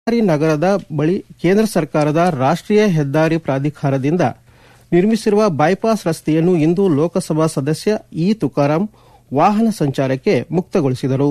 ಹೆದ್ದಾರಿ ನಗರದ ಬಳಿ ಕೇಂದ್ರ ಸರ್ಕಾರದ ರಾಷ್ಟೀಯ ಹೆದ್ದಾರಿ ಪ್ರಾಧಿಕಾರದಿಂದ ನಿರ್ಮಿಸಿರುವ ಬೈಪಾಸ್ ರಸ್ತೆಯನ್ನು ಇಂದು ಲೋಕಸಭಾ ಸದಸ್ಯ ಇ ತುಕಾರಾಂ ವಾಹನ ಸಂಚಾರಕ್ಕೆ ಮುಕ್ತಗೊಳಿಸಿದರು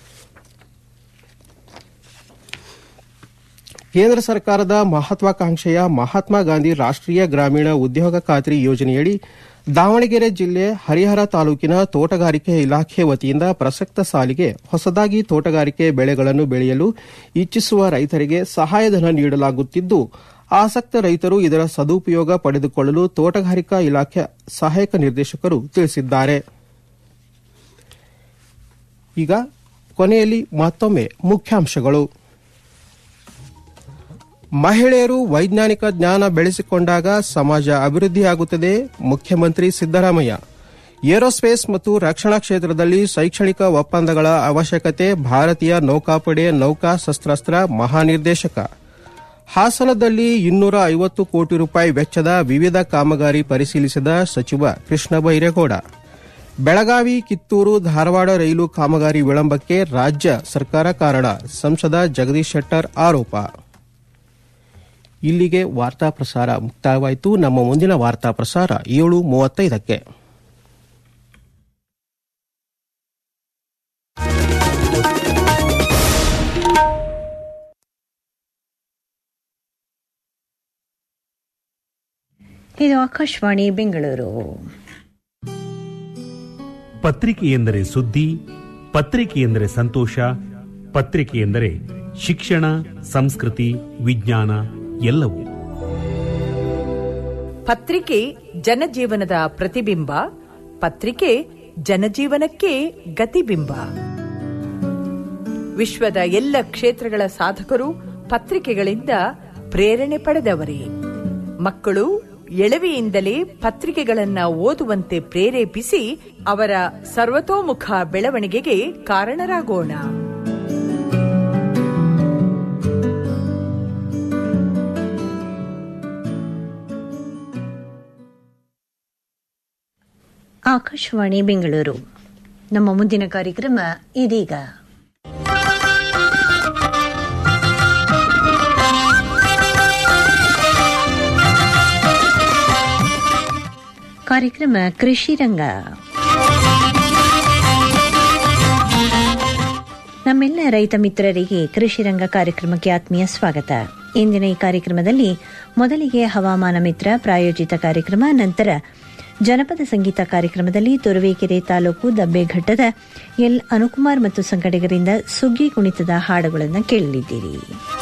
ಕೇಂದ್ರ ಸರ್ಕಾರದ ಮಹತ್ವಾಕಾಂಕ್ಷೆಯ ಮಹಾತ್ಮ ಗಾಂಧಿ ರಾಷ್ಟೀಯ ಗ್ರಾಮೀಣ ಉದ್ಯೋಗ ಖಾತ್ರಿ ಯೋಜನೆಯಡಿ ದಾವಣಗೆರೆ ಜಿಲ್ಲೆ ಹರಿಹರ ತಾಲೂಕಿನ ತೋಟಗಾರಿಕೆ ಇಲಾಖೆ ವತಿಯಿಂದ ಪ್ರಸಕ್ತ ಸಾಲಿಗೆ ಹೊಸದಾಗಿ ತೋಟಗಾರಿಕೆ ಬೆಳೆಗಳನ್ನು ಬೆಳೆಯಲು ಇಚ್ಛಿಸುವ ರೈತರಿಗೆ ಸಹಾಯಧನ ನೀಡಲಾಗುತ್ತಿದ್ದು ಆಸಕ್ತ ರೈತರು ಇದರ ಸದುಪಯೋಗ ಪಡೆದುಕೊಳ್ಳಲು ತೋಟಗಾರಿಕಾ ಇಲಾಖೆ ಸಹಾಯಕ ನಿರ್ದೇಶಕರು ತಿಳಿಸಿದ್ದಾರೆ ಈಗ ಕೊನೆಯಲ್ಲಿ ಮತ್ತೊಮ್ಮೆ ಮುಖ್ಯಾಂಶಗಳು ಮಹಿಳೆಯರು ವೈಜ್ಞಾನಿಕ ಜ್ಞಾನ ಬೆಳೆಸಿಕೊಂಡಾಗ ಸಮಾಜ ಅಭಿವೃದ್ಧಿಯಾಗುತ್ತದೆ ಮುಖ್ಯಮಂತ್ರಿ ಸಿದ್ದರಾಮಯ್ಯ ಏರೋಸ್ಪೇಸ್ ಮತ್ತು ರಕ್ಷಣಾ ಕ್ಷೇತ್ರದಲ್ಲಿ ಶೈಕ್ಷಣಿಕ ಒಪ್ಪಂದಗಳ ಅವಶ್ಯಕತೆ ಭಾರತೀಯ ನೌಕಾಪಡೆ ನೌಕಾ ಶಸ್ತ್ರಾಸ್ತ್ರ ಮಹಾನಿರ್ದೇಶಕ ಹಾಸನದಲ್ಲಿ ಇನ್ನೂರ ಐವತ್ತು ಕೋಟಿ ರೂಪಾಯಿ ವೆಚ್ಚದ ವಿವಿಧ ಕಾಮಗಾರಿ ಪರಿಶೀಲಿಸಿದ ಸಚಿವ ಕೃಷ್ಣ ಬೈರೇಗೌಡ ಬೆಳಗಾವಿ ಕಿತ್ತೂರು ಧಾರವಾಡ ರೈಲು ಕಾಮಗಾರಿ ವಿಳಂಬಕ್ಕೆ ರಾಜ್ಯ ಸರ್ಕಾರ ಕಾರಣ ಸಂಸದ ಜಗದೀಶ್ ಶೆಟ್ಟರ್ ಆರೋಪ ಇಲ್ಲಿಗೆ ವಾರ್ತಾ ಪ್ರಸಾರ ಮುಕ್ತಾಯವಾಯಿತು ನಮ್ಮ ಮುಂದಿನ ವಾರ್ತಾ ಪ್ರಸಾರ ಏಳು ಮೂವತ್ತೈದಕ್ಕೆ ಇದು ಆಕಾಶವಾಣಿ ಬೆಂಗಳೂರು ಪತ್ರಿಕೆ ಎಂದರೆ ಸುದ್ದಿ ಪತ್ರಿಕೆ ಎಂದರೆ ಸಂತೋಷ ಪತ್ರಿಕೆ ಎಂದರೆ ಶಿಕ್ಷಣ ಸಂಸ್ಕೃತಿ ವಿಜ್ಞಾನ ಎಲ್ಲವೂ ಪತ್ರಿಕೆ ಜನಜೀವನದ ಪ್ರತಿಬಿಂಬ ಪತ್ರಿಕೆ ಜನಜೀವನಕ್ಕೆ ಗತಿಬಿಂಬ ವಿಶ್ವದ ಎಲ್ಲ ಕ್ಷೇತ್ರಗಳ ಸಾಧಕರು ಪತ್ರಿಕೆಗಳಿಂದ ಪ್ರೇರಣೆ ಪಡೆದವರೇ ಮಕ್ಕಳು ಎಳವೆಯಿಂದಲೇ ಪತ್ರಿಕೆಗಳನ್ನ ಓದುವಂತೆ ಪ್ರೇರೇಪಿಸಿ ಅವರ ಸರ್ವತೋಮುಖ ಬೆಳವಣಿಗೆಗೆ ಕಾರಣರಾಗೋಣ ಆಕಾಶವಾಣಿ ಬೆಂಗಳೂರು ನಮ್ಮ ಮುಂದಿನ ಕಾರ್ಯಕ್ರಮ ಇದೀಗ ಕಾರ್ಯಕ್ರಮ ಕೃಷಿ ರಂಗ ನಮ್ಮೆಲ್ಲ ರೈತ ಮಿತ್ರರಿಗೆ ಕೃಷಿ ರಂಗ ಕಾರ್ಯಕ್ರಮಕ್ಕೆ ಆತ್ಮೀಯ ಸ್ವಾಗತ ಇಂದಿನ ಈ ಕಾರ್ಯಕ್ರಮದಲ್ಲಿ ಮೊದಲಿಗೆ ಹವಾಮಾನ ಮಿತ್ರ ಪ್ರಾಯೋಜಿತ ಕಾರ್ಯಕ್ರಮ ನಂತರ ಜನಪದ ಸಂಗೀತ ಕಾರ್ಯಕ್ರಮದಲ್ಲಿ ತುರುವೇಕೆರೆ ತಾಲೂಕು ದಬ್ಬೆಘಟ್ಟದ ಎಲ್ ಅನುಕುಮಾರ್ ಮತ್ತು ಸಂಗಡಿಗರಿಂದ ಸುಗ್ಗಿ ಕುಣಿತದ ಹಾಡುಗಳನ್ನು ಕೇಳಲಿದ್ದೀರಿ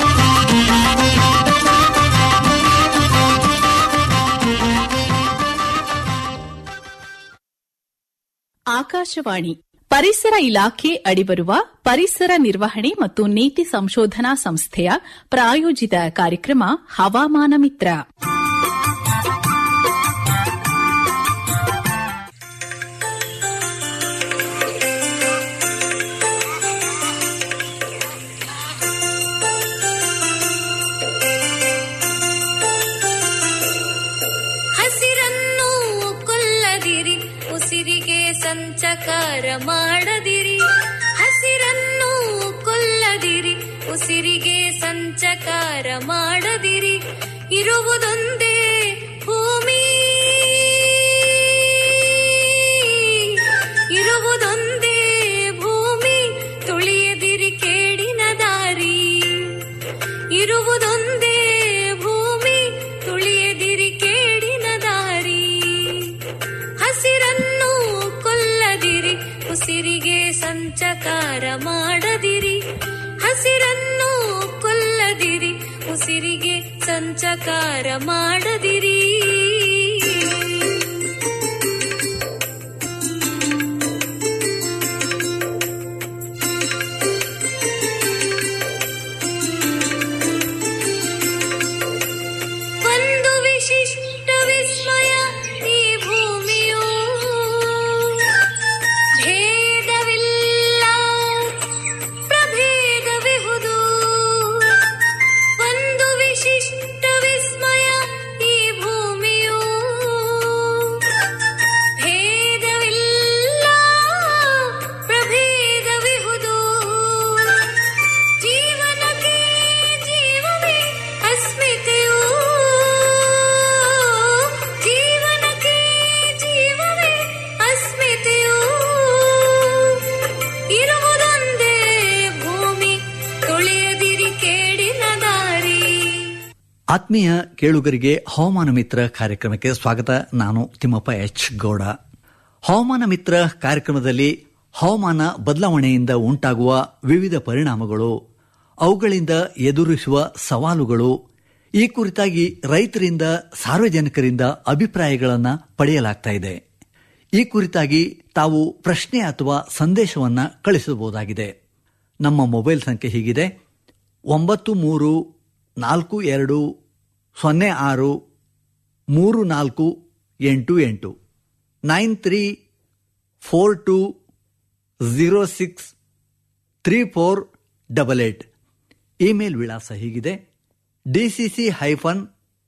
ಆಕಾಶವಾಣಿ ಪರಿಸರ ಇಲಾಖೆ ಅಡಿಬರುವ ಪರಿಸರ ನಿರ್ವಹಣೆ ಮತ್ತು ನೀತಿ ಸಂಶೋಧನಾ ಸಂಸ್ಥೆಯ ಪ್ರಾಯೋಜಿತ ಕಾರ್ಯಕ್ರಮ ಹವಾಮಾನ ಮಿತ್ರ ಹಸಿರನ್ನು ಕೊಲ್ಲದಿರಿ ಉಸಿರಿಗೆ ಸಂಚಕಾರ ಮಾಡದಿರಿ ಹಸಿರನ್ನು ಕೊಲ್ಲದಿರಿ ಉಸಿರಿಗೆ ಸಂಚಕಾರ ಮಾಡದಿರಿ ಇರುವುದೊಂದೇ ಭೂಮಿ ಇರುವುದೊಂದೇ ಭೂಮಿ ತುಳಿಯದಿರಿ ಕೇಡಿನ ದಾರಿ ಇರುವುದೊಂದೇ ಭೂಮಿ ತುಳಿಯದಿರಿ ಕೇಡಿನ ದಾರಿ ಹಸಿರನ್ನು ಕೊಲ್ಲದಿರಿ ಉಸಿರಿಗೆ ಸಂಚಕಾರ ಮಾಡದಿರಿ ಹಸಿರನ್ನು ಕೊಲ್ಲದಿರಿ ಉಸಿರಿಗೆ ಸಂಚಕಾರ ಮಾಡದಿರಿ ಒಂದು ವಿಶಿಷ್ಟ ವಿಸ್ಮಯ ಈ ಭೂಮಿಯು ಭೇದವಿಲ್ಲ ಪ್ರಭೇದವಿಹುದು ಒಂದು ವಿಶಿಷ್ಟ ವಿಸ್ಮಯ ಈ ಭೂಮಿ ಆತ್ಮೀಯ ಕೇಳುಗರಿಗೆ ಹವಾಮಾನ ಮಿತ್ರ ಕಾರ್ಯಕ್ರಮಕ್ಕೆ ಸ್ವಾಗತ ನಾನು ತಿಮ್ಮಪ್ಪ ಎಚ್ ಗೌಡ ಹವಾಮಾನ ಮಿತ್ರ ಕಾರ್ಯಕ್ರಮದಲ್ಲಿ ಹವಾಮಾನ ಬದಲಾವಣೆಯಿಂದ ಉಂಟಾಗುವ ವಿವಿಧ ಪರಿಣಾಮಗಳು ಅವುಗಳಿಂದ ಎದುರಿಸುವ ಸವಾಲುಗಳು ಈ ಕುರಿತಾಗಿ ರೈತರಿಂದ ಸಾರ್ವಜನಿಕರಿಂದ ಅಭಿಪ್ರಾಯಗಳನ್ನು ಪಡೆಯಲಾಗ್ತಾ ಇದೆ ಈ ಕುರಿತಾಗಿ ತಾವು ಪ್ರಶ್ನೆ ಅಥವಾ ಸಂದೇಶವನ್ನು ಕಳಿಸಬಹುದಾಗಿದೆ ನಮ್ಮ ಮೊಬೈಲ್ ಸಂಖ್ಯೆ ಹೀಗಿದೆ ಒಂಬತ್ತು ಮೂರು ನಾಲ್ಕು ಎರಡು ಸೊನ್ನೆ ಆರು ಮೂರು ನಾಲ್ಕು ಎಂಟು ಎಂಟು nine three four two zero six three four double eight email ವಿಳಾಸ ಹೀಗಿದೆ D C C hyphen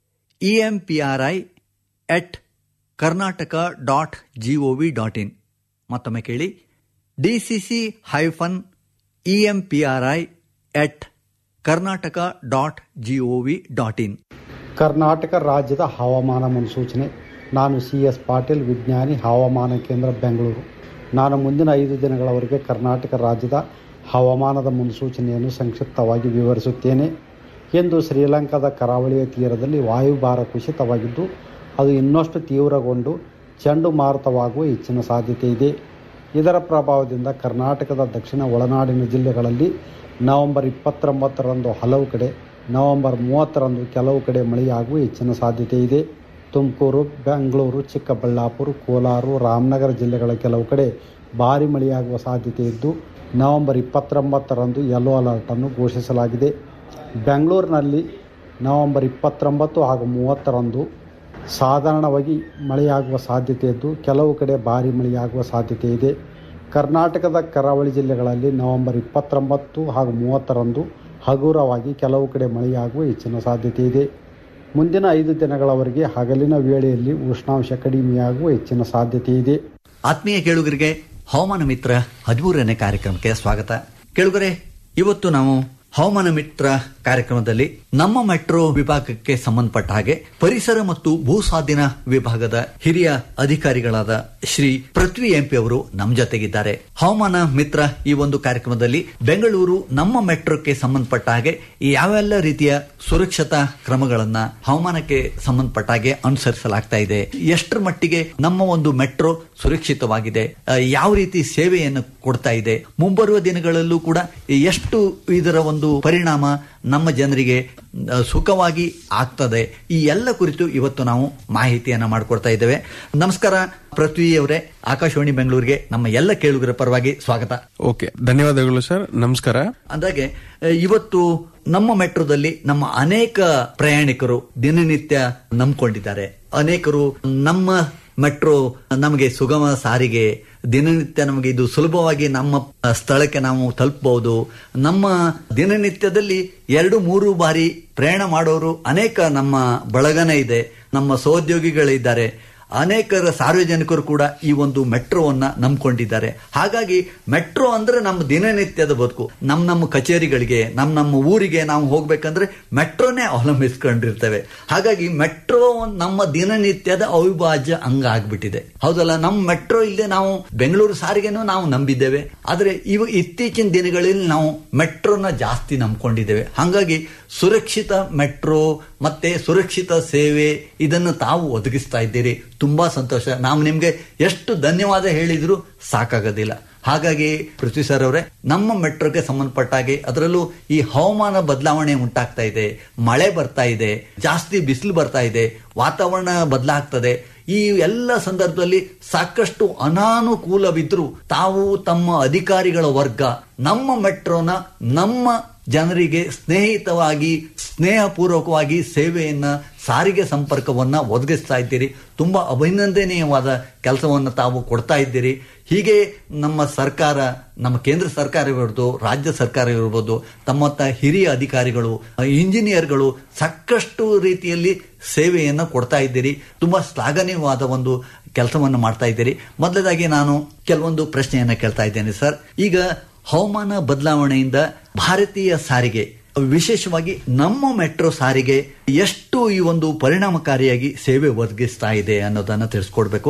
E M P R I at Karnataka dot G O V dot in ಮತ್ತೊಮ್ಮೆ ಕೇಳಿ D C C hyphen E M P R I at Karnataka dot G O V dot in Karnataka ರಾಜ್ಯದ ಹವಾಮಾನ ಮುನ್ಸೂಚನೆ ನಾನು C S Patil ವಿಜ್ಞಾನಿ ಹವಾಮಾನ ಕೇಂದ್ರ ಬೆಂಗಳೂರು ನಾನು ಮುಂದಿನ ಐದು ದಿನಗಳವರೆಗೆ ಕರ್ನಾಟಕ ರಾಜ್ಯದ ಹವಾಮಾನದ ಮುನ್ಸೂಚನೆಯನ್ನು ಸಂಕ್ಷಿಪ್ತವಾಗಿ ವಿವರಿಸುತ್ತೇನೆ ಎಂದು ಶ್ರೀಲಂಕಾದ ಕರಾವಳಿಯ ತೀರದಲ್ಲಿ ವಾಯುಭಾರ ಕುಸಿತವಾಗಿದ್ದು ಅದು ಇನ್ನಷ್ಟು ತೀವ್ರಗೊಂಡು ಚಂಡುಮಾರುತವಾಗುವ ಹೆಚ್ಚಿನ ಸಾಧ್ಯತೆ ಇದೆ ಇದರ ಪ್ರಭಾವದಿಂದ ಕರ್ನಾಟಕದ ದಕ್ಷಿಣ ಒಳನಾಡಿನ ಜಿಲ್ಲೆಗಳಲ್ಲಿ ನವೆಂಬರ್ ಇಪ್ಪತ್ತೊಂಬತ್ತರಂದು ಹಲವು ಕಡೆ ನವೆಂಬರ್ ಮೂವತ್ತರಂದು ಕೆಲವು ಕಡೆ ಮಳೆಯಾಗುವ ಹೆಚ್ಚಿನ ಸಾಧ್ಯತೆ ಇದೆ ತುಮಕೂರು ಬೆಂಗಳೂರು ಚಿಕ್ಕಬಳ್ಳಾಪುರ ಕೋಲಾರ ರಾಮನಗರ ಜಿಲ್ಲೆಗಳ ಕೆಲವು ಕಡೆ ಭಾರಿ ಮಳೆಯಾಗುವ ಸಾಧ್ಯತೆ ಇದ್ದು ನವೆಂಬರ್ ಇಪ್ಪತ್ತೊಂಬತ್ತರಂದು ಯೆಲ್ಲೋ ಅಲರ್ಟನ್ನು ಘೋಷಿಸಲಾಗಿದೆ ಬೆಂಗಳೂರಿನಲ್ಲಿ ನವೆಂಬರ್ ಇಪ್ಪತ್ತೊಂಬತ್ತು ಹಾಗೂ ಮೂವತ್ತರಂದು ಸಾಧಾರಣವಾಗಿ ಮಳೆಯಾಗುವ ಸಾಧ್ಯತೆ ಇದ್ದು ಕೆಲವು ಕಡೆ ಭಾರಿ ಮಳೆಯಾಗುವ ಸಾಧ್ಯತೆ ಇದೆ ಕರ್ನಾಟಕದ ಕರಾವಳಿ ಜಿಲ್ಲೆಗಳಲ್ಲಿ ನವೆಂಬರ್ ಇಪ್ಪತ್ತೊಂಬತ್ತು ಹಾಗೂ ಮೂವತ್ತರಂದು ಹಗುರವಾಗಿ ಕೆಲವು ಕಡೆ ಮಳೆಯಾಗುವ ಹೆಚ್ಚಿನ ಸಾಧ್ಯತೆ ಇದೆ ಮುಂದಿನ ಐದು ದಿನಗಳವರೆಗೆ ಹಗಲಿನ ವೇಳೆಯಲ್ಲಿ ಉಷ್ಣಾಂಶ ಕಡಿಮೆಯಾಗುವ ಹೆಚ್ಚಿನ ಸಾಧ್ಯತೆ ಇದೆ ಆತ್ಮೀಯ ಕೇಳುಗರಿಗೆ ಹವಾಮಾನ ಮಿತ್ರ ಹದಿಮೂರನೇ ಕಾರ್ಯಕ್ರಮಕ್ಕೆ ಸ್ವಾಗತ ಕೇಳುಗರೆ ಇವತ್ತು ನಾವು ಹವಾಮಾನ ಮಿತ್ರ ಕಾರ್ಯಕ್ರಮದಲ್ಲಿ ನಮ್ಮ ಮೆಟ್ರೋ ವಿಭಾಗಕ್ಕೆ ಸಂಬಂಧಪಟ್ಟ ಹಾಗೆ ಪರಿಸರ ಮತ್ತು ಭೂಸ್ವಾಧೀನ ವಿಭಾಗದ ಹಿರಿಯ ಅಧಿಕಾರಿಗಳಾದ ಶ್ರೀ ಪೃಥ್ವಿ ಎಂಪಿ ಅವರು ನಮ್ಮ ಜೊತೆಗಿದ್ದಾರೆ ಹವಾಮಾನ ಮಿತ್ರ ಈ ಒಂದು ಕಾರ್ಯಕ್ರಮದಲ್ಲಿ ಬೆಂಗಳೂರು ನಮ್ಮ ಮೆಟ್ರೋಕ್ಕೆ ಸಂಬಂಧಪಟ್ಟ ಹಾಗೆ ಯಾವೆಲ್ಲ ರೀತಿಯ ಸುರಕ್ಷತಾ ಕ್ರಮಗಳನ್ನ ಹವಾಮಾನಕ್ಕೆ ಸಂಬಂಧಪಟ್ಟ ಹಾಗೆ ಅನುಸರಿಸಲಾಗ್ತಾ ಇದೆ ಎಷ್ಟರ ಮಟ್ಟಿಗೆ ನಮ್ಮ ಒಂದು ಮೆಟ್ರೋ ಸುರಕ್ಷಿತವಾಗಿದೆ ಆ, ಯಾವ ರೀತಿ ಸೇವೆಯನ್ನು ಕೊಡ್ತಾ ಇದೆ ಮುಂಬರುವ ದಿನಗಳಲ್ಲೂ ಕೂಡ ಎಷ್ಟು ಇದರ ಒಂದು ಪರಿಣಾಮ ನಮ್ಮ ಜನರಿಗೆ ಆ, ಸುಖವಾಗಿ ಆಗ್ತದೆ ಈ ಎಲ್ಲ ಕುರಿತು ಇವತ್ತು ನಾವು ಮಾಹಿತಿಯನ್ನ ಮಾಡಿಕೊಡ್ತಾ ಇದ್ದೇವೆ ನಮಸ್ಕಾರ ಪೃಥ್ವಿ ಅವರೇ ಆಕಾಶವಾಣಿ ಬೆಂಗಳೂರಿಗೆ ನಮ್ಮ ಎಲ್ಲ ಕೇಳುಗರ ಪರವಾಗಿ ಸ್ವಾಗತ ಓಕೆ ಧನ್ಯವಾದಗಳು ಸರ್ ನಮಸ್ಕಾರ ಅಂದಾಗೆ ಆ, ಇವತ್ತು ನಮ್ಮ ಮೆಟ್ರೋದಲ್ಲಿ ನಮ್ಮ ಅನೇಕ ಪ್ರಯಾಣಿಕರು ದಿನನಿತ್ಯ ನಂಬ್ಕೊಂಡಿದ್ದಾರೆ ಅನೇಕರು ನಮ್ಮ ಮೆಟ್ರೋ ನಮಗೆ ಸುಗಮ ಸಾರಿಗೆ ದಿನನಿತ್ಯ ನಮಗೆ ಇದು ಸುಲಭವಾಗಿ ನಮ್ಮ ಸ್ಥಳಕ್ಕೆ ನಾವು ತಲುಪಬಹುದು ನಮ್ಮ ದಿನನಿತ್ಯದಲ್ಲಿ ಎರಡು ಮೂರು ಬಾರಿ ಪ್ರಯಾಣ ಮಾಡೋರು ಅನೇಕ ನಮ್ಮ ಬಳಗನೆ ಇದೆ ನಮ್ಮ ಸಹೋದ್ಯೋಗಿಗಳಿದ್ದಾರೆ ಅನೇಕರ ಸಾರ್ವಜನಿಕರು ಕೂಡ ಈ ಒಂದು ಮೆಟ್ರೋವನ್ನ ನಂಬ್ಕೊಂಡಿದ್ದಾರೆ ಹಾಗಾಗಿ ಮೆಟ್ರೋ ಅಂದ್ರೆ ನಮ್ಮ ದಿನನಿತ್ಯದ ಬದುಕು ನಮ್ಮ ನಮ್ಮ ಕಚೇರಿಗಳಿಗೆ ನಮ್ಮ ನಮ್ಮ ಊರಿಗೆ ನಾವು ಹೋಗ್ಬೇಕಂದ್ರೆ ಮೆಟ್ರೋನೇ ಅವಲಂಬಿಸ್ಕೊಂಡಿರ್ತೇವೆ ಹಾಗಾಗಿ ಮೆಟ್ರೋ ನಮ್ಮ ದಿನನಿತ್ಯದ ಅವಿಭಾಜ್ಯ ಅಂಗ ಆಗ್ಬಿಟ್ಟಿದೆ ಹೌದಲ್ಲ ನಮ್ಮ ಮೆಟ್ರೋ ಇಲ್ಲದೆ ನಾವು ಬೆಂಗಳೂರು ಸಾರಿಗೆನೂ ನಾವು ನಂಬಿದ್ದೇವೆ ಆದ್ರೆ ಇವು ಇತ್ತೀಚಿನ ದಿನಗಳಲ್ಲಿ ನಾವು ಮೆಟ್ರೋನ ಜಾಸ್ತಿ ನಂಬ್ಕೊಂಡಿದ್ದೇವೆ ಹಾಗಾಗಿ ಸುರಕ್ಷಿತ ಮೆಟ್ರೋ ಮತ್ತೆ ಸುರಕ್ಷಿತ ಸೇವೆ ಇದನ್ನು ತಾವು ಒದಗಿಸ್ತಾ ಇದ್ದೀರಿ ತುಂಬಾ ಸಂತೋಷ ನಾವು ನಿಮ್ಗೆ ಎಷ್ಟು ಧನ್ಯವಾದ ಹೇಳಿದ್ರು ಸಾಕಾಗೋದಿಲ್ಲ ಹಾಗಾಗಿ ಪೃಥ್ವಿ ಸರ್ ಅವರೇ ನಮ್ಮ ಮೆಟ್ರೋಗೆ ಸಂಬಂಧಪಟ್ಟ ಹಾಗೆ ಅದರಲ್ಲೂ ಈ ಹವಾಮಾನ ಬದಲಾವಣೆ ಉಂಟಾಗ್ತಾ ಇದೆ ಮಳೆ ಬರ್ತಾ ಇದೆ ಜಾಸ್ತಿ ಬಿಸಿಲು ಬರ್ತಾ ಇದೆ ವಾತಾವರಣ ಬದಲಾಗ್ತದೆ ಈ ಎಲ್ಲ ಸಂದರ್ಭದಲ್ಲಿ ಸಾಕಷ್ಟು ಅನಾನುಕೂಲವಿದ್ರು ತಾವು ತಮ್ಮ ಅಧಿಕಾರಿಗಳ ವರ್ಗ ನಮ್ಮ ಮೆಟ್ರೋನ ನಮ್ಮ ಜನರಿಗೆ ಸ್ನೇಹಿತವಾಗಿ ಸ್ನೇಹಪೂರ್ವಕವಾಗಿ ಸೇವೆಯನ್ನ ಸಾರಿಗೆ ಸಂಪರ್ಕವನ್ನ ಒದಗಿಸ್ತಾ ಇದ್ದೀರಿ ತುಂಬಾ ಅಭಿನಂದನೀಯವಾದ ಕೆಲಸವನ್ನು ತಾವು ಕೊಡ್ತಾ ಇದ್ದೀರಿ ಹೀಗೆ ನಮ್ಮ ಸರ್ಕಾರ ನಮ್ಮ ಕೇಂದ್ರ ಸರ್ಕಾರ ಇರ್ಬೋದು ರಾಜ್ಯ ಸರ್ಕಾರ ಇರ್ಬೋದು ತಮ್ಮತ್ತ ಹಿರಿಯ ಅಧಿಕಾರಿಗಳು ಇಂಜಿನಿಯರ್ಗಳು ಸಾಕಷ್ಟು ರೀತಿಯಲ್ಲಿ ಸೇವೆಯನ್ನು ಕೊಡ್ತಾ ಇದ್ದೀರಿ ತುಂಬಾ ಶ್ಲಾಘನೀಯವಾದ ಒಂದು ಕೆಲಸವನ್ನು ಮಾಡ್ತಾ ಇದ್ದೀರಿ ಮೊದಲದಾಗಿ ನಾನು ಕೆಲವೊಂದು ಪ್ರಶ್ನೆಯನ್ನ ಕೇಳ್ತಾ ಇದ್ದೇನೆ ಸರ್ ಈಗ ಹವಾಮಾನ ಬದಲಾವಣೆಯಿಂದ ಭಾರತೀಯ ಸಾರಿಗೆ ವಿಶೇಷವಾಗಿ ನಮ್ಮ ಮೆಟ್ರೋ ಸಾರಿಗೆ ಎಷ್ಟು ಈ ಒಂದು ಪರಿಣಾಮಕಾರಿಯಾಗಿ ಸೇವೆ ಒದಗಿಸ್ತಾ ಇದೆ ಅನ್ನೋದನ್ನ ತಿಳಿಸ್ಕೊಡ್ಬೇಕು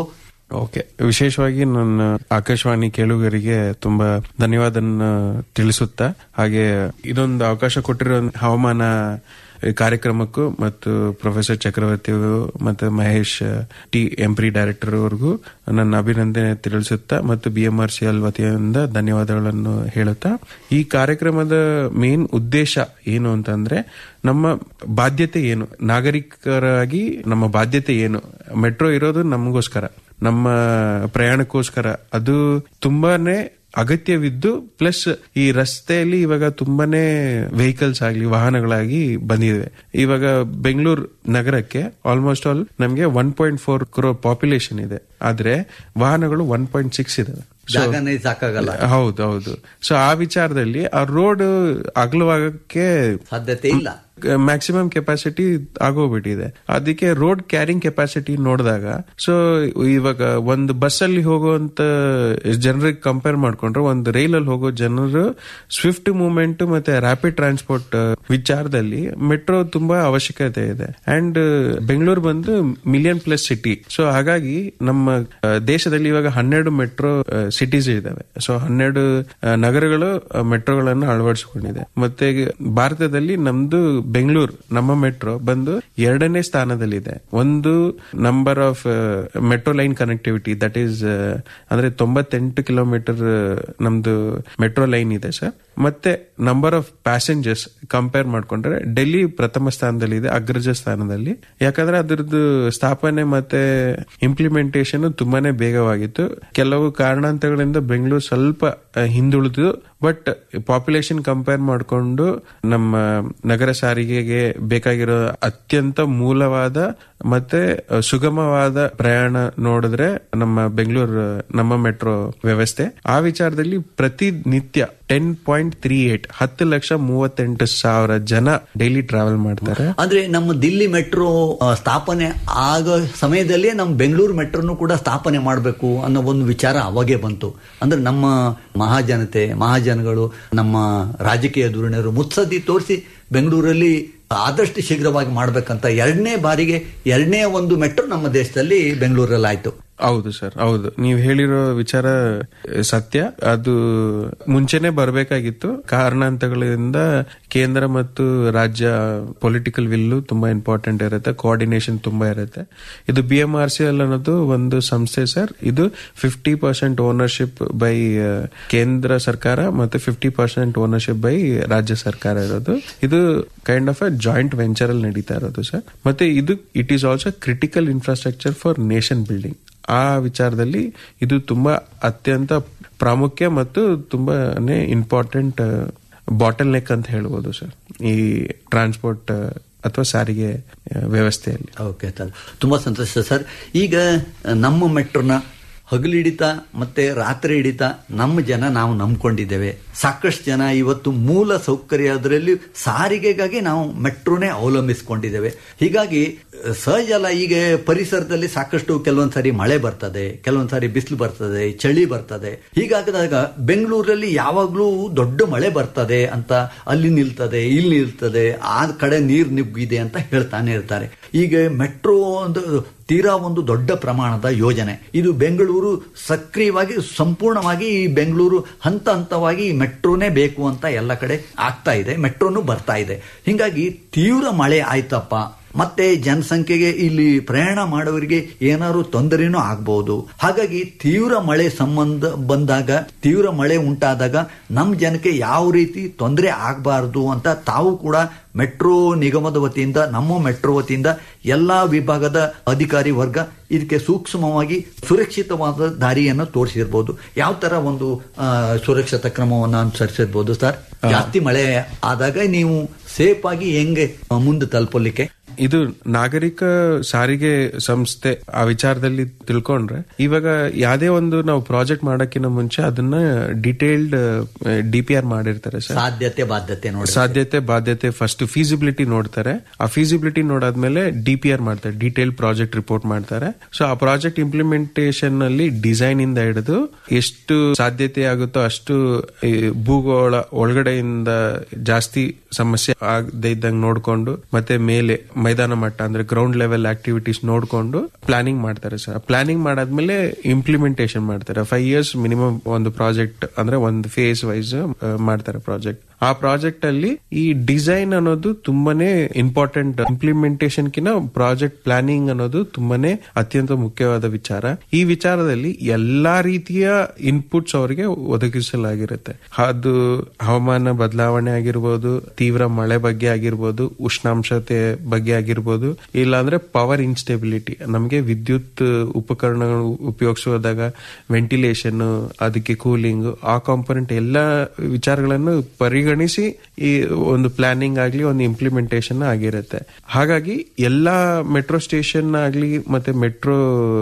ಓಕೆ ವಿಶೇಷವಾಗಿ ನನ್ನ ಆಕಾಶವಾಣಿ ಕೇಳುಗರಿಗೆ ತುಂಬಾ ಧನ್ಯವಾದನ ತಿಳಿಸುತ್ತಾ ಹಾಗೆ ಇದೊಂದು ಅವಕಾಶ ಕೊಟ್ಟಿರೋ ಹವಾಮಾನ ಕಾರ್ಯಕ್ರಮಕ್ಕೂ ಮತ್ತು ಪ್ರೊಫೆಸರ್ ಚಕ್ರವರ್ತಿ ಅವರು ಮತ್ತು ಮಹೇಶ್ ಟಿ ಎಂಪ್ರಿ ಡೈರೆಕ್ಟರ್ ಅವರಿಗೂ ನನ್ನ ಅಭಿನಂದನೆ ತಿಳಿಸುತ್ತಾ ಮತ್ತು B M R C L ವತಿಯಿಂದ ಧನ್ಯವಾದಗಳನ್ನು ಹೇಳುತ್ತಾ ಈ ಕಾರ್ಯಕ್ರಮದ ಮೇನ್ ಉದ್ದೇಶ ಏನು ಅಂತಂದ್ರೆ ನಮ್ಮ ಬಾಧ್ಯತೆ ಏನು ನಾಗರಿಕರಾಗಿ ನಮ್ಮ ಬಾಧ್ಯತೆ ಏನು ಮೆಟ್ರೋ ಇರೋದು ನಮಗೋಸ್ಕರ ನಮ್ಮ ಪ್ರಯಾಣಕ್ಕೋಸ್ಕರ ಅದು ತುಂಬಾನೇ ಅಗತ್ಯವಿದ್ದು ಪ್ಲಸ್ ಈ ರಸ್ತೆಯಲ್ಲಿ ಇವಾಗ ತುಂಬಾನೇ ವೆಹಿಕಲ್ಸ್ ಆಗ್ಲಿ ವಾಹನಗಳಾಗಿ ಬಂದಿದೆ ಇವಾಗ ಬೆಂಗಳೂರು ನಗರಕ್ಕೆ ಆಲ್ಮೋಸ್ಟ್ ಆಲ್ ನಮಗೆ one point four crore population ಇದೆ ಆದ್ರೆ ವಾಹನಗಳು ಒನ್ ಪಾಯಿಂಟ್ ಸಿಕ್ಸ್ ಇದಾವೆ So- ಜಾಗನೇ ಸಾಕಾಗಲ್ಲ ಹೌದು ಹೌದು ಸೊ ಆ ವಿಚಾರದಲ್ಲಿ ಆ ರೋಡ್ ಅಗಲವಾಗಕ್ಕೆ ಸಾಧ್ಯತೆ ಇಲ್ಲ ಮ್ಯಾಕ್ಸಿಮಮ್ ಕೆಪಾಸಿಟಿ ಆಗೋಗ್ಬಿಟ್ಟಿದೆ ಅದಕ್ಕೆ ರೋಡ್ ಕ್ಯಾರಿಂಗ್ ಕೆಪಾಸಿಟಿ ನೋಡಿದಾಗ ಸೊ ಇವಾಗ ಒಂದು ಬಸ್ ಅಲ್ಲಿ ಹೋಗುವಂತ ಜನರಿಗೆ ಕಂಪೇರ್ ಮಾಡ್ಕೊಂಡ್ರೆ ಒಂದು ರೈಲ್ ಅಲ್ಲಿ ಹೋಗೋ ಜನರು ಸ್ವಿಫ್ಟ್ ಮೂವ್ಮೆಂಟ್ ಮತ್ತೆ ರ್ಯಾಪಿಡ್ ಟ್ರಾನ್ಸ್ಪೋರ್ಟ್ ವಿಚಾರದಲ್ಲಿ ಮೆಟ್ರೋ ತುಂಬಾ ಅವಶ್ಯಕತೆ ಇದೆ ಅಂಡ್ ಬೆಂಗಳೂರು ಬಂದು ಮಿಲಿಯನ್ ಪ್ಲಸ್ ಸಿಟಿ ಸೊ ಹಾಗಾಗಿ ನಮ್ಮ ಆ, ದೇಶದಲ್ಲಿ ಇವಾಗ ಹನ್ನೆರಡು ಮೆಟ್ರೋ ಸಿಟೀಸ್ ಇದಾವೆ ಸೊ ಹನ್ನೆರಡು ಆ, ನಗರಗಳು ಆ, ಮೆಟ್ರೋಗಳನ್ನು ಅಳವಡಿಸಿಕೊಂಡಿದೆ ಮತ್ತೆ ಭಾರತದಲ್ಲಿ ನಮ್ದು ಬೆಂಗಳೂರು ನಮ್ಮ ಮೆಟ್ರೋ ಬಂದು ಎರಡನೇ ಸ್ಥಾನದಲ್ಲಿದೆ ಒಂದು number of metro line connectivity that is ಅಂದ್ರೆ ತೊಂಬತ್ತೆಂಟು ಕಿಲೋಮೀಟರ್ ನಮ್ದು ಮೆಟ್ರೋ ಲೈನ್ ಇದೆ ಸರ್ ಮತ್ತೆ ನಂಬರ್ ಆಫ್ ಪ್ಯಾಸೆಂಜರ್ಸ್ ಕಂಪೇರ್ ಮಾಡ್ಕೊಂಡ್ರೆ ಡೆಲ್ಲಿ ಪ್ರಥಮ ಸ್ಥಾನದಲ್ಲಿದೆ ಅಗ್ರಜ ಸ್ಥಾನದಲ್ಲಿ ಯಾಕಂದ್ರೆ ಅದರದ್ದು ಸ್ಥಾಪನೆ ಮತ್ತೆ ಇಂಪ್ಲಿಮೆಂಟೇಷನ್ ತುಂಬಾನೇ ಬೇಗವಾಗಿತ್ತು ಕೆಲವು ಕಾರಣಾಂತರಗಳಿಂದ ಬೆಂಗಳೂರು ಸ್ವಲ್ಪ ಆ, ಹಿಂದುಳಿದು ಬಟ್ ಪಾಪ್ಯುಲೇಷನ್ ಕಂಪೇರ್ ಮಾಡಿಕೊಂಡು ನಮ್ಮ ನಗರ ಸಾರಿಗೆಗೆ ಬೇಕಾಗಿರೋ ಅತ್ಯಂತ ಮೂಲವಾದ ಮತ್ತೆ ಆ, ಸುಗಮವಾದ ಪ್ರಯಾಣ ನೋಡಿದ್ರೆ ನಮ್ಮ ಬೆಂಗಳೂರು ನಮ್ಮ ಮೆಟ್ರೋ ವ್ಯವಸ್ಥೆ ಆ ವಿಚಾರದಲ್ಲಿ ಪ್ರತಿನಿತ್ಯ ಟೆನ್ ಪಾಯಿಂಟ್ ತ್ರೀ ಏಟ್ ಹತ್ತು ಲಕ್ಷ ಮೂವತ್ತೆಂಟು ಸಾವಿರ ಜನ ಡೈಲಿ ಟ್ರಾವೆಲ್ ಮಾಡ್ತಾರೆ ಅಂದ್ರೆ ನಮ್ಮ ದಿಲ್ಲಿ ಮೆಟ್ರೋ ಆ, ಸ್ಥಾಪನೆ ಆಗೋ ಸಮಯದಲ್ಲೇ ನಮ್ಮ ಬೆಂಗಳೂರು ಮೆಟ್ರೋನು ಕೂಡ ಸ್ಥಾಪನೆ ಮಾಡಬೇಕು ಅನ್ನೋ ಒಂದು ವಿಚಾರ ಅವಾಗೇ ಬಂತು ಅಂದ್ರೆ ನಮ್ಮ ಮಹಾಜನತೆ ಮಹಾಜನಗಳು ನಮ್ಮ ರಾಜಕೀಯ ಧೋರಣೆಯವರು ಮುತ್ಸದ್ದಿ ತೋರಿಸಿ ಬೆಂಗಳೂರಲ್ಲಿ ಆದಷ್ಟು ಶೀಘ್ರವಾಗಿ ಮಾಡ್ಬೇಕಂತ ಎರಡನೇ ಬಾರಿಗೆ ಎರಡನೇ ಒಂದು ಮೆಟ್ರೋ ನಮ್ಮ ದೇಶದಲ್ಲಿ ಬೆಂಗಳೂರಲ್ಲಿ ಆಯ್ತು ಹೌದು ಸರ್ ಹೌದು ನೀವು ಹೇಳಿರೋ ವಿಚಾರ ಅಹ್, ಸತ್ಯ ಅದು ಮುಂಚೆನೆ ಬರಬೇಕಾಗಿತ್ತು ಕಾರಣಾಂತಗಳಿಂದ ಕೇಂದ್ರ ಮತ್ತು ರಾಜ್ಯ ಪೊಲಿಟಿಕಲ್ ವಿಲ್ಲು ತುಂಬಾ ಇಂಪಾರ್ಟೆಂಟ್ ಇರುತ್ತೆ ಕೋಆರ್ಡಿನೇಷನ್ ತುಂಬಾ ಇರುತ್ತೆ ಇದು B M R C L ಅನ್ನೋದು ಒಂದು ಸಂಸ್ಥೆ ಸರ್ ಇದು ಫಿಫ್ಟಿ ಪರ್ಸೆಂಟ್ ಓನರ್ಶಿಪ್ ಬೈ ಕೇಂದ್ರ ಸರ್ಕಾರ ಮತ್ತು ಫಿಫ್ಟಿ ಪರ್ಸೆಂಟ್ ಓನರ್ಶಿಪ್ ಬೈ ರಾಜ್ಯ ಸರ್ಕಾರ ಇರೋದು ಇದು kind of a joint venture ಅಲ್ಲಿ ನಡೀತಾ ಇರೋದು ಸರ್ ಮತ್ತೆ ಇದು it is also critical infrastructure for nation building ಆ ವಿಚಾರದಲ್ಲಿ ಇದು ತುಂಬಾ ಅತ್ಯಂತ ಪ್ರಾಮುಖ್ಯ ಮತ್ತು ತುಂಬಾನೇ ಇಂಪಾರ್ಟೆಂಟ್ ಬಾಟಲ್ ನೆಕ್ ಅಂತ ಹೇಳ್ಬೋದು ಸರ್ ಈ ಟ್ರಾನ್ಸ್ಪೋರ್ಟ್ ಅಥವಾ ಸಾರಿಗೆ ಆ, ವ್ಯವಸ್ಥೆಯಲ್ಲಿ ಓಕೆ ಸರ್ ತುಂಬಾ ಸಂತೋಷ ಸರ್ ಈಗ ನಮ್ಮ ಮೆಟ್ರೋನ ಹಗಲಿಡಿತ ಮತ್ತೆ ರಾತ್ರಿ ಹಿಡಿತ ನಮ್ಮ ಜನ ನಾವು ನಂಬ್ಕೊಂಡಿದ್ದೇವೆ ಸಾಕಷ್ಟು ಜನ ಇವತ್ತು ಮೂಲ ಸೌಕರ್ಯ ಅದರಲ್ಲಿ ಸಾರಿಗೆಗಾಗಿ ನಾವು ಮೆಟ್ರೋನೇ ಅವಲಂಬಿಸಿಕೊಂಡಿದ್ದೇವೆ ಹೀಗಾಗಿ ಅಹ್, ಸಹಜ ಅಲ್ಲ ಈಗ ಪರಿಸರದಲ್ಲಿ ಸಾಕಷ್ಟು ಕೆಲವೊಂದ್ ಸಾರಿ ಮಳೆ ಬರ್ತದೆ ಕೆಲವೊಂದ್ ಸಾರಿ ಬಿಸಿಲು ಬರ್ತದೆ ಚಳಿ ಬರ್ತದೆ ಹೀಗಾಗದಾಗ ಬೆಂಗಳೂರಲ್ಲಿ ಯಾವಾಗ್ಲೂ ದೊಡ್ಡ ಮಳೆ ಬರ್ತದೆ ಅಂತ ಅಲ್ಲಿ ನಿಲ್ತದೆ ಇಲ್ಲಿ ನಿಲ್ತದೆ ಆ ಕಡೆ ನೀರು ನುಗ್ಗಿದೆ ಅಂತ ಹೇಳ್ತಾನೆ ಇರ್ತಾರೆ ಈಗ ಮೆಟ್ರೋ ಒಂದು ತೀರಾ ಒಂದು ದೊಡ್ಡ ಪ್ರಮಾಣದ ಯೋಜನೆ ಇದು ಬೆಂಗಳೂರು ಸಕ್ರಿಯವಾಗಿ ಸಂಪೂರ್ಣವಾಗಿ ಈ ಬೆಂಗಳೂರು ಹಂತ ಹಂತವಾಗಿ ಈ ಮೆಟ್ರೋನೇ ಬೇಕು ಅಂತ ಎಲ್ಲ ಕಡೆ ಆಗ್ತಾ ಇದೆ ಮೆಟ್ರೋನು ಬರ್ತಾ ಇದೆ ಹಿಂಗಾಗಿ ತೀವ್ರ ಮಳೆ ಆಯ್ತಪ್ಪ ಮತ್ತೆ ಜನಸಂಖ್ಯೆಗೆ ಇಲ್ಲಿ ಪ್ರಯಾಣ ಮಾಡೋರಿಗೆ ಏನಾದ್ರು ತೊಂದರೆನೂ ಆಗ್ಬಹುದು ಹಾಗಾಗಿ ತೀವ್ರ ಮಳೆ ಸಂಬಂಧ ಬಂದಾಗ ತೀವ್ರ ಮಳೆ ಉಂಟಾದಾಗ ನಮ್ಮ ಜನಕ್ಕೆ ಯಾವ ರೀತಿ ತೊಂದರೆ ಆಗಬಾರ್ದು ಅಂತ ತಾವು ಕೂಡ ಮೆಟ್ರೋ ನಿಗಮದ ವತಿಯಿಂದ ನಮ್ಮ ಮೆಟ್ರೋ ವತಿಯಿಂದ ಎಲ್ಲಾ ವಿಭಾಗದ ಅಧಿಕಾರಿ ವರ್ಗ ಇದಕ್ಕೆ ಸೂಕ್ಷ್ಮವಾಗಿ ಸುರಕ್ಷಿತವಾದ ದಾರಿಯನ್ನು ತೋರಿಸಿರ್ಬೋದು ಯಾವ ತರ ಒಂದು ಆ, ಸುರಕ್ಷತಾ ಕ್ರಮವನ್ನು ಅನುಸರಿಸಿರ್ಬೋದು ಸರ್ ಜಾಸ್ತಿ ಮಳೆ ಆದಾಗ ನೀವು ಸೇಫ್ ಆಗಿ ಹೆಂಗೆ ಆ, ಮುಂದೆ ತಲುಪಲಿಕ್ಕೆ ಇದು ನಾಗರಿಕ ಸಾರಿಗೆ ಸಂಸ್ಥೆ ಆ ವಿಚಾರದಲ್ಲಿ ತಿಳ್ಕೊಂಡ್ರೆ ಇವಾಗ ಯಾವ್ದೇ ಒಂದು ನಾವು ಪ್ರಾಜೆಕ್ಟ್ ಮಾಡಕ್ಕಿಂತ ಮುಂಚೆ ಅದನ್ನ ಡಿಟೇಲ್ಡ್ ಡಿ ಪಿ ಆರ್ ಮಾಡಿರ್ತಾರೆ ಸರ್ ಸಾಧ್ಯತೆ ಬಾಧ್ಯತೆ ನೋಡಿ ಸಾಧ್ಯತೆ ಬಾಧ್ಯತೆ ಫಸ್ಟ್ ಫೀಸಿಬಿಲಿಟಿ ನೋಡ್ತಾರೆ ಆ ಫೀಸಿಬಿಲಿಟಿ ನೋಡಾದ್ಮೇಲೆ ಡಿ ಪಿ ಆರ್ ಮಾಡ್ತಾರೆ ಡೀಟೇಲ್ ಪ್ರಾಜೆಕ್ಟ್ ರಿಪೋರ್ಟ್ ಮಾಡ್ತಾರೆ ಸೊ ಆ ಪ್ರಾಜೆಕ್ಟ್ ಇಂಪ್ಲಿಮೆಂಟೇಷನ್ ಅಲ್ಲಿ ಡಿಸೈನ್ ಇಂದ ಹಿಡಿದು ಎಷ್ಟು ಸಾಧ್ಯತೆ ಆಗುತ್ತೋ ಅಷ್ಟು ಈ ಭೂಗೋಳ ಒಳಗಡೆಯಿಂದ ಜಾಸ್ತಿ ಸಮಸ್ಯೆ ಆಗದೆ ಇದ್ದಂಗೆ ನೋಡ್ಕೊಂಡು ಮತ್ತೆ ಮೇಲೆ ಮೈದಾನ ಮಟ್ಟ ಅಂದ್ರೆ ಗ್ರೌಂಡ್ ಲೆವೆಲ್ ಆಕ್ಟಿವಿಟೀಸ್ ನೋಡ್ಕೊಂಡು ಪ್ಲಾನಿಂಗ್ ಮಾಡ್ತಾರೆ ಸರ್ ಪ್ಲಾನಿಂಗ್ ಮಾಡಾದ್ಮೇಲೆ ಇಂಪ್ಲಿಮೆಂಟೇಷನ್ ಮಾಡ್ತಾರೆ ಫೈವ್ ಇಯರ್ಸ್ ಮಿನಿಮಮ್ ಒಂದು ಪ್ರಾಜೆಕ್ಟ್ ಅಂದ್ರೆ ಒಂದು ಫೇಸ್ ವೈಸ್ ಮಾಡ್ತಾರೆ ಪ್ರಾಜೆಕ್ಟ್ ಆ ಪ್ರಾಜೆಕ್ಟ್ ಅಲ್ಲಿ ಈ ಡಿಸೈನ್ ಅನ್ನೋದು ತುಂಬಾನೇ ಇಂಪಾರ್ಟೆಂಟ್ ಇಂಪ್ಲಿಮೆಂಟೇಷನ್ ಕಿನ ಪ್ರಾಜೆಕ್ಟ್ ಪ್ಲಾನಿಂಗ್ ಅನ್ನೋದು ತುಂಬಾನೇ ಅತ್ಯಂತ ಮುಖ್ಯವಾದ ವಿಚಾರ ಈ ವಿಚಾರದಲ್ಲಿ ಎಲ್ಲಾ ರೀತಿಯ ಇನ್ಪುಟ್ಸ್ ಅವರಿಗೆ ಒದಗಿಸಲಾಗಿರುತ್ತೆ ಅದು ಹವಾಮಾನ ಬದಲಾವಣೆ ಆಗಿರ್ಬೋದು ತೀವ್ರ ಮಳೆ ಬಗ್ಗೆ ಆಗಿರ್ಬೋದು ಉಷ್ಣಾಂಶತೆ ಬಗ್ಗೆ ಆಗಿರ್ಬೋದು ಇಲ್ಲಾಂದ್ರೆ ಪವರ್ ಇನ್ಸ್ಟೆಬಿಲಿಟಿ ನಮಗೆ ವಿದ್ಯುತ್ ಉಪಕರಣಗಳು ಉಪಯೋಗಿಸುವಾಗ ವೆಂಟಿಲೇಷನ್ ಅದಕ್ಕೆ ಕೂಲಿಂಗ್ ಆ ಕಾಂಪೊನೆಂಟ್ ಎಲ್ಲ ವಿಚಾರಗಳನ್ನು ಪರಿಗಣಿಸಿ ಈ ಒಂದು ಪ್ಲಾನಿಂಗ್ ಆಗ್ಲಿ ಒಂದು ಇಂಪ್ಲಿಮೆಂಟೇಷನ್ ಆಗಿರುತ್ತೆ ಹಾಗಾಗಿ ಎಲ್ಲಾ ಮೆಟ್ರೋ ಸ್ಟೇಷನ್ ಆಗ್ಲಿ ಮತ್ತೆ ಮೆಟ್ರೋ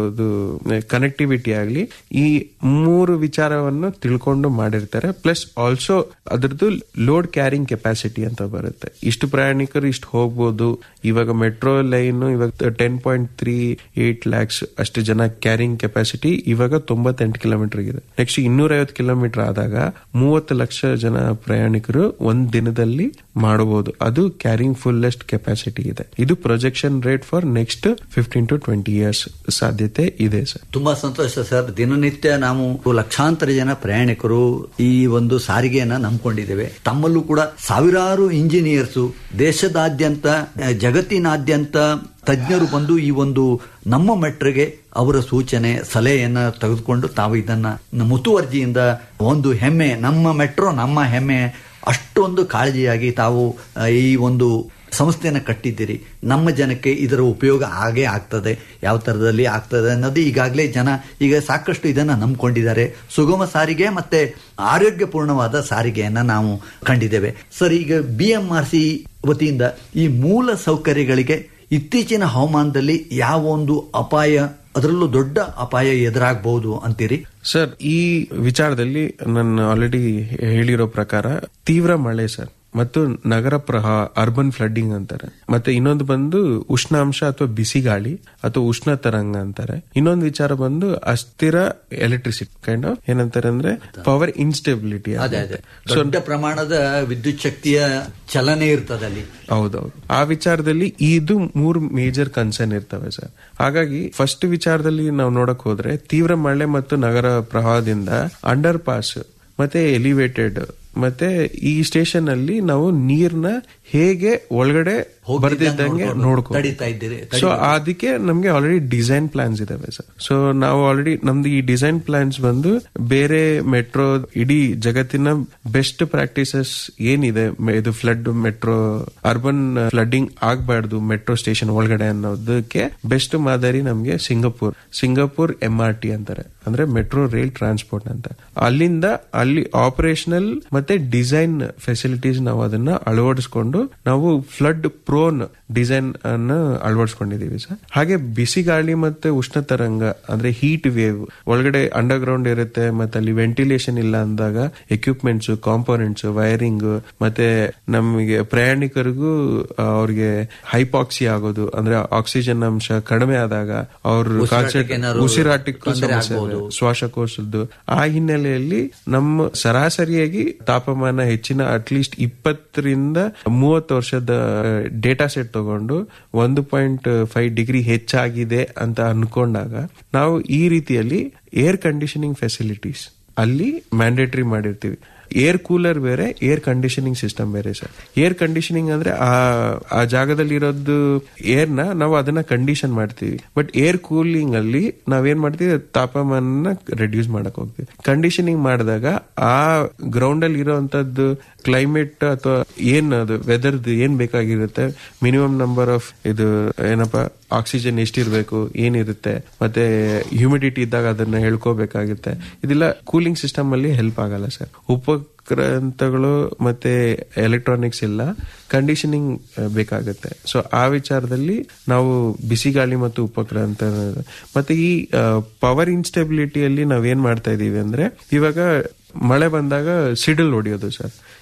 ಕನೆಕ್ಟಿವಿಟಿ ಆಗ್ಲಿ ಈ ಮೂರು ವಿಚಾರವನ್ನು ತಿಳ್ಕೊಂಡು ಮಾಡಿರ್ತಾರೆ ಪ್ಲಸ್ ಆಲ್ಸೋ ಅದರದ್ದು ಲೋಡ್ ಕ್ಯಾರಿಂಗ್ ಕೆಪಾಸಿಟಿ ಅಂತ ಬರುತ್ತೆ ಇಷ್ಟು ಪ್ರಯಾಣಿಕರು ಇಷ್ಟು ಹೋಗ್ಬೋದು ಇವಾಗ ಮೆಟ್ರೋ ಲೈನ್ ಇವಾಗ ten point three eight lakhs ಅಷ್ಟು ಜನ ಕ್ಯಾರಿಂಗ್ ಕೆಪಾಸಿಟಿ ಇವಾಗ ತೊಂಬತ್ತೆಂಟು ಕಿಲೋಮೀಟರ್ ಇದೆ ನೆಕ್ಸ್ಟ್ ಇನ್ನೂರ ಐವತ್ತು ಕಿಲೋಮೀಟರ್ ಆದಾಗ ಮೂವತ್ತು ಲಕ್ಷ ಜನ ಪ್ರಯಾಣಿಕರು ಒಂದ್ ದಿನದಲ್ಲಿ ಮಾಡಬಹುದು ಅದು ಕ್ಯಾರಿಂಗ್ ಫುಲ್ಲೆಸ್ಟ್ ಕೆಪಾಸಿಟಿ ಇದೆ ಇದು projection rate for next fifteen to twenty years ಸಾಧ್ಯತೆ ಇದೆ ಸರ್ ತುಂಬಾ ಸಂತೋಷ ಸರ್ ದಿನನಿತ್ಯ ನಾವು ಲಕ್ಷಾಂತರ ಜನ ಪ್ರಯಾಣಿಕರು ಈ ಒಂದು ಸಾರಿಗೆಯನ್ನ ನಂಬ್ಕೊಂಡಿದ್ದೇವೆ ತಮ್ಮಲ್ಲೂ ಕೂಡ ಸಾವಿರಾರು ಇಂಜಿನಿಯರ್ಸ್ ದೇಶದಾದ್ಯಂತ ಆ, ಜಗತ್ತಿನಾದ್ಯಂತ ತಜ್ಞರು ಬಂದು ಈ ಒಂದು ನಮ್ಮ ಮೆಟ್ರಿಗೆ ಅವರ ಸೂಚನೆ ಸಲಹೆಯನ್ನ ತೆಗೆದುಕೊಂಡು ತಾವು ಇದನ್ನ ಮುತುವರ್ಜಿಯಿಂದ ಒಂದು ಹೆಮ್ಮೆ ನಮ್ಮ ಮೆಟ್ರೋ ನಮ್ಮ ಹೆಮ್ಮೆ ಅಷ್ಟೊಂದು ಕಾಳಜಿಯಾಗಿ ತಾವು ಆ, ಈ ಒಂದು ಸಂಸ್ಥೆಯನ್ನು ಕಟ್ಟಿದ್ದೀರಿ ನಮ್ಮ ಜನಕ್ಕೆ ಇದರ ಉಪಯೋಗ ಆಗೇ ಆಗ್ತದೆ ಯಾವ ತರದಲ್ಲಿ ಆಗ್ತದೆ ಅನ್ನೋದು ಈಗಾಗಲೇ ಜನ ಈಗ ಸಾಕಷ್ಟು ಇದನ್ನ ನಂಬ್ಕೊಂಡಿದ್ದಾರೆ ಸುಗಮ ಸಾರಿಗೆ ಮತ್ತೆ ಆರೋಗ್ಯಪೂರ್ಣವಾದ ಸಾರಿಗೆಯನ್ನ ನಾವು ಕಂಡಿದ್ದೇವೆ ಸರ್ ಈಗ ಬಿ ಎಂ ಆರ್ ಸಿ ವತಿಯಿಂದ ಈ ಮೂಲ ಸೌಕರ್ಯಗಳಿಗೆ ಇತ್ತೀಚಿನ ಹವಾಮಾನದಲ್ಲಿ ಯಾವ ಒಂದು ಅಪಾಯ ಅದರಲ್ಲೂ ದೊಡ್ಡ ಅಪಾಯ ಎದುರಾಗಬಹುದು ಅಂತೀರಿ ಸರ್ ಈ ವಿಚಾರದಲ್ಲಿ ನಾನು ಆಲ್ರೆಡಿ ಹೇಳಿರೋ ಪ್ರಕಾರ ತೀವ್ರ ಮಳೆ ಸರ್ ಮತ್ತು ನಗರ ಪ್ರಹ ಅರ್ಬನ್ ಫ್ಲಡ್ಡಿಂಗ್ ಅಂತಾರೆ ಮತ್ತೆ ಇನ್ನೊಂದು ಬಂದು ಉಷ್ಣಾಂಶ ಅಥವಾ ಬಿಸಿ ಗಾಳಿ ಅಥವಾ ಉಷ್ಣ ತರಂಗ ಅಂತಾರೆ ಇನ್ನೊಂದು ವಿಚಾರ ಬಂದು ಅಸ್ಥಿರ ಎಲೆಕ್ಟ್ರಿಸಿಟಿ ಕೈಂಡ್ ಆಫ್ ಏನಂತಾರೆ ಅಂದ್ರೆ ಪವರ್ ಇನ್ಸ್ಟೆಬಿಲಿಟಿ ಅದೇ ಅದೇ ದೊಡ್ಡ ಪ್ರಮಾಣದ ವಿದ್ಯುತ್ ಶಕ್ತಿಯ ಚಲನೆ ಇರ್ತದೆ ಅಲ್ಲಿ ಹೌದೌದು ಆ ವಿಚಾರದಲ್ಲಿ ಇದು ಮೂರು ಮೇಜರ್ ಕನ್ಸರ್ನ್ ಇರ್ತವೆ ಸರ್ ಹಾಗಾಗಿ ಫಸ್ಟ್ ವಿಚಾರದಲ್ಲಿ ನಾವು ನೋಡಕ್ ಹೋದ್ರೆ ತೀವ್ರ ಮಳೆ ಮತ್ತು ನಗರ ಪ್ರವಾಹದಿಂದ ಅಂಡರ್ ಪಾಸ್ ಮತ್ತೆ ಎಲಿವೇಟೆಡ್ ಮತ್ತೆ ಈ ಸ್ಟೇಷನ್ ಅಲ್ಲಿ ನಾವು ನೀರ್ನ ಹೇಗೆ ಒಳಗಡೆ ಹೋಗ್ತಿದ್ದಂಗೆ ಬರ್ದಿದ್ದಂಗೆ ನೋಡ್ಕೊಂಡು ನೋಡ್ಕೊ ತಡೀತಾ ಇದ್ದೀರಿ, ಸೊ ಅದಕ್ಕೆ ನಮ್ಗೆ ಆಲ್ರೆಡಿ ಡಿಸೈನ್ ಪ್ಲಾನ್ಸ್ ಇದಾವೆ ಸರ್ ಸೊ ನಾವು ಆಲ್ರೆಡಿ ನಮ್ದು ಈ ಡಿಸೈನ್ ಪ್ಲಾನ್ಸ್ ಬಂದು ಬೇರೆ ಮೆಟ್ರೋ ಇಡೀ ಜಗತ್ತಿನ ಬೆಸ್ಟ್ ಪ್ರಾಕ್ಟೀಸಸ್ ಏನಿದೆ ಮೆ- ಇದು ಫ್ಲಡ್ ಮೆಟ್ರೋ ಅರ್ಬನ್ ಫ್ಲಡ್ಡಿಂಗ್ ಆಗ್ಬಾರ್ದು ಮೆಟ್ರೋ ಸ್ಟೇಷನ್ ಒಳಗಡೆ ಅನ್ನೋದಕ್ಕೆ ಬೆಸ್ಟ್ ಮಾದರಿ ನಮ್ಗೆ Singapore Singapore M R T ಅಂತಾರೆ ಅಂದ್ರೆ ಮೆಟ್ರೋ ರೈಲ್ ಟ್ರಾನ್ಸ್ಪೋರ್ಟ್ ಅಂತ ಅಲ್ಲಿಂದ ಅಲ್ಲಿ ಆಪರೇಷನಲ್ ಮತ್ತೆ ಡಿಸೈನ್ ಫೆಸಿಲಿಟೀಸ್ ನಾವು ಅದನ್ನ ಅಳವಡಿಸ್ಕೊಂಡು ನಾವು ಫ್ಲಡ್ ಪ್ರೋನ್ ಡಿಸೈನ್ ಅನ್ನ ಅಳವಡಿಸ್ಕೊಂಡಿದೀವಿ ಸರ್ ಹಾಗೆ ಬಿಸಿ ಗಾಳಿ ಮತ್ತೆ ಉಷ್ಣ ತರಂಗ ಅಂದ್ರೆ ಹೀಟ್ ವೇವ್ ಒಳಗಡೆ ಅಂಡರ್ ಗ್ರೌಂಡ್ ಇರುತ್ತೆ ಮತ್ತೆ ಅಲ್ಲಿ ವೆಂಟಿಲೇಷನ್ ಇಲ್ಲ ಅಂದಾಗ ಎಕ್ವಿಪ್ಮೆಂಟ್ಸ್ ಕಾಂಪೋನೆಂಟ್ಸ್ ವೈರಿಂಗ್ ಮತ್ತೆ ನಮಗೆ ಪ್ರಯಾಣಿಕರಿಗೂ ಆ, ಅವ್ರಿಗೆ ಹೈಪಾಕ್ಸಿ ಆಗೋದು ಅಂದ್ರೆ ಆಕ್ಸಿಜನ್ ಅಂಶ ಕಡಿಮೆ ಆದಾಗ ಅವ್ರ ಉಸಿರಾಟಕ್ಕೆ ಏನಾದ್ರು ಉಸಿರಾಟಕ್ಕೂ ತೊಂದ್ರೆ ಸಮಸ್ಯೆ ಇದೆ. ಆಗ್ಬೋದು. ಶ್ವಾಸಕೋಶದ್ದು ಆ ಹಿನ್ನೆಲೆಯಲ್ಲಿ ನಮ್ಮ ಸರಾಸರಿಯಾಗಿ ತಾಪಮಾನ ಹೆಚ್ಚಿನ ಅಟ್ಲೀಸ್ಟ್ ಇಪ್ಪತ್ತರಿಂದ ಮೂವತ್ತು ವರ್ಷದ ಡೇಟಾ ಸೆಟ್ ತಗೊಂಡು ಒಂದು ಪಾಯಿಂಟ್ ಫೈವ್ ಡಿಗ್ರಿ ಹೆಚ್ಚಾಗಿದೆ ಅಂತ ಅನ್ಕೊಂಡಾಗ ನಾವು ಈ ರೀತಿಯಲ್ಲಿ ಏರ್ ಕಂಡೀಷನಿಂಗ್ ಫೆಸಿಲಿಟೀಸ್ ಅಲ್ಲಿ ಮ್ಯಾಂಡೇಟರಿ ಮಾಡಿರ್ತೀವಿ ಏರ್ ಕೂಲರ್ ಬೇರೆ ಏರ್ ಕಂಡೀಷನಿಂಗ್ ಸಿಸ್ಟಮ್ ಬೇರೆ ಸರ್ ಏರ್ ಕಂಡೀಷನಿಂಗ್ ಅಂದ್ರೆ ಆ ಆ ಜಾಗದಲ್ಲಿ ಇರೋದು ಏರ್ ನ ನಾವು ಅದನ್ನ ಕಂಡೀಷನ್ ಮಾಡ್ತೀವಿ ಬಟ್ ಏರ್ ಕೂಲಿಂಗ್ ಅಲ್ಲಿ ನಾವೇನ್ ಮಾಡ್ತೀವಿ ತಾಪಮಾನ ರೆಡ್ಯೂಸ್ ಮಾಡಕ್ ಹೋಗ್ತೀವಿ ಕಂಡೀಷನಿಂಗ್ ಮಾಡಿದಾಗ ಆ ಗ್ರೌಂಡ್ ಅಲ್ಲಿ ಇರೋಂತದ್ದು ಕ್ಲೈಮೇಟ್ ಅಥವಾ ಏನ್ ಅದು ವೆದರ್ದು ಏನ್ ಬೇಕಾಗಿರುತ್ತೆ ಮಿನಿಮಮ್ ನಂಬರ್ ಆಫ್ ಇದು ಏನಪ್ಪಾ ಆಕ್ಸಿಜನ್ ಎಷ್ಟಿರ್ಬೇಕು ಏನಿರುತ್ತೆ ಮತ್ತೆ ಹ್ಯೂಮಿಡಿಟಿ ಇದ್ದಾಗ ಅದನ್ನ ಹೇಳ್ಕೋಬೇಕಾಗುತ್ತೆ ಇದೆಲ್ಲ ಕೂಲಿಂಗ್ ಸಿಸ್ಟಮ್ ಅಲ್ಲಿ ಹೆಲ್ಪ್ ಆಗಲ್ಲ ಸರ್ ಉಪಕ್ರಾಂತಗಳು ಮತ್ತೆ ಎಲೆಕ್ಟ್ರಾನಿಕ್ಸ್ ಎಲ್ಲ ಕಂಡೀಷನಿಂಗ್ ಬೇಕಾಗುತ್ತೆ ಸೊ ಆ ವಿಚಾರದಲ್ಲಿ ನಾವು ಬಿಸಿ ಗಾಳಿ ಮತ್ತು ಉಪಕ್ರಾಂತ ಮತ್ತೆ ಈ ಪವರ್ ಇನ್ಸ್ಟೆಬಿಲಿಟಿಯಲ್ಲಿ ನಾವೇನ್ ಮಾಡ್ತಾ ಇದೀವಿ ಅಂದ್ರೆ ಇವಾಗ ಮಳೆ ಬಂದಾಗ ಸಿಡಿಲ್ ಹೊಡಿಯೋದು ಸರ್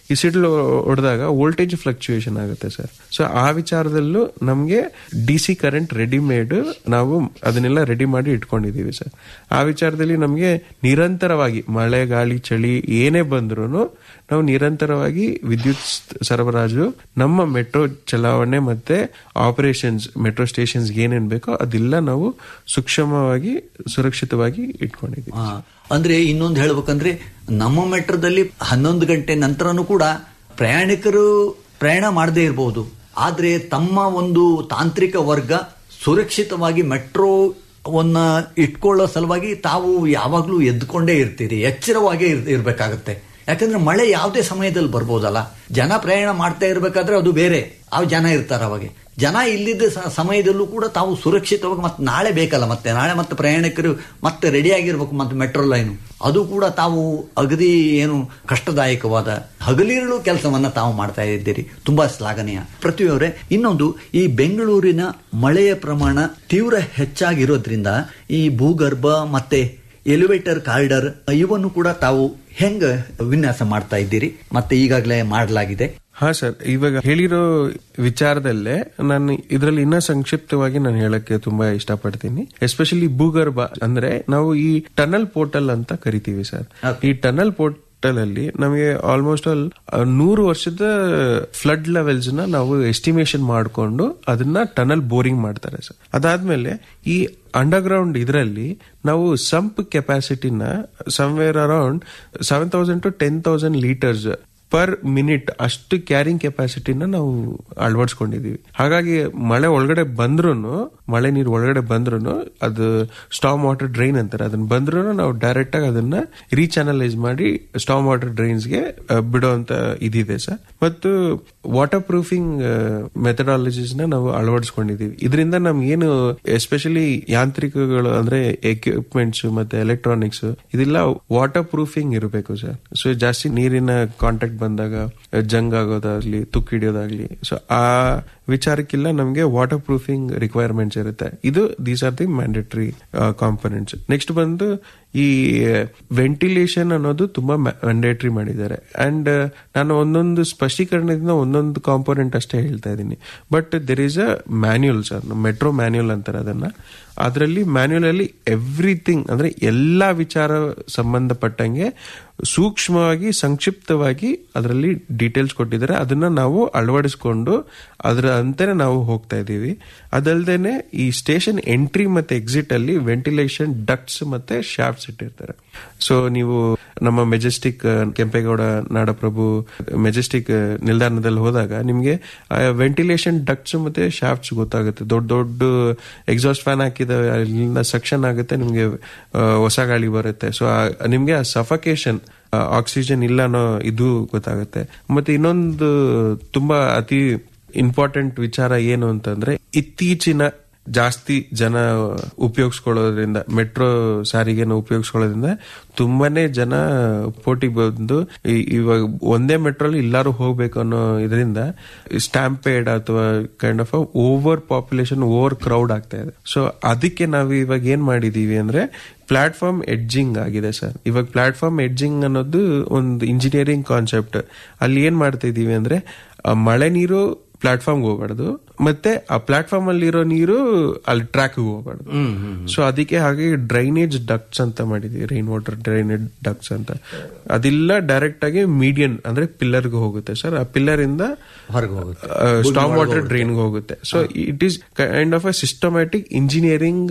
ಈ ಸಿಡ್ಲು ಹೊಡೆದಾಗ ವೋಲ್ಟೇಜ್ ಫ್ಲಕ್ಚುಯೇಷನ್ ಆಗುತ್ತೆ ಸರ್ ಸೊ ಆ ವಿಚಾರದಲ್ಲೂ ನಮಗೆ ಡಿ ಸಿ ಕರೆಂಟ್ ರೆಡಿಮೇಡ್ ನಾವು ಅದನ್ನೆಲ್ಲ ರೆಡಿ ಮಾಡಿ ಇಟ್ಕೊಂಡಿದೀವಿ ಸರ್ ಆ ವಿಚಾರದಲ್ಲಿ ನಮಗೆ ನಿರಂತರವಾಗಿ ಮಳೆ ಗಾಳಿ ಚಳಿ ಏನೇ ಬಂದ್ರೂ ನಾವು ನಿರಂತರವಾಗಿ ವಿದ್ಯುತ್ ಸ್- ಸರಬರಾಜು ನಮ್ಮ ಮೆಟ್ರೋ ಚಲಾವಣೆ ಮತ್ತೆ ಆಪರೇಷನ್ಸ್ ಮೆಟ್ರೋ ಸ್ಟೇಷನ್ಸ್ ಏನೇನ್ ಬೇಕೋ ಅದೆಲ್ಲ ನಾವು ಸೂಕ್ಷ್ಮವಾಗಿ ಸುರಕ್ಷಿತವಾಗಿ ಇಟ್ಕೊಂಡಿದ್ದೀವಿ ಆ, ಅಂದ್ರೆ ಇನ್ನೊಂದು ಹೇಳ್ಬೇಕಂದ್ರೆ ನಮ್ಮ ಮೆಟ್ರೋದಲ್ಲಿ ಹನ್ನೊಂದು ಗಂಟೆ ನಂತರನೂ ಕೂಡ ಪ್ರಯಾಣಿಕರು ಪ್ರಯಾಣ ಮಾಡದೇ ಇರಬಹುದು ಆದ್ರೆ ತಮ್ಮ ಒಂದು ತಾಂತ್ರಿಕ ವರ್ಗ ಸುರಕ್ಷಿತವಾಗಿ ಮೆಟ್ರೋವನ್ನ ಇಟ್ಕೊಳ್ಳೋ ಸಲುವಾಗಿ ತಾವು ಯಾವಾಗಲೂ ಎದ್ಕೊಂಡೇ ಇರ್ತೀರಿ ಎಚ್ಚರವಾಗೇ ಇರ್- ಇರ್ಬೇಕಾಗತ್ತೆ ಯಾಕಂದ್ರೆ ಮಳೆ ಯಾವುದೇ ಸಮಯದಲ್ಲಿ ಬರ್ಬೋದಲ್ಲ ಜನ ಪ್ರಯಾಣ ಮಾಡ್ತಾ ಇರ್ಬೇಕಾದ್ರೆ ಅದು ಬೇರೆ ಆ ಜನ ಇರ್ತಾರೆ ಅವಾಗ ಜನ ಇಲ್ಲಿದ್ದ ಸ- ಸಮಯದಲ್ಲೂ ಕೂಡ ತಾವು ಸುರಕ್ಷಿತವಾಗಿ ಮತ್ತೆ ನಾಳೆ ಬೇಕಲ್ಲ ಮತ್ತೆ ನಾಳೆ ಮತ್ತೆ ಪ್ರಯಾಣಿಕರು ಮತ್ತೆ ರೆಡಿ ಆಗಿರ್ಬೇಕು ಮತ್ತೆ ಮೆಟ್ರೋ ಲೈನು ಅದು ಕೂಡ ತಾವು ಅಗದಿ ಏನು ಕಷ್ಟದಾಯಕವಾದ ಹಗಲಿರುಳು ಕೆಲಸವನ್ನ ತಾವು ಮಾಡ್ತಾ ಇದ್ದೀರಿ ತುಂಬಾ ಶ್ಲಾಘನೀಯ ಪೃಥ್ವಿಯವರೇ ಇನ್ನೊಂದು ಈ ಬೆಂಗಳೂರಿನ ಮಳೆಯ ಪ್ರಮಾಣ ತೀವ್ರ ಹೆಚ್ಚಾಗಿರೋದ್ರಿಂದ ಈ ಭೂಗರ್ಭ ಮತ್ತೆ ಎಲಿವೇಟರ್ ಕಾರಿಡರ್ ಇವನ್ನು ಕೂಡ ತಾವು ಹೆಂಗ ವಿನ್ಯಾಸ ಮಾಡ್ತಾ ಇದ್ದೀರಿ ಮತ್ತೆ ಈಗಾಗಲೇ ಮಾಡಲಾಗಿದೆ ಹಾ ಸರ್ ಇವಾಗ ಹೇಳಿರೋ ವಿಚಾರದಲ್ಲೇ ನಾನು ಇದರಲ್ಲಿ ಇನ್ನ ಸಂಕ್ಷಿಪ್ತವಾಗಿ ನಾನು ಹೇಳಕ್ಕೆ ತುಂಬಾ ಇಷ್ಟಪಡ್ತೀನಿ ಎಸ್ಪೆಷಲಿ ಭೂಗರ್ಭ ಅಂದ್ರೆ ನಾವು ಈ ಟನಲ್ ಪೋರ್ಟಲ್ ಅಂತ ಕರಿತೀವಿ ಸರ್ ಈ ಟನಲ್ ಪೋರ್ಟಲ್ ಅಲ್ಲಿ ನಮಗೆ ಆಲ್ಮೋಸ್ಟ್ ಆಲ್ ನೂರು ವರ್ಷದ ಫ್ಲಡ್ ಲೆವೆಲ್ಸ್ ನ ನಾವು ಎಸ್ಟಿಮೇಶನ್ ಮಾಡಿಕೊಂಡು ಅದನ್ನ ಟನಲ್ ಬೋರಿಂಗ್ ಮಾಡ್ತಾರೆ ಸರ್ ಅದಾದ್ಮೇಲೆ ಈ ಅಂಡರ್ಗ್ರೌಂಡ್ ಇದರಲ್ಲಿ ನಾವು ಸಂಪ್ ಕೆಪಾಸಿಟಿನ somewhere around seven thousand to ten thousand litres per minute ಅಷ್ಟು ಕ್ಯಾರಿಂಗ್ ಕೆಪಾಸಿಟಿನ ನಾವು ಅಳವಡಿಸ್ಕೊಂಡಿದೀವಿ ಹಾಗಾಗಿ ಮಳೆ ಒಳಗಡೆ ಬಂದ್ರು ಮಳೆ ನೀರು ಒಳಗಡೆ ಬಂದ್ರು ಅದು ಸ್ಟಾಮ್ ವಾಟರ್ ಡ್ರೈನ್ ಅಂತಾರೆ ಅದನ್ನ ಬಂದ್ರು ನಾವು ಡೈರೆಕ್ಟ್ ಆಗಿ ಅದನ್ನ ರೀಚಾನಲೈಸ್ ಮಾಡಿ ಸ್ಟಾಮ್ ವಾಟರ್ ಡ್ರೈನ್ಸ್ಗೆ ಬಿಡುವಂತ ಇದಿದೆ ಸರ್ ಮತ್ತು ವಾಟರ್ ಪ್ರೂಫಿಂಗ್ ಮೆಥಡಾಲಜೀಸ್ ನ ನಾವು ಅಳವಡಿಸ್ಕೊಂಡಿದೀವಿ ಇದರಿಂದ ನಮ್ಗೆ ಏನು ಎಸ್ಪೆಷಲಿ ಯಾಂತ್ರಿಕಗಳು ಅಂದ್ರೆ ಎಕ್ವಿಪ್ಮೆಂಟ್ಸ್ ಮತ್ತೆ ಎಲೆಕ್ಟ್ರಾನಿಕ್ಸ್ ಇದೆಲ್ಲ ವಾಟರ್ ಪ್ರೂಫಿಂಗ್ ಇರಬೇಕು ಸರ್ ಸೊ ಜಾಸ್ತಿ ನೀರಿನ ಕಾಂಟ್ಯಾಕ್ಟ್ ಬಂದಾಗ ಜಂಗ್ ಆಗೋದಾಗ್ಲಿ ತುಕ್ಕು ಹಿಡಿಯೋದಾಗ್ಲಿ ಸೊ ಆ ವಿಚಾರಕ್ಕೆಲ್ಲ ನಮಗೆ ವಾಟರ್ ಪ್ರೂಫಿಂಗ್ ರಿಕ್ವೈರ್ಮೆಂಟ್ಸ್ ಇರುತ್ತೆ ಇದು these are the mandatory components next ಬಂದು ಈ ವೆಂಟಿಲೇಷನ್ ಅನ್ನೋದು ತುಂಬಾ ಮ್ಯಾಂಡೇಟರಿ ಮಾಡಿದ್ದಾರೆ ಅಂಡ್ ನಾನು ಒಂದೊಂದು ಸ್ಪಷ್ಟೀಕರಣದಿಂದ ಒಂದೊಂದು ಕಾಂಪೊನೆಂಟ್ ಅಷ್ಟೇ ಹೇಳ್ತಾ ಇದ್ದೀನಿ but there is a manual sir metro manual ಅಂತಾರೆ ಅದನ್ನ ಅದರಲ್ಲಿ ಮ್ಯಾನ್ಯುಯಲ್ ಅಲ್ಲಿ ಎವ್ರಿಥಿಂಗ್ ಅಂದ್ರೆ ಎಲ್ಲಾ ವಿಚಾರ ಸಂಬಂಧಪಟ್ಟಂಗೆ ಸೂಕ್ಷ್ಮವಾಗಿ ಸಂಕ್ಷಿಪ್ತವಾಗಿ ಅದರಲ್ಲಿ ಡೀಟೇಲ್ಸ್ ಕೊಟ್ಟಿದ್ದಾರೆ ಅದನ್ನ ನಾವು ಅಳವಡಿಸ್ಕೊಂಡು ಅದರ ಅಂತಾನೆ ನಾವು ಹೋಗ್ತಾ ಇದ್ದೀವಿ ಅದಲ್ದೇನೆ ಈ ಸ್ಟೇಷನ್ ಎಂಟ್ರಿ ಮತ್ತೆ ಎಕ್ಸಿಟ್ ಅಲ್ಲಿ ವೆಂಟಿಲೇಷನ್ ಡಕ್ಟ್ಸ್ ಮತ್ತೆ ಶಾಫ್ಟ್ಸ್ ಇಟ್ಟಿರ್ತಾರೆ ಸೊ ನೀವು ನಮ್ಮ ಮೆಜೆಸ್ಟಿಕ್ ಕೆಂಪೇಗೌಡ ನಾಡಪ್ರಭು ಮೆಜೆಸ್ಟಿಕ್ ನಿಲ್ದಾಣದಲ್ಲಿ ಹೋದಾಗ ನಿಮ್ಗೆ ವೆಂಟಿಲೇಷನ್ ಡಕ್ಟ್ಸ್ ಮತ್ತೆ ಶಾಫ್ಟ್ಸ್ ಗೊತ್ತಾಗುತ್ತೆ ದೊಡ್ಡ ದೊಡ್ಡ ಎಕ್ಸಾಸ್ಟ್ ಫ್ಯಾನ್ ಹಾಕಿದಾವೆ ಅಲ್ಲಿಂದ ಸಕ್ಷನ್ ಆಗುತ್ತೆ ನಿಮ್ಗೆ ಆ, ಹೊಸ ಗಾಳಿ ಬರುತ್ತೆ ಸೊ ನಿಮ್ಗೆ ಆ ಸಫಕೇಶನ್ ಆಕ್ಸಿಜನ್ ಇಲ್ಲ ಅನ್ನೋ ಇದು ಗೊತ್ತಾಗುತ್ತೆ ಮತ್ತೆ ಇನ್ನೊಂದು ತುಂಬಾ ಅತಿ ಇಂಪಾರ್ಟೆಂಟ್ ವಿಚಾರ ಏನು ಅಂತಂದ್ರೆ ಇತ್ತೀಚಿನ ಜಾಸ್ತಿ ಜನ ಉಪಯೋಗಿಸ್ಕೊಳ್ಳೋದ್ರಿಂದ ಮೆಟ್ರೋ ಸಾರಿಗೆನ ಉಪಯೋಗಿಸ್ಕೊಳ್ಳೋದ್ರಿಂದ ತುಂಬಾನೇ ಜನ ಪೋಟಿ ಬಂದು ಈ- ಇವಾಗ ಒಂದೇ ಮೆಟ್ರೋಲಿ ಎಲ್ಲಾರು ಹೋಗ್ಬೇಕು ಅನ್ನೋ ಇದರಿಂದ ಸ್ಟ್ಯಾಂಪೇಡ್ ಅಥವಾ kind of over population over crowd ಆಗ್ತಾ ಇದೆ ಸೊ ಅದಕ್ಕೆ ನಾವು ಇವಾಗ ಏನ್ ಮಾಡಿದೀವಿ ಅಂದ್ರೆ ಪ್ಲಾಟ್ಫಾರ್ಮ್ ಎಡ್ಜಿಂಗ್ ಆಗಿದೆ ಸರ್ ಇವಾಗ ಪ್ಲಾಟ್ಫಾರ್ಮ್ ಎಡ್ಜಿಂಗ್ ಅನ್ನೋದು ಒಂದು ಇಂಜಿನಿಯರಿಂಗ್ ಕಾನ್ಸೆಪ್ಟ್ ಅಲ್ಲಿ ಏನ್ ಮಾಡ್ತಾ ಇದೀವಿ ಅಂದ್ರೆ ಆ ಮಳೆ ನೀರು ಪ್ಲಾಟ್ಫಾರ್ಮ್ ಹೋಗ್ಬಾರ್ದು ಮತ್ತೆ ಆ ಪ್ಲಾಟ್ಫಾರ್ಮ್ ಅಲ್ಲಿ ಇರೋ ನೀರು ಅಲ್ಲಿ ಟ್ರ್ಯಾಕ್ ಹೋಗ್ಬಾರ್ದು ಸೊ ಅದಕ್ಕೆ ಹಾಗೆ ಡ್ರೈನೇಜ್ ಡಕ್ಟ್ಸ್ ಅಂತ ಮಾಡಿದೀವಿ ರೈನ್ ವಾಟರ್ ಡ್ರೈನೇಜ್ ಡಕ್ಟ್ಸ್ ಅಂತ ಅದೆಲ್ಲ ಡೈರೆಕ್ಟ್ ಆಗಿ ಮೀಡಿಯನ್ ಅಂದ್ರೆ ಪಿಲ್ಲರ್ಗೆ ಹೋಗುತ್ತೆ ಸರ್ ಆ ಪಿಲ್ಲರ್ ಇಂದ ಹೊರಗೆ ಹೋಗುತ್ತೆ ಸ್ಟಾಮ್ ವಾಟರ್ ಡ್ರೈನ್ ಹೋಗುತ್ತೆ so it is kind of a systematic engineering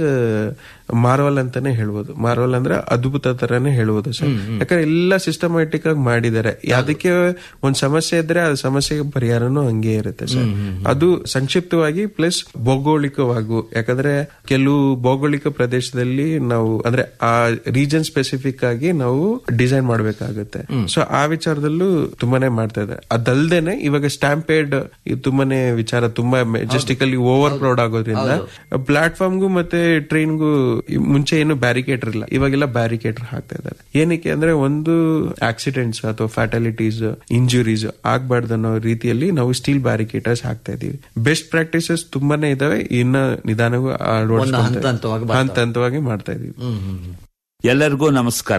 marvel ಅಂತಾನೆ ಹೇಳ್ಬೋದು ಮಾರ್ವಲ್ ಅಂದ್ರೆ ಅದ್ಭುತ ತರಾನೇ ಹೇಳ್ಬೋದು ಸರ್ ಯಾಕಂದ್ರೆ ಎಲ್ಲ ಸಿಸ್ಟಮ್ಯಾಟಿಕ್ ಆಗಿ ಮಾಡಿದ್ದಾರೆ ಅದಕ್ಕೆ ಒಂದ್ ಸಮಸ್ಯೆ ಇದ್ರೆ ಆ ಸಮಸ್ಯೆಗೆ ಪರಿಹಾರನೂ ಹಂಗೆ ಇರುತ್ತೆ ಸರ್ ಅದು ಸಂಕ್ಷಿಪ್ತವಾಗಿ ಪ್ಲಸ್ ಭೌಗೋಳಿಕವಾಗೂ ಯಾಕಂದ್ರೆ ಕೆಲವು ಭೌಗೋಳಿಕ ಪ್ರದೇಶದಲ್ಲಿ ನಾವು ಅಂದ್ರೆ ಆ ರೀಜನ್ ಸ್ಪೆಸಿಫಿಕ್ ಆಗಿ ನಾವು ಡಿಸೈನ್ ಮಾಡ್ಬೇಕಾಗುತ್ತೆ ಸೊ ಆ ವಿಚಾರದಲ್ಲೂ ತುಂಬಾನೇ ಮಾಡ್ತಾ ಇದ್ದಾರೆ ಅದಲ್ದೇನೆ ಇವಾಗ ಸ್ಟ್ಯಾಂಪೇಡ್ ತುಂಬಾನೇ ವಿಚಾರ ತುಂಬಾ ಮೆಜೆಸ್ಟಿಕಲಿ ಓವರ್ ಕ್ರೌಡ್ ಆಗೋದ್ರಿಂದ ಪ್ಲಾಟ್ಫಾರ್ಮ್ಗೂ ಮತ್ತೆ ಟ್ರೈನ್ಗೂ ಮುಂಚೆ ಏನು ಬ್ಯಾರಿಕೇಡ್ ಇರಲಿಲ್ಲ ಇವಾಗೆಲ್ಲ ಬ್ಯಾರಿಕೇಡ್ ಹಾಕ್ತಾ ಇದ್ದಾರೆ ಏನಕ್ಕೆ ಅಂದ್ರೆ ಒಂದು ಆಕ್ಸಿಡೆಂಟ್ಸ್ ಅಥವಾ ಫ್ಯಾಟಾಲಿಟೀಸ್ ಇಂಜುರೀಸ್ ಆಗ್ಬಾರ್ದು ಅನ್ನೋ ರೀತಿಯಲ್ಲಿ ನಾವು ಸ್ಟೀಲ್ ಬ್ಯಾರಿಕೇಟರ್ಸ್ ಹಾಕ್ತಾ ಇದೀವಿ ಬೆಸ್ಟ್ ಪ್ರಾಕ್ಟೀಸಸ್ ತುಂಬಾನೇ ಇದಾವೆ ಇನ್ನ ನಿಧಾನಗೂ ಒಂದು ಹಂತ ಹಂತವಾಗಿ ಹಂತ ಹಂತವಾಗಿ ಮಾಡ್ತಾ ಇದೀವಿ ಎಲ್ಲರಿಗೂ ನಮಸ್ಕಾರ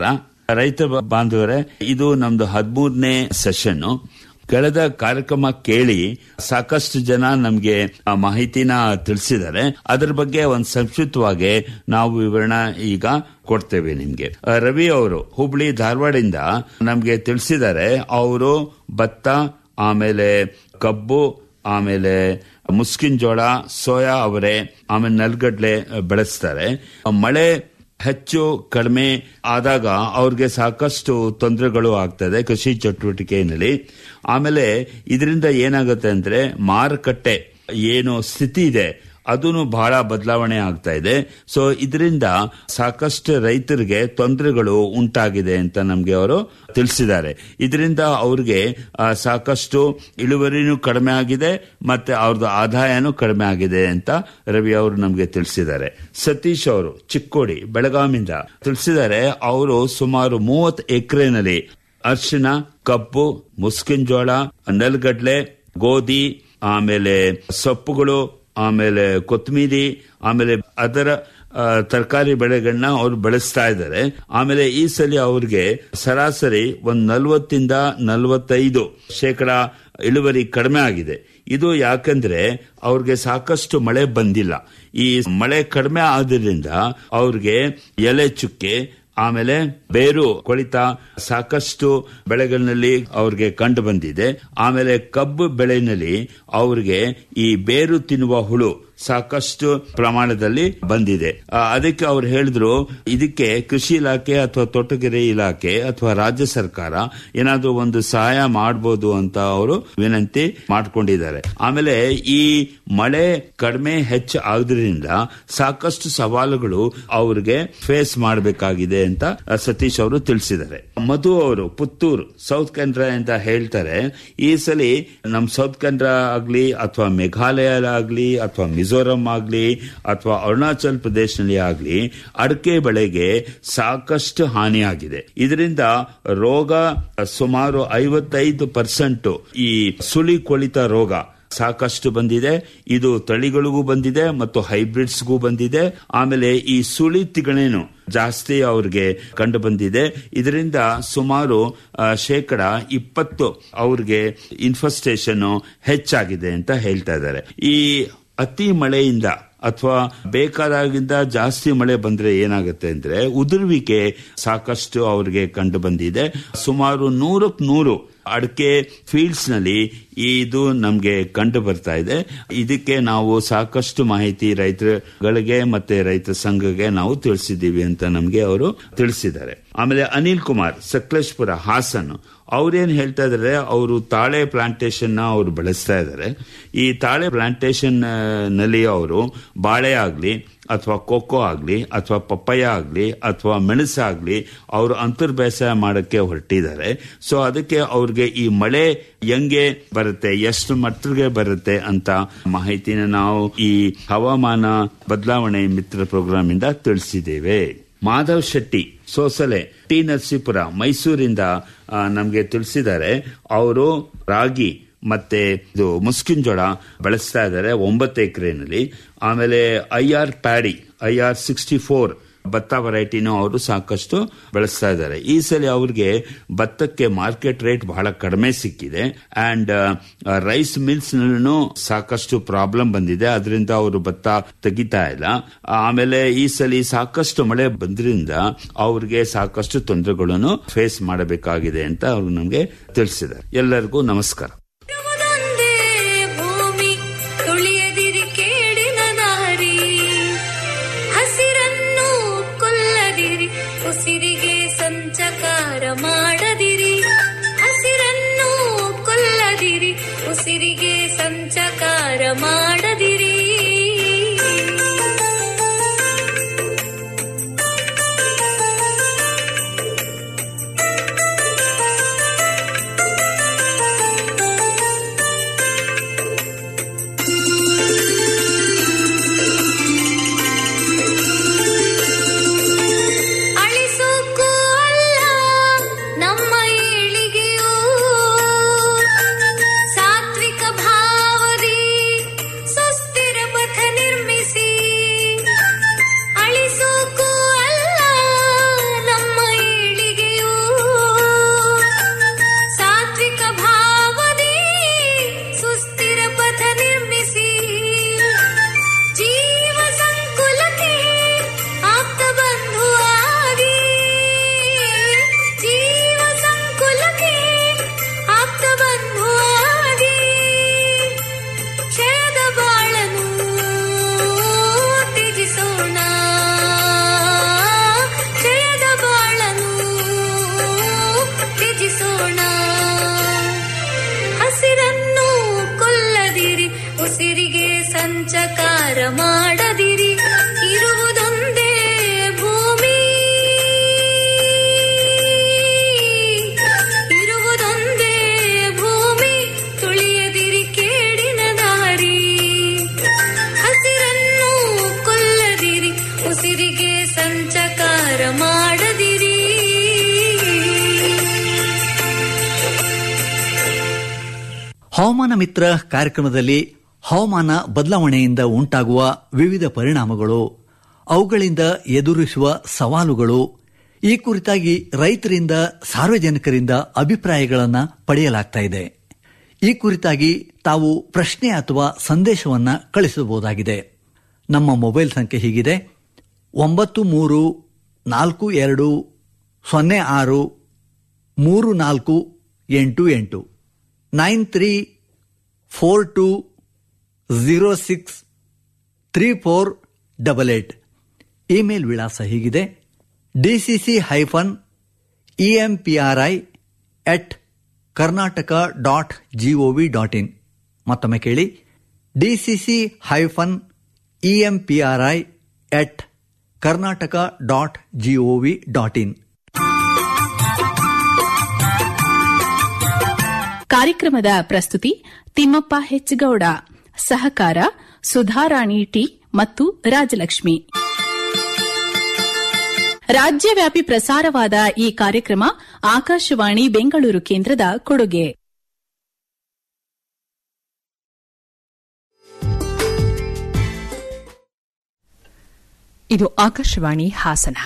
ರೈತ ಬಾಂಧವರೇ ಇದು ನಮ್ದು ಹದಿಮೂರನೇ ಸೆಷನ್ ಕಳೆದ ಕಾರ್ಯಕ್ರಮ ಕೇಳಿ ಸಾಕಷ್ಟು ಜನ ನಮ್ಗೆ ಆ ಮಾಹಿತಿನ ತಿಳಿಸಿದ್ದಾರೆ ಅದರ ಬಗ್ಗೆ ಒಂದು ಸಂಕ್ಷಿಪ್ತವಾಗಿ ನಾವು ವಿವರಣೆ ಈಗ ಕೊಡ್ತೇವೆ ನಿಮ್ಗೆ ಆ, ರವಿ ಅವರು ಹುಬ್ಳಿ ಧಾರವಾಡಿಂದ ನಮ್ಗೆ ತಿಳಿಸಿದ್ದಾರೆ ಅವರು ಭತ್ತ ಆಮೇಲೆ ಕಬ್ಬು ಆಮೇಲೆ ಮುಸ್ಕಿನ್ ಜೋಳ ಸೋಯಾ ಅವರೆ ಆಮೇಲೆ ನೆಲ್ಗಡ್ಲೆ ಬೆಳೆಸ್ತಾರೆ ಮಳೆ ಹೆಚ್ಚು ಕಡಿಮೆ ಆದಾಗ ಅವ್ರಿಗೆ ಸಾಕಷ್ಟು ತೊಂದರೆಗಳು ಆಗ್ತದೆ ಕೃಷಿ ಚಟುವಟಿಕೆಯಲ್ಲಿ ಆಮೇಲೆ ಇದರಿಂದ ಏನಾಗುತ್ತೆ ಅಂದ್ರೆ ಮಾರುಕಟ್ಟೆ ಏನು ಸ್ಥಿತಿ ಇದೆ ಅದೂ ಬಹಳ ಬದಲಾವಣೆ ಆಗ್ತಾ ಇದೆ ಸೊ ಇದರಿಂದ ಸಾಕಷ್ಟು ರೈತರಿಗೆ ತೊಂದರೆಗಳು ಉಂಟಾಗಿದೆ ಅಂತ ನಮ್ಗೆ ಅವರು ತಿಳಿಸಿದ್ದಾರೆ ಇದರಿಂದ ಅವ್ರಿಗೆ ಆ, ಸಾಕಷ್ಟು ಇಳುವರಿನೂ ಕಡಿಮೆ ಆಗಿದೆ ಮತ್ತೆ ಅವ್ರದ್ದು ಆದಾಯನೂ ಕಡಿಮೆ ಆಗಿದೆ ಅಂತ ರವಿ ಅವರು ನಮ್ಗೆ ತಿಳಿಸಿದ್ದಾರೆ ಸತೀಶ್ ಅವರು ಚಿಕ್ಕೋಡಿ ಬೆಳಗಾವಿಂದ ತಿಳಿಸಿದ್ದಾರೆ ಅವರು ಸುಮಾರು ಮೂವತ್ತು ಎಕರೆನಲ್ಲಿ ಅರಿಶಿನ ಕಬ್ಬು ಮುಸ್ಕಿನ್ ಜೋಳ ನೆಲ್ಗಡ್ಲೆ ಗೋಧಿ ಆಮೇಲೆ ಸೊಪ್ಪುಗಳು ಆಮೇಲೆ ಕೊತ್ತಂಬರಿ ಆಮೇಲೆ ಅದರ ತರಕಾರಿ ಬೆಳೆಗಳನ್ನ ಅವ್ರು ಬೆಳೆಸ್ತಾ ಇದ್ದಾರೆ ಆಮೇಲೆ ಈ ಸಲ ಅವ್ರಿಗೆ ಸರಾಸರಿ ಒಂದ್ ನಲ್ವತ್ತಿಂದ ನಲ್ವತ್ತೈದು ಶೇಕಡ ಇಳುವರಿ ಕಡಿಮೆ ಆಗಿದೆ ಇದು ಯಾಕಂದ್ರೆ ಅವ್ರಿಗೆ ಸಾಕಷ್ಟು ಮಳೆ ಬಂದಿಲ್ಲ ಈ ಮಳೆ ಕಡಿಮೆ ಆದ್ರಿಂದ ಅವ್ರಿಗೆ ಎಲೆ ಚುಕ್ಕೆ ಆಮೇಲೆ ಬೇರು ಕೊಳಿತ ಸಾಕಷ್ಟು ಬೆಳೆಗಳಲ್ಲಿ ಅವ್ರಿಗೆ ಕಂಡು ಬಂದಿದೆ ಆಮೇಲೆ ಕಬ್ಬು ಬೆಳೆನಲ್ಲಿ ಅವ್ರಿಗೆ ಈ ಬೇರು ತಿನ್ನುವ ಹುಳು ಸಾಕಷ್ಟು ಪ್ರಮಾಣದಲ್ಲಿ ಬಂದಿದೆ ಆ, ಅದಕ್ಕೆ ಅವ್ರು ಹೇಳಿದ್ರು ಇದಕ್ಕೆ ಕೃಷಿ ಇಲಾಖೆ ಅಥವಾ ತೋಟಗಾರಿ ಇಲಾಖೆ ಅಥವಾ ರಾಜ್ಯ ಸರ್ಕಾರ ಏನಾದ್ರೂ ಒಂದು ಸಹಾಯ ಮಾಡಬಹುದು ಅಂತ ಅವರು ವಿನಂತಿ ಮಾಡ್ಕೊಂಡಿದ್ದಾರೆ ಆಮೇಲೆ ಈ ಮಳೆ ಕಡಿಮೆ ಹೆಚ್ಚು ಆದ್ರಿಂದ ಸಾಕಷ್ಟು ಸವಾಲುಗಳು ಅವ್ರಿಗೆ ಫೇಸ್ ಮಾಡಬೇಕಾಗಿದೆ ಅಂತ ಆ, ಸತೀಶ್ ಅವರು ತಿಳಿಸಿದ್ದಾರೆ ಮಧು ಅವರು ಪುತ್ತೂರು ಸೌತ್ ಕೆನರಾ ಅಂತ ಹೇಳ್ತಾರೆ ಈ ಸಲ ನಮ್ ಸೌತ್ ಕೆನರಾ ಆಗ್ಲಿ ಅಥವಾ ಮೇಘಾಲಯ ಆಗ್ಲಿ ಅಥವಾ ಮಿಜೋರಂ ಆಗ್ಲಿ ಅಥವಾ ಅರುಣಾಚಲ್ ಪ್ರದೇಶನಲ್ಲಿ ಆಗ್ಲಿ ಅಡಿಕೆ ಬೆಳೆಗೆ ಸಾಕಷ್ಟು ಹಾನಿಯಾಗಿದೆ ಇದರಿಂದ ರೋಗ ಸುಮಾರು ಐವತ್ತೈದು ಪರ್ಸೆಂಟ್ ಈ ಸುಳಿ ಕೊಳಿತ ರೋಗ ಸಾಕಷ್ಟು ಬಂದಿದೆ ಇದು ತಳಿಗಳಿಗೂ ಬಂದಿದೆ ಮತ್ತು ಹೈಬ್ರಿಡ್ಸ್ಗೂ ಬಂದಿದೆ ಆಮೇಲೆ ಈ ಸುಳಿ ತಿಗಣೆನು ಜಾಸ್ತಿ ಅವ್ರಿಗೆ ಕಂಡು ಬಂದಿದೆ ಇದರಿಂದ ಸುಮಾರು ಆ, ಶೇಕಡ ಇಪ್ಪತ್ತು ಅವ್ರಿಗೆ ಇನ್ಫೆಸ್ಟೇಷನ್ ಹೆಚ್ಚಾಗಿದೆ ಅಂತ ಹೇಳ್ತಾ ಇದ್ದಾರೆ ಈ ಅತಿ ಮಳೆಯಿಂದ ಅಥವಾ ಬೇಕಾದಾಗಿಂದ ಜಾಸ್ತಿ ಮಳೆ ಬಂದ್ರೆ ಏನಾಗುತ್ತೆ ಅಂದ್ರೆ ಉದುರುವಿಕೆ ಸಾಕಷ್ಟು ಅವ್ರಿಗೆ ಕಂಡು ಬಂದಿದೆ ಸುಮಾರು ನೂರಕ್ ನೂರು ಅಡಿಕೆ ಫೀಲ್ಡ್ಸ್ ನಲ್ಲಿ ಇದು ನಮ್ಗೆ ಕಂಡು ಬರ್ತಾ ಇದೆ ಇದಕ್ಕೆ ನಾವು ಸಾಕಷ್ಟು ಮಾಹಿತಿ ರೈತರುಗಳಿಗೆ ಮತ್ತೆ ರೈತ ಸಂಘಕ್ಕೆ ನಾವು ತಿಳಿಸಿದ್ದೀವಿ ಅಂತ ನಮ್ಗೆ ಅವರು ತಿಳಿಸಿದ್ದಾರೆ ಆಮೇಲೆ ಅನಿಲ್ ಕುಮಾರ್ ಸಕಲೇಶ್ಪುರ ಹಾಸನ್ ಅವ್ರೇನ್ ಹೇಳ್ತಾ ಇದಾರೆ ಅವರು ತಾಳೆ ಪ್ಲಾಂಟೇಶನ್ ನ ಅವರು ಬೆಳೆಸ್ತಾ ಇದ್ದಾರೆ ಈ ತಾಳೆ ಪ್ಲಾಂಟೇಶನ್ ನಲ್ಲಿ ಅವರು ಬಾಳೆ ಆಗ್ಲಿ ಅಥವಾ ಕೊಕ್ಕೋ ಆಗ್ಲಿ ಅಥವಾ ಪಪ್ಪಯ್ಯ ಆಗ್ಲಿ ಅಥವಾ ಮೆಣಸಾಗ್ಲಿ ಅವರು ಅಂತರ್ ಬೇಸಾಯ ಮಾಡಕ್ಕೆ ಹೊರಟಿದ್ದಾರೆ ಸೊ ಅದಕ್ಕೆ ಅವ್ರಿಗೆ ಈ ಮಳೆ ಹೆಂಗೆ ಬರುತ್ತೆ ಎಷ್ಟು ಮಟ್ಟಿಗೆ ಬರುತ್ತೆ ಅಂತ ಮಾಹಿತಿನ ನಾವು ಈ ಹವಾಮಾನ ಬದಲಾವಣೆ ಮಿತ್ರ ಪ್ರೋಗ್ರಾಮ್ ಇಂದ ತಿಳಿಸಿದ್ದೇವೆ ಮಾಧವ್ ಶೆಟ್ಟಿ ಸೋಸಲೆ ಟಿ ನರಸೀಪುರ ಮೈಸೂರಿಂದ ಆ, ನಮ್ಗೆ ತಿಳಿಸಿದ್ದಾರೆ ಅವರು ರಾಗಿ ಮತ್ತೆ ಇದು ಮುಸ್ಕಿನ್ ಜೋಳ ಬೆಳೆಸ್ತಾ ಇದ್ದಾರೆ ಒಂಬತ್ತು ಎಕರೆನಲ್ಲಿ ಆಮೇಲೆ I R paddy I R sixty four ಭತ್ತ ವೆರೈಟಿನೂ ಅವರು ಸಾಕಷ್ಟು ಬೆಳೆಸ್ತಾ ಇದ್ದಾರೆ ಈ ಸಲ ಅವ್ರಿಗೆ ಭತ್ತಕ್ಕೆ ಮಾರ್ಕೆಟ್ ರೇಟ್ ಬಹಳ ಕಡಿಮೆ ಸಿಕ್ಕಿದೆ ಅಂಡ್ ರೈಸ್ ಮಿಲ್ಸ್ ನಲ್ಲೂ ಸಾಕಷ್ಟು ಪ್ರಾಬ್ಲಮ್ ಬಂದಿದೆ ಅದರಿಂದ ಅವರು ಭತ್ತ ತೆಗಿತಾ ಇಲ್ಲ ಆಮೇಲೆ ಈ ಸಲ ಸಾಕಷ್ಟು ಮಳೆ ಬಂದ್ರಿಂದ ಅವ್ರಿಗೆ ಸಾಕಷ್ಟು ತೊಂದರೆಗಳನ್ನು ಫೇಸ್ ಮಾಡಬೇಕಾಗಿದೆ ಅಂತ ಅವರು ನಮಗೆ ತಿಳಿಸಿದ್ದಾರೆ ಎಲ್ಲರಿಗೂ ನಮಸ್ಕಾರ ಇರುವುದೊಂದೇ ಭೂಮಿ ತುಳಿಯದಿರಿ ಕೇಡಿನ ದಾರಿ ಹಸಿರನ್ನು ಕೊಲ್ಲದಿರಿ ಉಸಿರಿಗೆ ಸಂಚಕಾರ ಮಾಡದಿರಿ ಹಸಿರನ್ನು ಕೊಲ್ಲದಿರಿ ಉಸಿರಿಗೆ ಸಂಚಕಾರ ಮಾಡದಿರಿ ಸಂಚಕಾರ ಮಾಡದಿರಿ ಇರುವುದೊಂದೇ ಭೂಮಿ ಇರುವುದೊಂದೇ ಭೂಮಿ ತುಳಿಯದಿರಿ ಕೇಡಿನ ದಾರಿ ಹಸಿರನ್ನು ಕೊಲ್ಲದಿರಿ ಉಸಿರಿಗೆ ಸಂಚಕಾರ ಮಾಡದಿರಿ ಹವಾಮಾನ ಮಿತ್ರ ಕಾರ್ಯಕ್ರಮದಲ್ಲಿ ಹವಾಮಾನ ಬದಲಾವಣೆಯಿಂದ ಉಂಟಾಗುವ ವಿವಿಧ ಪರಿಣಾಮಗಳು ಅವುಗಳಿಂದ ಎದುರಿಸುವ ಸವಾಲುಗಳು ಈ ಕುರಿತಾಗಿ ರೈತರಿಂದ ಸಾರ್ವಜನಿಕರಿಂದ ಅಭಿಪ್ರಾಯಗಳನ್ನು ಪಡೆಯಲಾಗ್ತಾ ಇದೆ ಈ ಕುರಿತಾಗಿ ತಾವು ಪ್ರಶ್ನೆ ಅಥವಾ ಸಂದೇಶವನ್ನ ಕಳಿಸಬಹುದಾಗಿದೆ ನಮ್ಮ ಮೊಬೈಲ್ ಸಂಖ್ಯೆ ಹೀಗಿದೆ ಒಂಬತ್ತು ಮೂರು ನಾಲ್ಕು ಎರಡು ಸೊನ್ನೆ ಆರು ಮೂರು ನಾಲ್ಕು ಎಂಟು ಎಂಟು nine three four two zero six three four double eight email ವಿಳಾಸ ಹೀಗಿದೆ DCC hyphen EMPRI at Karnataka dot GOV dot in ಮತ್ತೊಮ್ಮೆ ಕೇಳಿ DCC hyphen EMPRI at Karnataka dot GOV dot in ಕಾರ್ಯಕ್ರಮದ ಪ್ರಸ್ತುತಿ ತಿಮ್ಮಪ್ಪ ಹೆಚ್ಗೌಡ ಸಹಕಾರ ಸುಧಾರಾಣಿ ಟಿ ಮತ್ತು ರಾಜಲಕ್ಷ್ಮಿ ರಾಜ್ಯವ್ಯಾಪಿ ಪ್ರಸಾರವಾದ ಈ ಕಾರ್ಯಕ್ರಮ ಆಕಾಶವಾಣಿ ಬೆಂಗಳೂರು ಕೇಂದ್ರದ ಕೊಡುಗೆ ಇದು Akashvani Hassan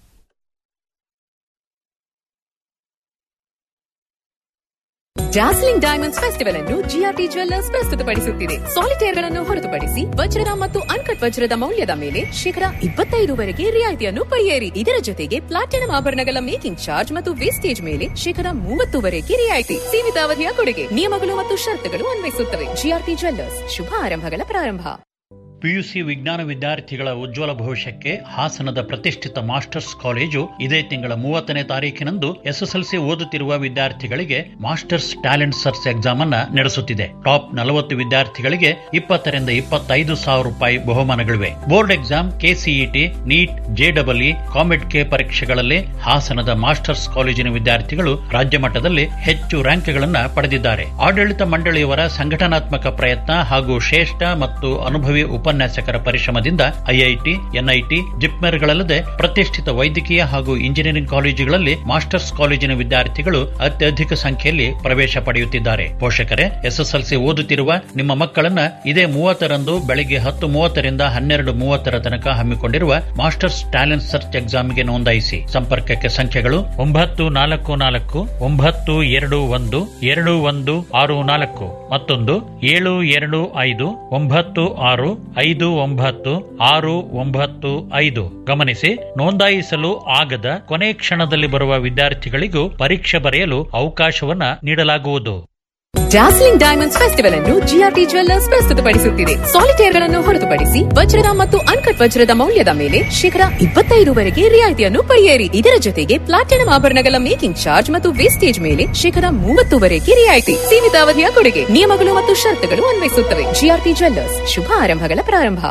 dazzling diamonds festival ಅನ್ನು ಜಿಆರ್ಟಿ ಜ್ವೆಲ್ಲರ್ಸ್ ಪ್ರಸ್ತುತಪಡಿಸುತ್ತಿದೆ ಸಾಲಿಟೇರ್ಗಳನ್ನು ಹೊರತುಪಡಿಸಿ ವಜ್ರದ ಮತ್ತು ಅನ್ಕಟ್ ವಜ್ರದ ಮೌಲ್ಯದ ಮೇಲೆ ಶೇಕಡ ಇಪ್ಪತ್ತೈದುವರೆಗೆ ರಿಯಾಯಿತಿಯನ್ನು ಪಡೆಯಿರಿ ಇದರ ಜೊತೆಗೆ ಪ್ಲಾಟಿನಂ ಆಭರಣಗಳ ಮೇಕಿಂಗ್ ಚಾರ್ಜ್ ಮತ್ತು ವೇಸ್ಟೇಜ್ ಮೇಲೆ ಶೇಕಡ ಮೂವತ್ತುವರೆಗೆ ರಿಯಾಯಿತಿ ಸೀಮಿತ ಅವಧಿಯ ಕೊಡುಗೆ ನಿಯಮಗಳು ಮತ್ತು ಷರತ್ತುಗಳು ಅನ್ವಯಿಸುತ್ತವೆ ಜಿಆರ್ಟಿ ಜ್ವೆಲ್ಲರ್ಸ್ ಶುಭ ಆರಂಭಗಳ ಪ್ರಾರಂಭ ಪಿಯುಸಿ ವಿಜ್ಞಾನ ವಿದ್ಯಾರ್ಥಿಗಳ ಉಜ್ವಲ ಭವಿಷ್ಯಕ್ಕೆ ಹಾಸನದ ಪ್ರತಿಷ್ಠಿತ ಮಾಸ್ಟರ್ಸ್ ಕಾಲೇಜು ಇದೇ ತಿಂಗಳ ಮೂವತ್ತನೇ ತಾರೀಕಿನಂದು ಎಸ್ಎಸ್ಎಲ್ಸಿ ಓದುತ್ತಿರುವ ವಿದ್ಯಾರ್ಥಿಗಳಿಗೆ ಮಾಸ್ಟರ್ಸ್ ಟ್ಯಾಲೆಂಟ್ ಸರ್ಚ್ ಎಕ್ಸಾಮ್ ಅನ್ನ ನಡೆಸುತ್ತಿದೆ ಟಾಪ್ ನಲವತ್ತು ವಿದ್ಯಾರ್ಥಿಗಳಿಗೆ ಇಪ್ಪತ್ತರಿಂದ ಇಪ್ಪತ್ತೈದು ಸಾವಿರ ರೂಪಾಯಿ ಬಹುಮಾನಗಳಿವೆ ಬೋರ್ಡ್ ಎಕ್ಸಾಮ್ ಕೆಸಿಇಟಿ ನೀಟ್ ಜೆಡಬ್ಲ್ಇ ಕಾಮೆಡ್ ಕೆ ಪರೀಕ್ಷೆಗಳಲ್ಲಿ ಹಾಸನದ ಮಾಸ್ಟರ್ಸ್ ಕಾಲೇಜಿನ ವಿದ್ಯಾರ್ಥಿಗಳು ರಾಜ್ಯ ಮಟ್ಟದಲ್ಲಿ ಹೆಚ್ಚು ರ್ಯಾಂಕ್ಗಳನ್ನ ಪಡೆದಿದ್ದಾರೆ ಆಡಳಿತ ಮಂಡಳಿಯವರ ಸಂಘಟನಾತ್ಮಕ ಪ್ರಯತ್ನ ಹಾಗೂ ಶ್ರೇಷ್ಠ ಮತ್ತು ಅನುಭವಿ ಉಪನ್ಯಾಸಕರ ಪರಿಶ್ರಮದಿಂದ ಐಐಟಿ ಎನ್ಐಟಿ ಜಿಪ್ಮೆರ್ಗಳಲ್ಲದೆ ಪ್ರತಿಷ್ಠಿತ ವೈದ್ಯಕೀಯ ಹಾಗೂ ಇಂಜಿನಿಯರಿಂಗ್ ಕಾಲೇಜುಗಳಲ್ಲಿ ಮಾಸ್ಟರ್ಸ್ ಕಾಲೇಜಿನ ವಿದ್ಯಾರ್ಥಿಗಳು ಅತ್ಯಧಿಕ ಸಂಖ್ಯೆಯಲ್ಲಿ ಪ್ರವೇಶ ಪಡೆಯುತ್ತಿದ್ದಾರೆ ಪೋಷಕರೇ ಎಸ್ಎಸ್ಎಲ್ಸಿ ಓದುತ್ತಿರುವ ನಿಮ್ಮ ಮಕ್ಕಳನ್ನ ಇದೇ ಮೂವತ್ತರಂದು ಬೆಳಿಗ್ಗೆ ಹತ್ತು ಮೂವತ್ತರಿಂದ ಹನ್ನೆರಡು ಮೂವತ್ತರ ತನಕ ಹಮ್ಮಿಕೊಂಡಿರುವ ಮಾಸ್ಟರ್ಸ್ ಟ್ಯಾಲೆಂಟ್ ಸರ್ಚ್ ಎಕ್ಸಾಮ್ಗೆ ನೋಂದಾಯಿಸಿ ಸಂಪರ್ಕಕ್ಕೆ ಸಂಖ್ಯೆಗಳು ಒಂಬತ್ತು ನಾಲ್ಕು ನಾಲ್ಕು ಒಂಬತ್ತು ಎರಡು ಒಂದು ಎರಡು ಒಂದು ಆರು ನಾಲ್ಕು ಮತ್ತೊಂದು ಏಳು ಎರಡು ಐದು ಒಂಬತ್ತು ಆರು ಐದು ಒಂಬತ್ತು ಆರು ಒಂಬತ್ತು ಐದು ಗಮನಿಸಿ ನೋಂದಾಯಿಸಲು ಆಗದ ಕೊನೆ ಕ್ಷಣದಲ್ಲಿ ಬರುವ ವಿದ್ಯಾರ್ಥಿಗಳಿಗೂ ಪರೀಕ್ಷೆ ಬರೆಯಲು ಅವಕಾಶವನ್ನ ನೀಡಲಾಗುವುದು ಡಾರ್ಸ್ಲಿಂಗ್ ಡೈಮಂಡ್ಸ್ ಫೆಸ್ಟಿವಲ್ ಅನ್ನು ಜಿಆರ್ಟಿ ಜ್ವೆಲ್ಲರ್ಸ್ ಪ್ರಸ್ತುತಪಡಿಸುತ್ತಿದೆ ಸಾಲಿಟೇರ್ಗಳನ್ನು ಹೊರತುಪಡಿಸಿ ವಜ್ರದ ಮತ್ತು ಅನ್ಕಟ್ ವಜ್ರದ ಮೌಲ್ಯದ ಮೇಲೆ ಶೇಕಡ ಇಪ್ಪತ್ತೈದುವರೆಗೆ ರಿಯಾಯಿತಿಯನ್ನು ಪಡೆಯಿರಿ ಇದರ ಜೊತೆಗೆ ಪ್ಲಾಟಿನಂ ಆಭರಣಗಳ ಮೇಕಿಂಗ್ ಚಾರ್ಜ್ ಮತ್ತು ವೇಸ್ಟೇಜ್ ಮೇಲೆ ಶೇಕಡ ಮೂವತ್ತುವರೆಗೆ ರಿಯಾಯಿತಿ ಸೀಮಿತ ಅವಧಿಯ ಕೊಡುಗೆ ನಿಯಮಗಳು ಮತ್ತು ಷರತ್ತುಗಳು ಅನ್ವಯಿಸುತ್ತವೆ ಜಿಆರ್ಟಿ ಜ್ವೆಲ್ಲರ್ಸ್ ಶುಭ ಆರಂಭಗಳ ಪ್ರಾರಂಭ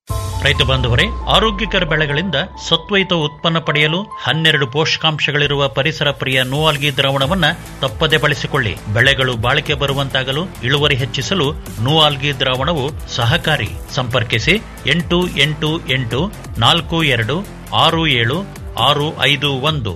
ರೈತ ಬಾಂಧವರೇ ಆರೋಗ್ಯಕರ ಬೆಳೆಗಳಿಂದ ಸತ್ವಯುತ ಉತ್ಪನ್ನ ಪಡೆಯಲು ಹನ್ನೆರಡು ಪೋಷಕಾಂಶಗಳಿರುವ ಪರಿಸರ ಪ್ರಿಯ ನೂವಾಲ್ಗಿ ದ್ರಾವಣವನ್ನ ತಪ್ಪದೆ ಬಳಸಿಕೊಳ್ಳಿ ಬೆಳೆಗಳು ಬಾಳಿಕೆ ಬರುವಂತಾಗಲು ಇಳುವರಿ ಹೆಚ್ಚಿಸಲು ನೂವಾಲ್ಗಿ ದ್ರಾವಣವು ಸಹಕಾರಿ ಸಂಪರ್ಕಿಸಿ ಎಂಟು ಎಂಟು ಎಂಟು ನಾಲ್ಕು ಎರಡು ಆರು ಏಳು ಆರು ಐದು ಒಂದು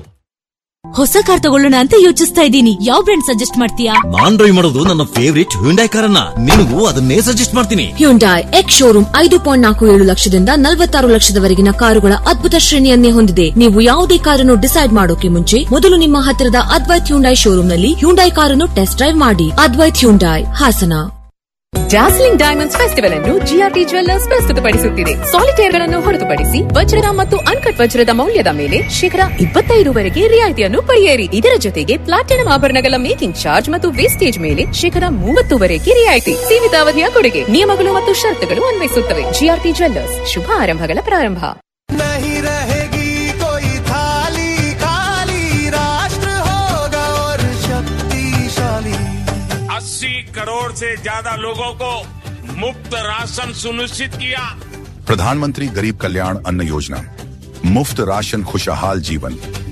ಹೊಸ ಕಾರ್ ತಗೊಳ್ಳೋಣ ಅಂತ ಯೋಚಿಸ್ತಾ ಇದ್ದೀನಿ ಯಾವ ಬ್ರ್ಯಾಂಡ್ ಸಜೆಸ್ಟ್ ಮಾಡ್ತೀಯಾ ನಾನ್ ಡ್ರೈವ್ ಮಾಡೋದು ನನ್ನ ಫೇವರಿಟ್ ಹ್ಯುಂಡೈ ಕಾರನ್ನ ನಿನಗೂ ಅದನ್ನೇ ಸಜೆಸ್ಟ್ ಮಾಡ್ತೀನಿ ಹ್ಯುಂಡಾಯ್ ಎಕ್ಸ್ ಶೋರೂಮ್ ಐದು ಪಾಯಿಂಟ್ ನಾಲ್ಕು ಏಳು ಲಕ್ಷದಿಂದ ನಲವತ್ತಾರು ಲಕ್ಷದವರೆಗಿನ ಕಾರುಗಳ ಅದ್ಭುತ ಶ್ರೇಣಿಯನ್ನೇ ಹೊಂದಿದೆ ನೀವು ಯಾವುದೇ ಕಾರನ್ನು ಡಿಸೈಡ್ ಮಾಡೋಕೆ ಮುಂಚೆ ಮೊದಲು ನಿಮ್ಮ ಹತ್ತಿರದ ಅದ್ವೈತ್ ಹ್ಯುಂಡಾಯ್ ಶೋರೂಮ್ನಲ್ಲಿ ಹ್ಯುಂಡಾಯ್ ಕಾರನ್ನು ಟೆಸ್ಟ್ ಡ್ರೈವ್ ಮಾಡಿ Advait Hyundai Hassan dazzling diamonds festival ಅನ್ನು ಜಿಆರ್ಟಿ ಜ್ವೆಲ್ಲರ್ಸ್ ಪ್ರಸ್ತುತಪಡಿಸುತ್ತಿದೆ ಸಾಲಿಟೇರ್ಗಳನ್ನು ಹೊರತುಪಡಿಸಿ ವಜ್ರದ ಮತ್ತು ಅನ್ಕಟ್ ವಜ್ರದ ಮೌಲ್ಯದ ಮೇಲೆ ಶೇಕಡ ಇಪ್ಪತ್ತೈದುವರೆಗೆ ರಿಯಾಯಿತಿಯನ್ನು ಪಡೆಯಿರಿ ಇದರ ಜೊತೆಗೆ ಪ್ಲಾಟಿನಂ ಆಭರಣಗಳ ಮೇಕಿಂಗ್ ಚಾರ್ಜ್ ಮತ್ತು ವೇಸ್ಟೇಜ್ ಮೇಲೆ ಶೇಕಡ ಮೂವತ್ತುವರೆಗೆ ರಿಯಾಯಿತಿ ಸೀಮಿತ ಅವಧಿಯ ಕೊಡುಗೆ ನಿಯಮಗಳು ಮತ್ತು ಷರತ್ತುಗಳು ಅನ್ವಯಿಸುತ್ತವೆ ಜಿಆರ್ಟಿ ಜ್ವೆಲ್ಲರ್ಸ್ ಶುಭ ಆರಂಭಗಳ ಪ್ರಾರಂಭ नहीं रहेगी कोई थाली खाली राष्ट्र होगा और शक्तिशाली अस्सी करोड़ से ज्यादा लोगों को मुफ्त राशन सुनिश्चित किया प्रधानमंत्री गरीब कल्याण अन्न योजना मुफ्त राशन खुशहाल जीवन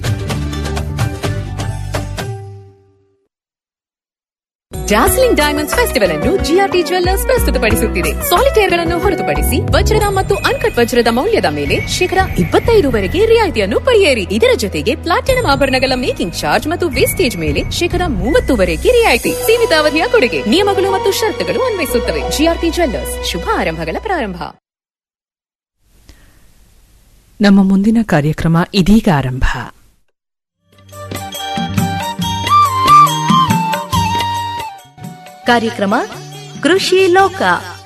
ಡಾರ್ಸ್ಲಿಂಗ್ ಡೈಮಂಡ್ಸ್ ಫೆಸ್ಟಿವಲ್ ಅನ್ನು ಜಿಆರ್ಟಿ ಜ್ವೆಲ್ಲರ್ಸ್ ಪ್ರಸ್ತುತಪಡಿಸುತ್ತಿದೆ ಸಾಲಿಟೇರ್ಗಳನ್ನು ಹೊರತುಪಡಿಸಿ ವಜ್ರದ ಮತ್ತು ಅನ್ಕಟ್ ವಜ್ರದ ಮೌಲ್ಯದ ಮೇಲೆ ಶೇಕಡ ಇಪ್ಪತ್ತೈದರವರೆಗೆ ರಿಯಾಯಿತಿಯನ್ನು ಪಡೆಯಿರಿ ಇದರ ಜೊತೆಗೆ ಪ್ಲಾಟಿನಂ ಆಭರಣಗಳ ಮೇಕಿಂಗ್ ಚಾರ್ಜ್ ಮತ್ತು ವೇಸ್ಟೇಜ್ ಮೇಲೆ ಶೇಕಡ ಮೂವತ್ತುವರೆಗೆ ರಿಯಾಯಿತಿ ಸೀಮಿತ ಅವಧಿಯ ಕೊಡುಗೆ ನಿಯಮಗಳು ಮತ್ತು ಷರತ್ತುಗಳು ಅನ್ವಯಿಸುತ್ತವೆ ಜಿಆರ್ಟಿ ಜ್ವೆಲ್ಲರ್ಸ್ ಶುಭ ಆರಂಭಗಳ ಪ್ರಾರಂಭ ನಮ್ಮ ಮುಂದಿನ ಕಾರ್ಯಕ್ರಮ ಇದೀಗ ಆರಂಭ ಕಾರ್ಯಕ್ರಮ ಕೃಷಿ ಲೋಕ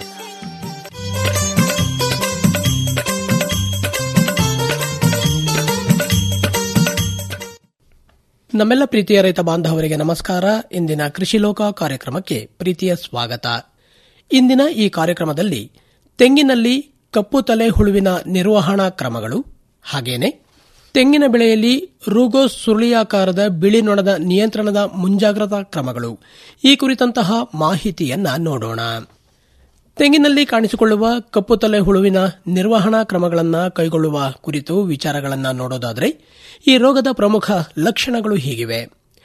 ನಮ್ಮೆಲ್ಲ ಪ್ರೀತಿಯ ರೈತ ಬಾಂಧವರಿಗೆ ನಮಸ್ಕಾರ ಇಂದಿನ ಕೃಷಿ ಲೋಕ ಕಾರ್ಯಕ್ರಮಕ್ಕೆ ಪ್ರೀತಿಯ ಸ್ವಾಗತ ಇಂದಿನ ಈ ಕಾರ್ಯಕ್ರಮದಲ್ಲಿ ತೆಂಗಿನಲ್ಲಿ ಕಪ್ಪು ತಲೆ ಹುಳುವಿನ ನಿರ್ವಹಣಾ ಕ್ರಮಗಳು ಹಾಗೇನೆ ತೆಂಗಿನ ಬೆಳೆಯಲ್ಲಿ ರೂಗೋಸ್ ಸುರುಳಿಯಾಕಾರದ ಬಿಳಿ ನೊಣದ ನಿಯಂತ್ರಣದ ಮುಂಜಾಗ್ರತಾ ಕ್ರಮಗಳು ಈ ಕುರಿತಂತಹ ಮಾಹಿತಿಯನ್ನ ನೋಡೋಣ ತೆಂಗಿನಲ್ಲಿ ಕಾಣಿಸಿಕೊಳ್ಳುವ ಕಪ್ಪು ತಲೆ ಹುಳುವಿನ ನಿರ್ವಹಣಾ ಕ್ರಮಗಳನ್ನು ಕೈಗೊಳ್ಳುವ ಕುರಿತು ವಿಚಾರಗಳನ್ನು ನೋಡೋದಾದರೆ ಈ ರೋಗದ ಪ್ರಮುಖ ಲಕ್ಷಣಗಳು ಹೀಗಿವೆ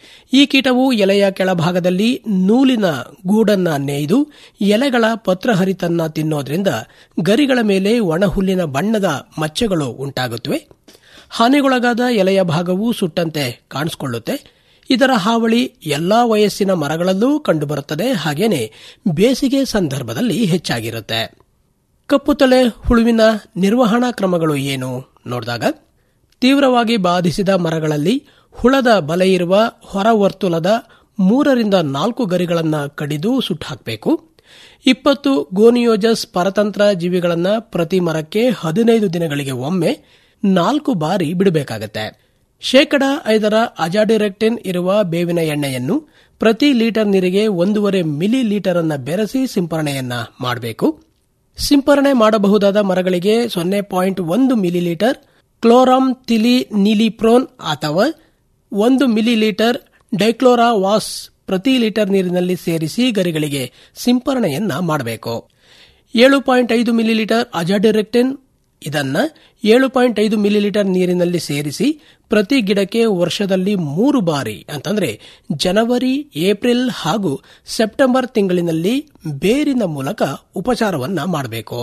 ಈ ಕೀಟವು ಎಲೆಯ ಕೆಳಭಾಗದಲ್ಲಿ ನೂಲಿನ ಗೂಡನ್ನ ನೇಯ್ದು ಎಲೆಗಳ ಪತ್ರಹರಿತನ್ನ ತಿನ್ನೋದ್ರಿಂದ ಗರಿಗಳ ಮೇಲೆ ಒಣಹುಲ್ಲಿನ ಬಣ್ಣದ ಮಚ್ಚೆಗಳು ಉಂಟಾಗುತ್ತವೆ ಹಾನಿಗೊಳಗಾದ ಎಲೆಯ ಭಾಗವು ಸುಟ್ಟಂತೆ ಕಾಣಿಸಿಕೊಳ್ಳುತ್ತೆ ಇದರ ಹಾವಳಿ ಎಲ್ಲಾ ವಯಸ್ಸಿನ ಮರಗಳಲ್ಲೂ ಕಂಡುಬರುತ್ತದೆ ಹಾಗೇನೆ ಬೇಸಿಗೆ ಸಂದರ್ಭದಲ್ಲಿ ಹೆಚ್ಚಾಗಿರುತ್ತೆ ಕಪ್ಪು ತಲೆ ಹುಳುವಿನ ನಿರ್ವಹಣಾ ಕ್ರಮಗಳು ಏನು ನೋಡಿದಾಗ ತೀವ್ರವಾಗಿ ಬಾಧಿಸಿದ ಮರಗಳಲ್ಲಿ ಹುಳದ ಬಲೆ ಇರುವ ಹೊರವರ್ತುಲದ ಮೂರರಿಂದ ನಾಲ್ಕು ಗರಿಗಳನ್ನು ಕಡಿದು ಸುಟ್ಟುಹಾಕಬೇಕು ಇಪ್ಪತ್ತು ಗೋನಿಯೋಜಸ್ ಪರತಂತ್ರ ಜೀವಿಗಳನ್ನು ಪ್ರತಿ ಮರಕ್ಕೆ ಹದಿನೈದು ದಿನಗಳಿಗೆ ಒಮ್ಮೆ ನಾಲ್ಕು ಬಾರಿ ಬಿಡಬೇಕಾಗತ್ತೆ ಶೇಕಡ ಐದರ ಅಜಾಡಿರೆಕ್ಟಿನ್ ಇರುವ ಬೇವಿನ ಎಣ್ಣೆಯನ್ನು ಪ್ರತಿ ಲೀಟರ್ ನೀರಿಗೆ ಒಂದೂವರೆ ಮಿಲಿ ಲೀಟರ್ ಅನ್ನ ಬೆರೆಸಿ ಸಿಂಪರಣೆಯನ್ನ ಮಾಡಬೇಕು ಸಿಂಪರಣೆ ಮಾಡಬಹುದಾದ ಮರಗಳಿಗೆ ಸೊನ್ನೆ ಪಾಯಿಂಟ್ ಒಂದು ಮಿಲಿ ಲೀಟರ್ ಕ್ಲೋರಾಮ್ ತಿಲಿ ನಿಲಿಪ್ರೋನ್ ಅಥವಾ ಒಂದು ಮಿಲಿ ಲೀಟರ್ ಡೈಕ್ಲೋರಾ ವಾಸ್ ಪ್ರತಿ ಲೀಟರ್ ನೀರಿನಲ್ಲಿ ಸೇರಿಸಿ ಗರಿಗಳಿಗೆ ಸಿಂಪರಣೆಯನ್ನ ಮಾಡಬೇಕು ಏಳು ಪಾಯಿಂಟ್ ಐದು ಮಿಲಿ ಲೀಟರ್ ಅಜಾಡಿರೆಕ್ಟಿನ್ ಇದನ್ನ ಏಳು ಪಾಯಿಂಟ್ ಐದು ಮಿಲಿಲೀಟರ್ ನೀರಿನಲ್ಲಿ ಸೇರಿಸಿ ಪ್ರತಿ ಗಿಡಕ್ಕೆ ವರ್ಷದಲ್ಲಿ ಮೂರು ಬಾರಿ ಅಂತಂದ್ರೆ ಜನವರಿ ಏಪ್ರಿಲ್ ಹಾಗೂ ಸೆಪ್ಟೆಂಬರ್ ತಿಂಗಳಿನಲ್ಲಿ ಬೇರಿನ ಮೂಲಕ ಉಪಚಾರವನ್ನ ಮಾಡಬೇಕು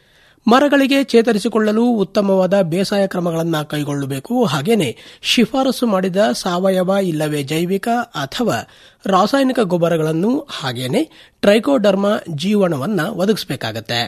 ಮರಗಳಿಗೆ ಚೇತರಿಸಿಕೊಳ್ಳಲು ಉತ್ತಮವಾದ ಬೇಸಾಯ ಕ್ರಮಗಳನ್ನು ಕೈಗೊಳ್ಳಬೇಕು ಹಾಗೇನೆ ಶಿಫಾರಸು ಮಾಡಿದ ಸಾವಯವ ಇಲ್ಲವೇ ಜೈವಿಕ ಅಥವಾ ರಾಸಾಯನಿಕ ಗೊಬ್ಬರಗಳನ್ನು ಹಾಗೇನೆ ಟ್ರೈಕೋಡರ್ಮಾ ಜೀವನವನ್ನ ಒದಗಿಸಬೇಕಾಗತ್ತೆ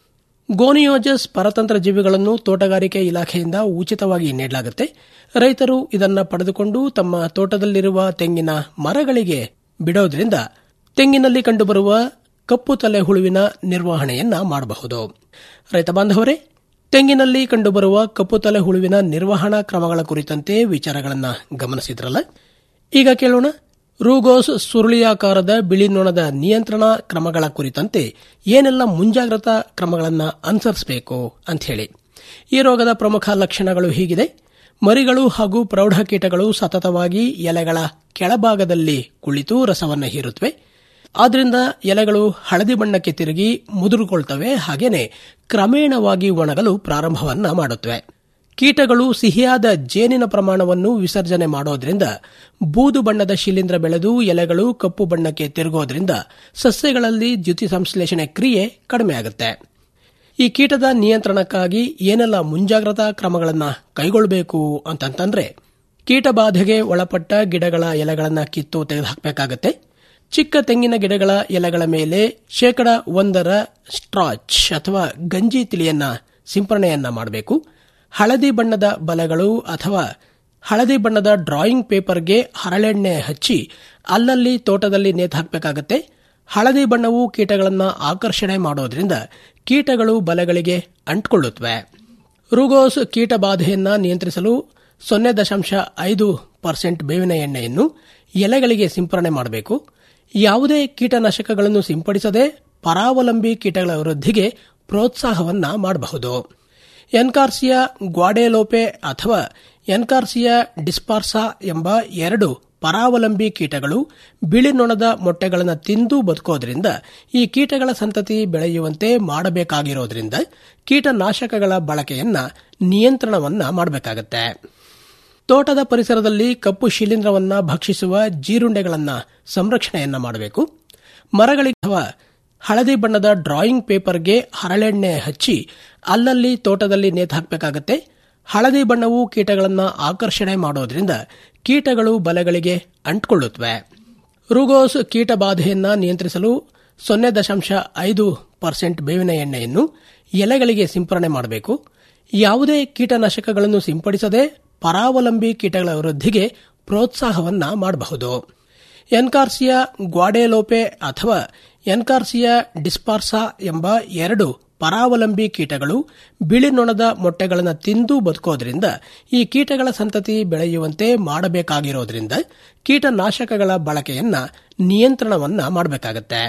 ಗೋನಿಯೋಜಸ್ ಪರತಂತ್ರ ಜೀವಿಗಳನ್ನು ತೋಟಗಾರಿಕೆ ಇಲಾಖೆಯಿಂದ ಉಚಿತವಾಗಿ ನೀಡಲಾಗುತ್ತೆ ರೈತರು ಇದನ್ನು ಪಡೆದುಕೊಂಡು ತಮ್ಮ ತೋಟದಲ್ಲಿರುವ ತೆಂಗಿನ ಮರಗಳಿಗೆ ಬಿಡೋದ್ರಿಂದ ತೆಂಗಿನಲ್ಲಿ ಕಂಡುಬರುವ ಕಪ್ಪು ತಲೆ ಹುಳುವಿನ ನಿರ್ವಹಣೆಯನ್ನ ಮಾಡಬಹುದು ರೈತ ಬಾಂಧವರೇ ತೆಂಗಿನಲ್ಲಿ ಕಂಡುಬರುವ ಕಪ್ಪು ತಲೆ ಹುಳುವಿನ ನಿರ್ವಹಣಾ ಕ್ರಮಗಳ ಕುರಿತಂತೆ ವಿಚಾರಗಳನ್ನು ಗಮನಿಸಿದ್ರಲ್ಲ ಈಗ ಕೇಳೋಣ ರೂಗೋಸ್ ಸುರುಳಿಯಾಕಾರದ ಬಿಳಿ ನೊಣದ ನಿಯಂತ್ರಣ ಕ್ರಮಗಳ ಕುರಿತಂತೆ ಏನೆಲ್ಲ ಮುಂಜಾಗ್ರತಾ ಕ್ರಮಗಳನ್ನು ಅನುಸರಿಸಬೇಕು ಅಂತ ಹೇಳಿ ಈ ರೋಗದ ಪ್ರಮುಖ ಲಕ್ಷಣಗಳು ಹೀಗಿದೆ ಮರಿಗಳು ಹಾಗೂ ಪ್ರೌಢಕೀಟಗಳು ಸತತವಾಗಿ ಎಲೆಗಳ ಕೆಳಭಾಗದಲ್ಲಿ ಕುಳಿತು ರಸವನ್ನು ಹೀರುತ್ತವೆ ಆದ್ರಿಂದ ಎಲೆಗಳು ಹಳದಿ ಬಣ್ಣಕ್ಕೆ ತಿರುಗಿ ಮುದುರುಕೊಳ್ತವೆ ಹಾಗೇನೆ ಕ್ರಮೇಣವಾಗಿ ಒಣಗಲು ಪ್ರಾರಂಭವನ್ನ ಮಾಡುತ್ತವೆ ಕೀಟಗಳು ಸಿಹಿಯಾದ ಜೇನಿನ ಪ್ರಮಾಣವನ್ನು ವಿಸರ್ಜನೆ ಮಾಡೋದ್ರಿಂದ ಬೂದು ಬಣ್ಣದ ಶಿಲೀಂಧ್ರ ಬೆಳೆದು ಎಲೆಗಳು ಕಪ್ಪು ಬಣ್ಣಕ್ಕೆ ತಿರುಗೋದ್ರಿಂದ ಸಸ್ಯಗಳಲ್ಲಿ ದ್ಯುತಿ ಸಂಶ್ಲೇಷಣೆ ಕ್ರಿಯೆ ಕಡಿಮೆಯಾಗುತ್ತೆ ಈ ಕೀಟದ ನಿಯಂತ್ರಣಕ್ಕಾಗಿ ಏನೆಲ್ಲ ಮುಂಜಾಗ್ರತಾ ಕ್ರಮಗಳನ್ನು ಕೈಗೊಳ್ಳಬೇಕು ಅಂತಂತಂದ್ರೆ ಕೀಟಬಾಧೆಗೆ ಒಳಪಟ್ಟ ಗಿಡಗಳ ಎಲೆಗಳನ್ನು ಕಿತ್ತು ತೆಗೆದುಹಾಕಬೇಕಾಗತ್ತೆ ಚಿಕ್ಕ ತೆಂಗಿನ ಗಿಡಗಳ ಎಲೆಗಳ ಮೇಲೆ ಶೇಕಡ ಒಂದರ ಸ್ಟ್ರಾಚ್ ಅಥವಾ ಗಂಜಿ ತಿಳಿಯನ್ನ ಸಿಂಪರಣೆಯನ್ನ ಮಾಡಬೇಕು ಹಳದಿ ಬಣ್ಣದ ಬಲೆಗಳು ಅಥವಾ ಹಳದಿ ಬಣ್ಣದ ಡ್ರಾಯಿಂಗ್ ಪೇಪರ್ಗೆ ಹರಳೆಣ್ಣೆ ಹಚ್ಚಿ ಅಲ್ಲಲ್ಲಿ ತೋಟದಲ್ಲಿ ನೇತು ಹಾಕಬೇಕಾಗತ್ತೆ ಹಳದಿ ಬಣ್ಣವು ಕೀಟಗಳನ್ನು ಆಕರ್ಷಣೆ ಮಾಡೋದ್ರಿಂದ ಕೀಟಗಳು ಬಲೆಗಳಿಗೆ ಅಂಟ್ಕೊಳ್ಳುತ್ತವೆ ರುಗೋಸ್ ಕೀಟ ಬಾಧೆಯನ್ನ ನಿಯಂತ್ರಿಸಲು ಸೊನ್ನೆ ದಶಾಂಶ ಐದು ಪರ್ಸೆಂಟ್ ಬೇವಿನ ಎಣ್ಣೆಯನ್ನು ಎಲೆಗಳಿಗೆ ಸಿಂಪರಣೆ ಮಾಡಬೇಕು ಯಾವುದೇ ಕೀಟನಾಶಕಗಳನ್ನು ಸಿಂಪಡಿಸದೆ ಪರಾವಲಂಬಿ ಕೀಟಗಳ ವೃದ್ಧಿಗೆ ಪ್ರೋತ್ಸಾಹವನ್ನ ಮಾಡಬಹುದು ಎನ್ಕಾರ್ಸಿಯಾ ಗ್ವಾಡೆಲೋಪೆ ಅಥವಾ ಎನ್ಕಾರ್ಸಿಯಾ ಡಿಸ್ಪಾರ್ಸಾ ಎಂಬ ಎರಡು ಪರಾವಲಂಬಿ ಕೀಟಗಳು ಬಿಳಿ ನೊಣದ ಮೊಟ್ಟೆಗಳನ್ನು ತಿಂದು ಬದುಕೋದ್ರಿಂದ ಈ ಕೀಟಗಳ ಸಂತತಿ ಬೆಳೆಯುವಂತೆ ಮಾಡಬೇಕಾಗಿರೋದ್ರಿಂದ ಕೀಟನಾಶಕಗಳ ಬಳಕೆಯನ್ನ ನಿಯಂತ್ರಣವನ್ನ ಮಾಡಬೇಕಾಗತ್ತೆ ತೋಟದ ಪರಿಸರದಲ್ಲಿ ಕಪ್ಪು ಶಿಲೀಂಧ್ರವನ್ನ ಭಕ್ಷಿಸುವ ಜೀರುಂಡೆಗಳನ್ನ ಸಂರಕ್ಷಣೆಯನ್ನ ಮಾಡಬೇಕು ಮರಗಳಿಗೆ ಅಥವಾ ಹಳದಿ ಬಣ್ಣದ ಡ್ರಾಯಿಂಗ್ ಪೇಪರ್ಗೆ ಹರಳೆಣ್ಣೆ ಹಚ್ಚಿ ಅಲ್ಲಲ್ಲಿ ತೋಟದಲ್ಲಿ ನೇತು ಹಾಕಬೇಕಾಗತ್ತೆ ಹಳದಿ ಬಣ್ಣವು ಕೀಟಗಳನ್ನು ಆಕರ್ಷಣೆ ಮಾಡೋದ್ರಿಂದ ಕೀಟಗಳು ಬಲೆಗಳಿಗೆ ಅಂಟ್ಕೊಳ್ಳುತ್ತವೆ ರುಗೋಸ್ ಕೀಟ ಬಾಧೆಯನ್ನ ನಿಯಂತ್ರಿಸಲು ಸೊನ್ನೆ ದಶಾಂಶ ಐದು ಪರ್ಸೆಂಟ್ ಬೇವಿನ ಎಣ್ಣೆಯನ್ನು ಎಲೆಗಳಿಗೆ ಸಿಂಪರಣೆ ಮಾಡಬೇಕು ಯಾವುದೇ ಕೀಟನಾಶಕಗಳನ್ನು ಸಿಂಪಡಿಸದೆ ಪರಾವಲಂಬಿ ಕೀಟಗಳ ವೃದ್ಧಿಗೆ ಪ್ರೋತ್ಸಾಹವನ್ನ ಮಾಡಬಹುದು ಎನ್ಕಾರ್ಸಿಯಾ ಗ್ವಾಡೆಲೋಪೆ ಅಥವಾ ಎನ್ಕಾರ್ಸಿಯಾ ಡಿಸ್ಪಾರ್ಸಾ ಎಂಬ ಎರಡು ಪರಾವಲಂಬಿ ಕೀಟಗಳು ಬಿಳಿ ನೊಣದ ಮೊಟ್ಟೆಗಳನ್ನು ತಿಂದು ಬದುಕೋದ್ರಿಂದ ಈ ಕೀಟಗಳ ಸಂತತಿ ಬೆಳೆಯುವಂತೆ ಮಾಡಬೇಕಾಗಿರೋದ್ರಿಂದ ಕೀಟನಾಶಕಗಳ ಬಳಕೆಯನ್ನ ನಿಯಂತ್ರಣವನ್ನ ಮಾಡಬೇಕಾಗತ್ತೆ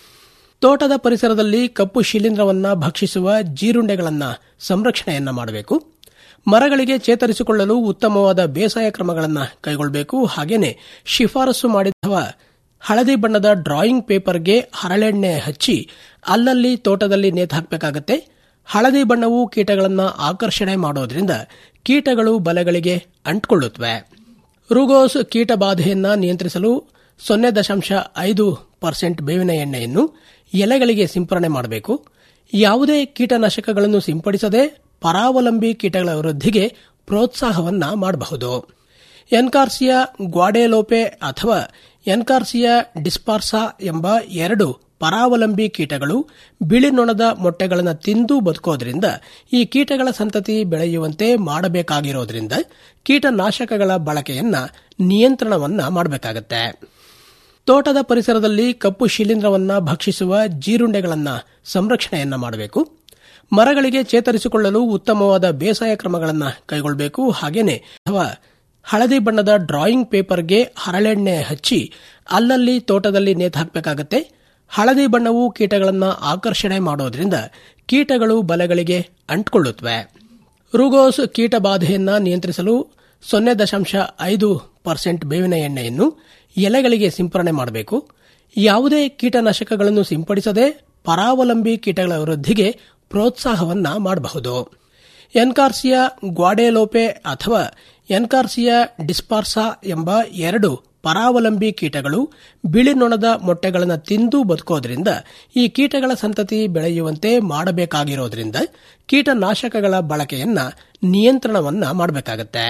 ತೋಟದ ಪರಿಸರದಲ್ಲಿ ಕಪ್ಪು ಶಿಲೀಂಧ್ರವನ್ನ ಭಕ್ಷಿಸುವ ಜೀರುಂಡೆಗಳನ್ನ ಸಂರಕ್ಷಣೆಯನ್ನ ಮಾಡಬೇಕು ಮರಗಳಿಗೆ ಚೇತರಿಸಿಕೊಳ್ಳಲು ಉತ್ತಮವಾದ ಬೇಸಾಯ ಕ್ರಮಗಳನ್ನು ಕೈಗೊಳ್ಳಬೇಕು ಹಾಗೇನೆ ಶಿಫಾರಸು ಮಾಡಿದ ಹಳದಿ ಬಣ್ಣದ ಡ್ರಾಯಿಂಗ್ ಪೇಪರ್ಗೆ ಹರಳೆಣ್ಣೆ ಹಚ್ಚಿ ಅಲ್ಲಲ್ಲಿ ತೋಟದಲ್ಲಿ ನೇತು ಹಾಕಬೇಕಾಗತ್ತೆ ಹಳದಿ ಬಣ್ಣವು ಕೀಟಗಳನ್ನು ಆಕರ್ಷಣೆ ಮಾಡೋದ್ರಿಂದ ಕೀಟಗಳು ಬಲೆಗಳಿಗೆ ಅಂಟ್ಕೊಳ್ಳುತ್ತವೆ ರುಗೋಸ್ ಕೀಟ ಬಾಧೆಯನ್ನ ನಿಯಂತ್ರಿಸಲು ಸೊನ್ನೆ ದಶಾಂಶ ಐದು ಪರ್ಸೆಂಟ್ ಬೇವಿನ ಎಣ್ಣೆಯನ್ನು ಎಲೆಗಳಿಗೆ ಸಿಂಪರಣೆ ಮಾಡಬೇಕು ಯಾವುದೇ ಕೀಟನಾಶಕಗಳನ್ನು ಸಿಂಪಡಿಸದೆ ಪರಾವಲಂಬಿ ಕೀಟಗಳ ವೃದ್ಧಿಗೆ ಪ್ರೋತ್ಸಾಹವನ್ನ ಮಾಡಬಹುದು ಎನ್ಕಾರ್ಸಿಯಾ ಗ್ವಾಡೆಲೋಪೆ ಅಥವಾ ಎನ್ಕಾರ್ಸಿಯಾ ಡಿಸ್ಪಾರ್ಸಾ ಎಂಬ ಎರಡು ಪರಾವಲಂಬಿ ಕೀಟಗಳು ಬಿಳಿ ನೊಣದ ಮೊಟ್ಟೆಗಳನ್ನು ತಿಂದು ಬದುಕೋದ್ರಿಂದ ಈ ಕೀಟಗಳ ಸಂತತಿ ಬೆಳೆಯುವಂತೆ ಮಾಡಬೇಕಾಗಿರೋದ್ರಿಂದ ಕೀಟನಾಶಕಗಳ ಬಳಕೆಯನ್ನ ನಿಯಂತ್ರಣವನ್ನ ಮಾಡಬೇಕಾಗತ್ತೆ ತೋಟದ ಪರಿಸರದಲ್ಲಿ ಕಪ್ಪು ಶಿಲೀಂಧ್ರವನ್ನ ಭಕ್ಷಿಸುವ ಜೀರುಂಡೆಗಳನ್ನ ಸಂರಕ್ಷಣೆಯನ್ನ ಮಾಡಬೇಕು ಮರಗಳಿಗೆ ಚೇತರಿಸಿಕೊಳ್ಳಲು ಉತ್ತಮವಾದ ಬೇಸಾಯ ಕ್ರಮಗಳನ್ನು ಕೈಗೊಳ್ಳಬೇಕು ಹಾಗೇನೆ ಅಥವಾ ಹಳದಿ ಬಣ್ಣದ ಡ್ರಾಯಿಂಗ್ ಪೇಪರ್ಗೆ ಹರಳೆಣ್ಣೆ ಹಚ್ಚಿ ಅಲ್ಲಲ್ಲಿ ತೋಟದಲ್ಲಿ ನೇತು ಹಾಕಬೇಕಾಗತ್ತೆ ಹಳದಿ ಬಣ್ಣವು ಕೀಟಗಳನ್ನು ಆಕರ್ಷಣೆ ಮಾಡೋದ್ರಿಂದ ಕೀಟಗಳು ಬಲೆಗಳಿಗೆ ಅಂಟ್ಕೊಳ್ಳುತ್ತವೆ ರುಗೋಸ್ ಕೀಟ ಬಾಧೆಯನ್ನ ನಿಯಂತ್ರಿಸಲು ಸೊನ್ನೆ ದಶಾಂಶ ಐದು ಪರ್ಸೆಂಟ್ ಬೇವಿನ ಎಣ್ಣೆಯನ್ನು ಎಲೆಗಳಿಗೆ ಸಿಂಪರಣೆ ಮಾಡಬೇಕು ಯಾವುದೇ ಕೀಟನಾಶಕಗಳನ್ನು ಸಿಂಪಡಿಸದೆ ಪರಾವಲಂಬಿ ಕೀಟಗಳ ವೃದ್ಧಿಗೆ ಪ್ರೋತ್ಸಾಹವನ್ನ ಮಾಡಬಹುದು ಎನ್ಕಾರ್ಸಿಯಾ ಗ್ವಾಡೆಲೋಪೆ ಅಥವಾ ಎನ್ಕಾರ್ಸಿಯಾ ಡಿಸ್ಪಾರ್ಸಾ ಎಂಬ ಎರಡು ಪರಾವಲಂಬಿ ಕೀಟಗಳು ಬಿಳಿ ನೊಣದ ಮೊಟ್ಟೆಗಳನ್ನು ತಿಂದು ಬದುಕೋದ್ರಿಂದ ಈ ಕೀಟಗಳ ಸಂತತಿ ಬೆಳೆಯುವಂತೆ ಮಾಡಬೇಕಾಗಿರೋದ್ರಿಂದ ಕೀಟನಾಶಕಗಳ ಬಳಕೆಯನ್ನ ನಿಯಂತ್ರಣವನ್ನ ಮಾಡಬೇಕಾಗತ್ತೆ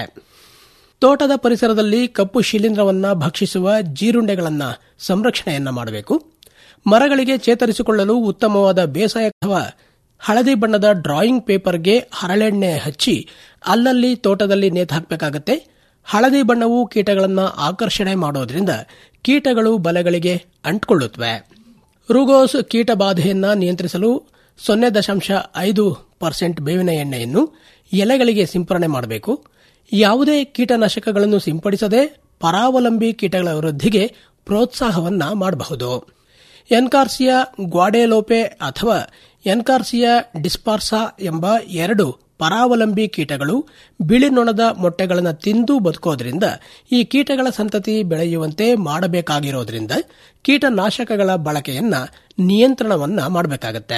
ತೋಟದ ಪರಿಸರದಲ್ಲಿ ಕಪ್ಪು ಶಿಲೀಂಧ್ರವನ್ನ ಭಕ್ಷಿಸುವ ಜೀರುಂಡೆಗಳನ್ನ ಸಂರಕ್ಷಣೆಯನ್ನ ಮಾಡಬೇಕು ಮರಗಳಿಗೆ ಚೇತರಿಸಿಕೊಳ್ಳಲು ಉತ್ತಮವಾದ ಬೇಸಾಯ ಅಥವಾ ಹಳದಿ ಬಣ್ಣದ ಡ್ರಾಯಿಂಗ್ ಪೇಪರ್ಗೆ ಹರಳೆಣ್ಣೆ ಹಚ್ಚಿ ಅಲ್ಲಲ್ಲಿ ತೋಟದಲ್ಲಿ ನೇತು ಹಾಕಬೇಕಾಗತ್ತೆ ಹಳದಿ ಬಣ್ಣವು ಕೀಟಗಳನ್ನು ಆಕರ್ಷಣೆ ಮಾಡೋದ್ರಿಂದ ಕೀಟಗಳು ಬಲೆಗಳಿಗೆ ಅಂಟ್ಕೊಳ್ಳುತ್ತವೆ ರುಗೋಸ್ ಕೀಟ ಬಾಧೆಯನ್ನ ನಿಯಂತ್ರಿಸಲು ಸೊನ್ನೆ ದಶಾಂಶ ಐದು ಪರ್ಸೆಂಟ್ ಬೇವಿನ ಎಣ್ಣೆಯನ್ನು ಎಲೆಗಳಿಗೆ ಸಿಂಪರಣೆ ಮಾಡಬೇಕು ಯಾವುದೇ ಕೀಟನಾಶಕಗಳನ್ನು ಸಿಂಪಡಿಸದೆ ಪರಾವಲಂಬಿ ಕೀಟಗಳ ವೃದ್ಧಿಗೆ ಪ್ರೋತ್ಸಾಹವನ್ನ ಮಾಡಬಹುದು ಎನ್ಕಾರ್ಸಿಯಾ ಗ್ವಾಡೆಲೋಪೆ ಅಥವಾ ಎನ್ಕಾರ್ಸಿಯಾ ಡಿಸ್ಪಾರ್ಸಾ ಎಂಬ ಎರಡು ಪರಾವಲಂಬಿ ಕೀಟಗಳು ಬಿಳಿ ನೊಣದ ಮೊಟ್ಟೆಗಳನ್ನು ತಿಂದು ಬದುಕೋದ್ರಿಂದ ಈ ಕೀಟಗಳ ಸಂತತಿ ಬೆಳೆಯುವಂತೆ ಮಾಡಬೇಕಾಗಿರೋದ್ರಿಂದ ಕೀಟನಾಶಕಗಳ ಬಳಕೆಯನ್ನ ನಿಯಂತ್ರಣವನ್ನ ಮಾಡಬೇಕಾಗತ್ತೆ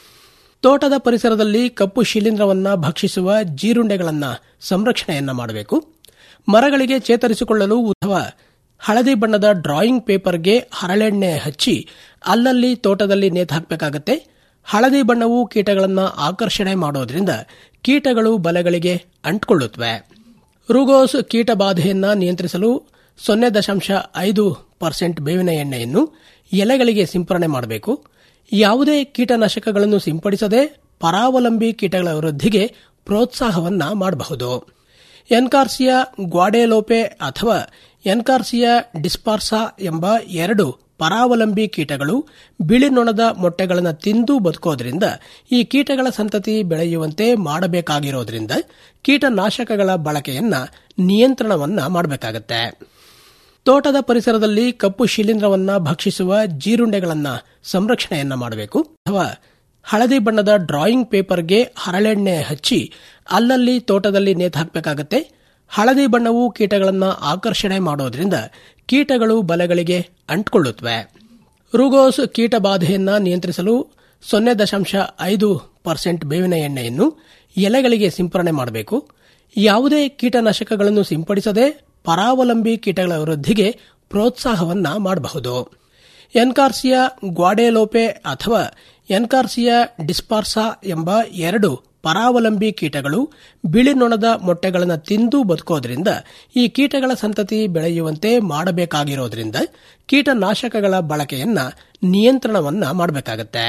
ತೋಟದ ಪರಿಸರದಲ್ಲಿ ಕಪ್ಪು ಶಿಲೀಂಧ್ರವನ್ನ ಭಕ್ಷಿಸುವ ಜೀರುಂಡೆಗಳನ್ನ ಸಂರಕ್ಷಣೆಯನ್ನ ಮಾಡಬೇಕು ಮರಗಳಿಗೆ ಚೇತರಿಸಿಕೊಳ್ಳಲು ಅಥವಾ ಹಳದಿ ಬಣ್ಣದ ಡ್ರಾಯಿಂಗ್ ಪೇಪರ್ಗೆ ಹರಳೆಣ್ಣೆ ಹಚ್ಚಿ ಅಲ್ಲಲ್ಲಿ ತೋಟದಲ್ಲಿ ನೇತು ಹಾಕಬೇಕಾಗತ್ತೆ ಹಳದಿ ಬಣ್ಣವು ಕೀಟಗಳನ್ನು ಆಕರ್ಷಣೆ ಮಾಡೋದ್ರಿಂದ ಕೀಟಗಳು ಬಲೆಗಳಿಗೆ ಅಂಟ್ಕೊಳ್ಳುತ್ತವೆ ರುಗೋಸ್ ಕೀಟ ಬಾಧೆಯನ್ನ ನಿಯಂತ್ರಿಸಲು ಸೊನ್ನೆ ದಶಾಂಶ ಐದು ಪರ್ಸೆಂಟ್ ಬೇವಿನ ಎಣ್ಣೆಯನ್ನು ಎಲೆಗಳಿಗೆ ಸಿಂಪರಣೆ ಮಾಡಬೇಕು ಯಾವುದೇ ಕೀಟನಾಶಕಗಳನ್ನು ಸಿಂಪಡಿಸದೆ ಪರಾವಲಂಬಿ ಕೀಟಗಳ ವೃದ್ಧಿಗೆ ಪ್ರೋತ್ಸಾಹವನ್ನ ಮಾಡಬಹುದು ಎನ್ಕಾರ್ಸಿಯಾ ಗ್ವಾಡೆಲೋಪೆ ಅಥವಾ ಎನ್ಕಾರ್ಸಿಯಾ ಡಿಸ್ಪಾರ್ಸಾ ಎಂಬ ಎರಡು ಪರಾವಲಂಬಿ ಕೀಟಗಳು ಬಿಳಿ ನೊಣದ ಮೊಟ್ಟೆಗಳನ್ನು ತಿಂದು ಬದುಕೋದ್ರಿಂದ ಈ ಕೀಟಗಳ ಸಂತತಿ ಬೆಳೆಯುವಂತೆ ಮಾಡಬೇಕಾಗಿರೋದ್ರಿಂದ ಕೀಟನಾಶಕಗಳ ಬಳಕೆಯನ್ನ ನಿಯಂತ್ರಣವನ್ನ ಮಾಡಬೇಕಾಗತ್ತೆ ತೋಟದ ಪರಿಸರದಲ್ಲಿ ಕಪ್ಪು ಶಿಲೀಂಧ್ರವನ್ನ ಭಕ್ಷಿಸುವ ಜೀರುಂಡೆಗಳನ್ನ ಸಂರಕ್ಷಣೆಯನ್ನ ಮಾಡಬೇಕು ಅಥವಾ ಹಳದಿ ಬಣ್ಣದ ಡ್ರಾಯಿಂಗ್ ಪೇಪರ್ಗೆ ಹರಳೆಣ್ಣೆ ಹಚ್ಚಿ ಅಲ್ಲಲ್ಲಿ ತೋಟದಲ್ಲಿ ನೇತು ಹಾಕಬೇಕಾಗತ್ತೆ ಹಳದಿ ಬಣ್ಣವು ಕೀಟಗಳನ್ನು ಆಕರ್ಷಣೆ ಮಾಡೋದ್ರಿಂದ ಕೀಟಗಳು ಬಲೆಗಳಿಗೆ ಅಂಟ್ಕೊಳ್ಳುತ್ತವೆ ರುಗೋಸ್ ಕೀಟ ಬಾಧೆಯನ್ನ ನಿಯಂತ್ರಿಸಲು ಸೊನ್ನೆ ದಶಾಂಶ ಐದು ಪರ್ಸೆಂಟ್ ಬೇವಿನ ಎಣ್ಣೆಯನ್ನು ಎಲೆಗಳಿಗೆ ಸಿಂಪರಣೆ ಮಾಡಬೇಕು ಯಾವುದೇ ಕೀಟನಾಶಕಗಳನ್ನು ಸಿಂಪಡಿಸದೆ ಪರಾವಲಂಬಿ ಕೀಟಗಳ ವೃದ್ಧಿಗೆ ಪ್ರೋತ್ಸಾಹವನ್ನ ಮಾಡಬಹುದು ಎನ್ಕಾರ್ಸಿಯಾ ಗ್ವಾಡೆಲೋಪೆ ಅಥವಾ ಎನ್ಕಾರ್ಸಿಯಾ ಡಿಸ್ಪಾರ್ಸಾ ಎಂಬ ಎರಡು ಪರಾವಲಂಬಿ ಕೀಟಗಳು ಬಿಳಿ ನೊಣದ ಮೊಟ್ಟೆಗಳನ್ನು ತಿಂದು ಬದುಕೋದ್ರಿಂದ ಈ ಕೀಟಗಳ ಸಂತತಿ ಬೆಳೆಯುವಂತೆ ಮಾಡಬೇಕಾಗಿರೋದ್ರಿಂದ ಕೀಟನಾಶಕಗಳ ಬಳಕೆಯನ್ನ ನಿಯಂತ್ರಣವನ್ನ ಮಾಡಬೇಕಾಗತ್ತೆ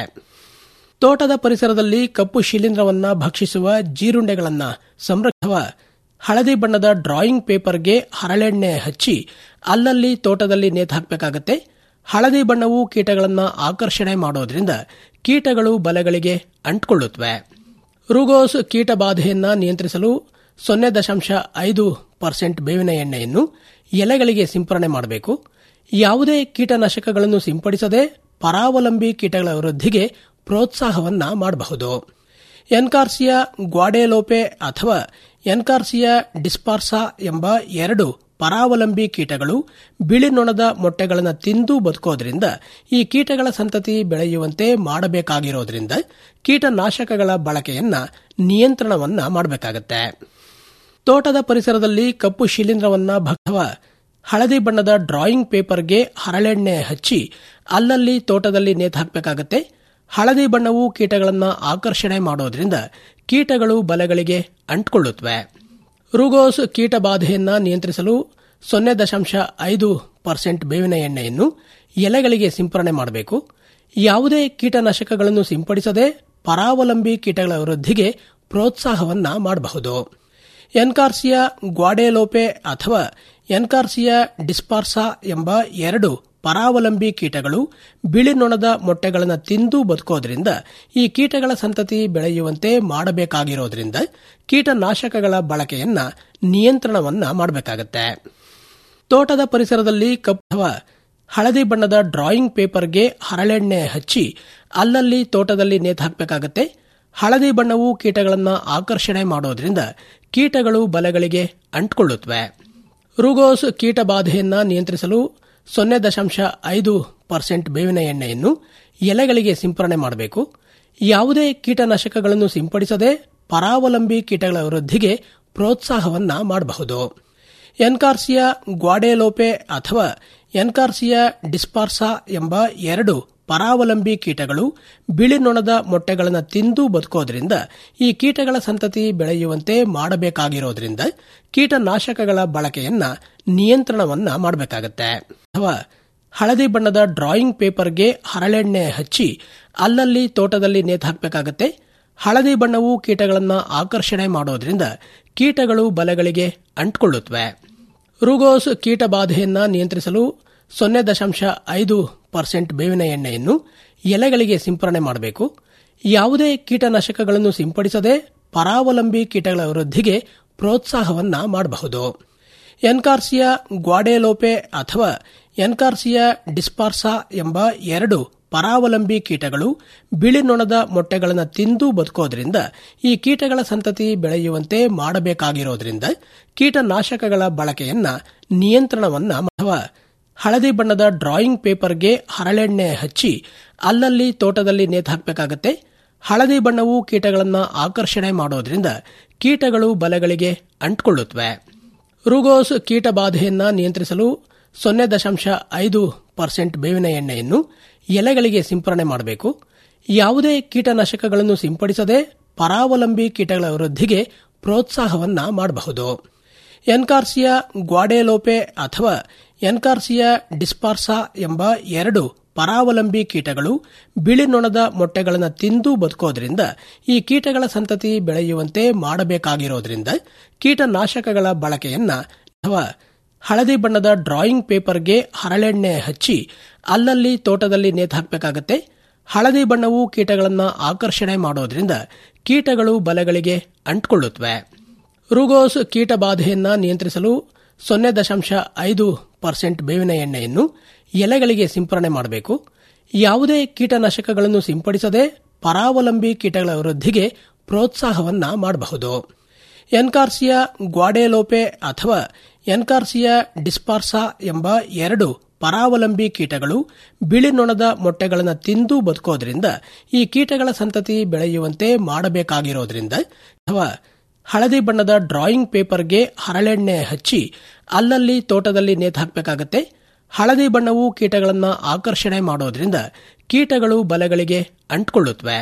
ತೋಟದ ಪರಿಸರದಲ್ಲಿ ಕಪ್ಪು ಶಿಲೀಂಧ್ರವನ್ನ ಭಕ್ಷಿಸುವ ಜೀರುಂಡೆಗಳನ್ನ ಸಂರಕ್ಷಿಸುವ ಹಳದಿ ಬಣ್ಣದ ಡ್ರಾಯಿಂಗ್ ಪೇಪರ್ಗೆ ಹರಳೆಣ್ಣೆ ಹಚ್ಚಿ ಅಲ್ಲಲ್ಲಿ ತೋಟದಲ್ಲಿ ನೇತಾಕಬೇಕಾಗತ್ತೆ ಹಳದಿ ಬಣ್ಣವು ಕೀಟಗಳನ್ನು ಆಕರ್ಷಣೆ ಮಾಡೋದ್ರಿಂದ ಕೀಟಗಳು ಬಲೆಗಳಿಗೆ ಅಂಟ್ಕೊಳ್ಳುತ್ತವೆ ರುಗೋಸ್ ಕೀಟ ಬಾಧೆಯನ್ನ ನಿಯಂತ್ರಿಸಲು ಸೊನ್ನೆ ದಶಾಂಶ ಐದು ಪರ್ಸೆಂಟ್ ಬೇವಿನ ಎಣ್ಣೆಯನ್ನು ಎಲೆಗಳಿಗೆ ಸಿಂಪರಣೆ ಮಾಡಬೇಕು ಯಾವುದೇ ಕೀಟನಾಶಕಗಳನ್ನು ಸಿಂಪಡಿಸದೆ ಪರಾವಲಂಬಿ ಕೀಟಗಳ ವೃದ್ಧಿಗೆ ಪ್ರೋತ್ಸಾಹವನ್ನ ಮಾಡಬಹುದು ಎನ್ಕಾರ್ಸಿಯಾ ಗ್ವಾಡೆಲೋಪೆ ಅಥವಾ ಎನ್ಕಾರ್ಸಿಯಾ ಡಿಸ್ಪಾರ್ಸಾ ಎಂಬ ಎರಡು ಪರಾವಲಂಬಿ ಕೀಟಗಳು ಬಿಳಿ ನೊಣದ ಮೊಟ್ಟೆಗಳನ್ನು ತಿಂದು ಬದುಕೋದ್ರಿಂದ ಈ ಕೀಟಗಳ ಸಂತತಿ ಬೆಳೆಯುವಂತೆ ಮಾಡಬೇಕಾಗಿರೋದ್ರಿಂದ ಕೀಟನಾಶಕಗಳ ಬಳಕೆಯನ್ನ ನಿಯಂತ್ರಣವನ್ನ ಮಾಡಬೇಕಾಗತ್ತೆ ತೋಟದ ಪರಿಸರದಲ್ಲಿ ಕಪ್ಪು ಶಿಲೀಂಧ್ರವನ್ನ ಭಕ್ತವ ಹಳದಿ ಬಣ್ಣದ ಡ್ರಾಯಿಂಗ್ ಪೇಪರ್ಗೆ ಹರಳೆಣ್ಣೆ ಹಚ್ಚಿ ಅಲ್ಲಲ್ಲಿ ತೋಟದಲ್ಲಿ ನೇತಾಕಬೇಕಾಗತ್ತೆ ಹಳದಿ ಬಣ್ಣವು ಕೀಟಗಳನ್ನು ಆಕರ್ಷಣೆ ಮಾಡೋದ್ರಿಂದ ಕೀಟಗಳು ಬಲೆಗಳಿಗೆ ಅಂಟ್ಕೊಳ್ಳುತ್ತವೆ ರುಗೋಸ್ ಕೀಟ ಬಾಧೆಯನ್ನ ನಿಯಂತ್ರಿಸಲು ಸೊನ್ನೆ ದಶಾಂಶ ಐದು ಪರ್ಸೆಂಟ್ ಬೇವಿನ ಎಣ್ಣೆಯನ್ನು ಎಲೆಗಳಿಗೆ ಸಿಂಪರಣೆ ಮಾಡಬೇಕು ಯಾವುದೇ ಕೀಟನಾಶಕಗಳನ್ನು ಸಿಂಪಡಿಸದೆ ಪರಾವಲಂಬಿ ಕೀಟಗಳ ವೃದ್ಧಿಗೆ ಪ್ರೋತ್ಸಾಹವನ್ನ ಮಾಡಬಹುದು ಎನ್ಕಾರ್ಸಿಯಾ ಗ್ವಾಡೆಲೋಪೆ ಅಥವಾ ಎನ್ಕಾರ್ಸಿಯಾ ಡಿಸ್ಪಾರ್ಸಾ ಎಂಬ ಎರಡು ಪರಾವಲಂಬಿ ಕೀಟಗಳು ಬಿಳಿ ನೊಣದ ಮೊಟ್ಟೆಗಳನ್ನು ತಿಂದು ಬದುಕೋದ್ರಿಂದ ಈ ಕೀಟಗಳ ಸಂತತಿ ಬೆಳೆಯುವಂತೆ ಮಾಡಬೇಕಾಗಿರೋದ್ರಿಂದ ಕೀಟನಾಶಕಗಳ ಬಳಕೆಯನ್ನ ನಿಯಂತ್ರಣವನ್ನ ಮಾಡಬೇಕಾಗತ್ತೆ ತೋಟದ ಪರಿಸರದಲ್ಲಿ ಕಪ್ಪವ ಹಳದಿ ಬಣ್ಣದ ಡ್ರಾಯಿಂಗ್ ಪೇಪರ್ಗೆ ಹರಳೆಣ್ಣೆ ಹಚ್ಚಿ ಅಲ್ಲಲ್ಲಿ ತೋಟದಲ್ಲಿ ನೇತಾಕಬೇಕಾಗತ್ತೆ ಹಳದಿ ಬಣ್ಣವು ಕೀಟಗಳನ್ನು ಆಕರ್ಷಣೆ ಮಾಡೋದ್ರಿಂದ ಕೀಟಗಳು ಬಲೆಗಳಿಗೆ ಅಂಟ್ಕೊಳ್ಳುತ್ತವೆ ರುಗೋಸ್ ಕೀಟ ಬಾಧೆಯನ್ನ ನಿಯಂತ್ರಿಸಲು ಸೊನ್ನೆ ದಶಾಂಶ ಐದು ಪರ್ಸೆಂಟ್ ಬೇವಿನ ಎಣ್ಣೆಯನ್ನು ಎಲೆಗಳಿಗೆ ಸಿಂಪರಣೆ ಮಾಡಬೇಕು ಯಾವುದೇ ಕೀಟನಾಶಕಗಳನ್ನು ಸಿಂಪಡಿಸದೆ ಪರಾವಲಂಬಿ ಕೀಟಗಳ ವೃದ್ಧಿಗೆ ಪ್ರೋತ್ಸಾಹವನ್ನ ಮಾಡಬಹುದು ಎನ್ಕಾರ್ಸಿಯಾ ಗ್ವಾಡೆಲೋಪೆ ಅಥವಾ ಎನ್ಕಾರ್ಸಿಯಾ ಡಿಸ್ಪಾರ್ಸಾ ಎಂಬ ಎರಡು ಪರಾವಲಂಬಿ ಕೀಟಗಳು ಬಿಳಿ ನೊಣದ ಮೊಟ್ಟೆಗಳನ್ನು ತಿಂದು ಬದುಕೋದ್ರಿಂದ ಈ ಕೀಟಗಳ ಸಂತತಿ ಬೆಳೆಯುವಂತೆ ಮಾಡಬೇಕಾಗಿರೋದ್ರಿಂದ ಕೀಟನಾಶಕಗಳ ಬಳಕೆಯನ್ನ ನಿಯಂತ್ರಣವನ್ನ ಮಾಡಬೇಕಾಗತ್ತೆ ಅಥವಾ ಹಳದಿ ಬಣ್ಣದ ಡ್ರಾಯಿಂಗ್ ಪೇಪರ್ಗೆ ಹರಳೆಣ್ಣೆ ಹಚ್ಚಿ ಅಲ್ಲಲ್ಲಿ ತೋಟದಲ್ಲಿ ನೇತಾಕಬೇಕಾಗತ್ತೆ ಹಳದಿ ಬಣ್ಣವು ಕೀಟಗಳನ್ನು ಆಕರ್ಷಣೆ ಮಾಡೋದ್ರಿಂದ ಕೀಟಗಳು ಬಲೆಗಳಿಗೆ ಅಂಟ್ಕೊಳ್ಳುತ್ತವೆ ರುಗೋಸ್ ಕೀಟ ಬಾಧೆಯನ್ನ ನಿಯಂತ್ರಿಸಲು ಸೊನ್ನೆ ದಶಾಂಶ ಐದು ಪರ್ಸೆಂಟ್ ಬೇವಿನ ಎಣ್ಣೆಯನ್ನು ಎಲೆಗಳಿಗೆ ಸಿಂಪರಣೆ ಮಾಡಬೇಕು ಯಾವುದೇ ಕೀಟನಾಶಕಗಳನ್ನು ಸಿಂಪಡಿಸದೆ ಪರಾವಲಂಬಿ ಕೀಟಗಳ ವೃದ್ಧಿಗೆ ಪ್ರೋತ್ಸಾಹವನ್ನ ಮಾಡಬಹುದು ಎನ್ಕಾರ್ಸಿಯಾ ಗ್ವಾಡೆಲೋಪೆ ಅಥವಾ ಎನ್ಕಾರ್ಸಿಯಾ ಡಿಸ್ಪಾರ್ಸಾ ಎಂಬ ಎರಡು ಪರಾವಲಂಬಿ ಕೀಟಗಳು ಬಿಳಿ ನೊಣದ ಮೊಟ್ಟೆಗಳನ್ನು ತಿಂದು ಬದುಕೋದ್ರಿಂದ ಈ ಕೀಟಗಳ ಸಂತತಿ ಬೆಳೆಯುವಂತೆ ಮಾಡಬೇಕಾಗಿರೋದ್ರಿಂದ ಕೀಟನಾಶಕಗಳ ಬಳಕೆಯನ್ನ ನಿಯಂತ್ರಣವನ್ನ ಅಥವಾ ಹಳದಿ ಬಣ್ಣದ ಡ್ರಾಯಿಂಗ್ ಪೇಪರ್ಗೆ ಹರಳೆಣ್ಣೆ ಹಚ್ಚಿ ಅಲ್ಲಲ್ಲಿ ತೋಟದಲ್ಲಿ ನೇತಾಕಬೇಕಾಗತ್ತೆ ಹಳದಿ ಬಣ್ಣವು ಕೀಟಗಳನ್ನು ಆಕರ್ಷಣೆ ಮಾಡೋದ್ರಿಂದ ಕೀಟಗಳು ಬಲೆಗಳಿಗೆ ಅಂಟ್ಕೊಳ್ಳುತ್ತವೆ ರುಗೋಸ್ ಕೀಟ ಬಾಧೆಯನ್ನ ನಿಯಂತ್ರಿಸಲು ಸೊನ್ನೆ ದಶಾಂಶ ಐದು ಪರ್ಸೆಂಟ್ ಬೇವಿನ ಎಣ್ಣೆಯನ್ನು ಎಲೆಗಳಿಗೆ ಸಿಂಪರಣೆ ಮಾಡಬೇಕು ಯಾವುದೇ ಕೀಟನಾಶಕಗಳನ್ನು ಸಿಂಪಡಿಸದೆ ಪರಾವಲಂಬಿ ಕೀಟಗಳ ವೃದ್ಧಿಗೆ ಪ್ರೋತ್ಸಾಹವನ್ನ ಮಾಡಬಹುದು ಎನ್ಕಾರ್ಸಿಯಾ ಗ್ವಾಡೆಲೋಪೆ ಅಥವಾ ಎನ್ಕಾರ್ಸಿಯಾ ಡಿಸ್ಪಾರ್ಸಾ ಎಂಬ ಎರಡು ಪರಾವಲಂಬಿ ಕೀಟಗಳು ಬಿಳಿ ನೊಣದ ಮೊಟ್ಟೆಗಳನ್ನು ತಿಂದು ಬದುಕೋದ್ರಿಂದ ಈ ಕೀಟಗಳ ಸಂತತಿ ಬೆಳೆಯುವಂತೆ ಮಾಡಬೇಕಾಗಿರೋದ್ರಿಂದ ಕೀಟನಾಶಕಗಳ ಬಳಕೆಯನ್ನ ಅಥವಾ ಹಳದಿ ಬಣ್ಣದ ಡ್ರಾಯಿಂಗ್ ಪೇಪರ್ಗೆ ಹರಳೆಣ್ಣೆ ಹಚ್ಚಿ ಅಲ್ಲಲ್ಲಿ ತೋಟದಲ್ಲಿ ನೇತಾಕಬೇಕಾಗತ್ತೆ ಹಳದಿ ಬಣ್ಣವು ಕೀಟಗಳನ್ನು ಆಕರ್ಷಣೆ ಮಾಡೋದ್ರಿಂದ ಕೀಟಗಳು ಬಲೆಗಳಿಗೆ ಅಂಟ್ಕೊಳ್ಳುತ್ತವೆ ರುಗೋಸ್ ಕೀಟ ಬಾಧೆಯನ್ನ ನಿಯಂತ್ರಿಸಲು ಸೊನ್ನೆ ದಶಾಂಶ ಐದು ಪರ್ಸೆಂಟ್ ಬೇವಿನ ಎಣ್ಣೆಯನ್ನು ಎಲೆಗಳಿಗೆ ಸಿಂಪರಣೆ ಮಾಡಬೇಕು ಯಾವುದೇ ಕೀಟನಾಶಕಗಳನ್ನು ಸಿಂಪಡಿಸದೆ ಪರಾವಲಂಬಿ ಕೀಟಗಳ ವೃದ್ಧಿಗೆ ಪ್ರೋತ್ಸಾಹವನ್ನ ಮಾಡಬಹುದು ಎನ್ಕಾರ್ಸಿಯಾ ಗ್ವಾಡೆಲೋಪೆ ಅಥವಾ ಎನ್ಕಾರ್ಸಿಯಾ ಡಿಸ್ಪಾರ್ಸಾ ಎಂಬ ಎರಡು ಪರಾವಲಂಬಿ ಕೀಟಗಳು ಬಿಳಿ ನೊಣದ ಮೊಟ್ಟೆಗಳನ್ನು ತಿಂದು ಬದುಕೋದ್ರಿಂದ ಈ ಕೀಟಗಳ ಸಂತತಿ ಬೆಳೆಯುವಂತೆ ಮಾಡಬೇಕಾಗಿರೋದ್ರಿಂದ ಅಥವಾ ಹಳದಿ ಬಣ್ಣದ ಡ್ರಾಯಿಂಗ್ ಪೇಪರ್ಗೆ ಹರಳೆಣ್ಣೆ ಹಚ್ಚಿ ಅಲ್ಲಲ್ಲಿ ತೋಟದಲ್ಲಿ ನೇತು ಹಾಕಬೇಕಾಗತ್ತೆ ಹಳದಿ ಬಣ್ಣವು ಕೀಟಗಳನ್ನು ಆಕರ್ಷಣೆ ಮಾಡೋದ್ರಿಂದ ಕೀಟಗಳು ಬಲೆಗಳಿಗೆ ಅಂಟ್ಕೊಳ್ಳುತ್ತವೆ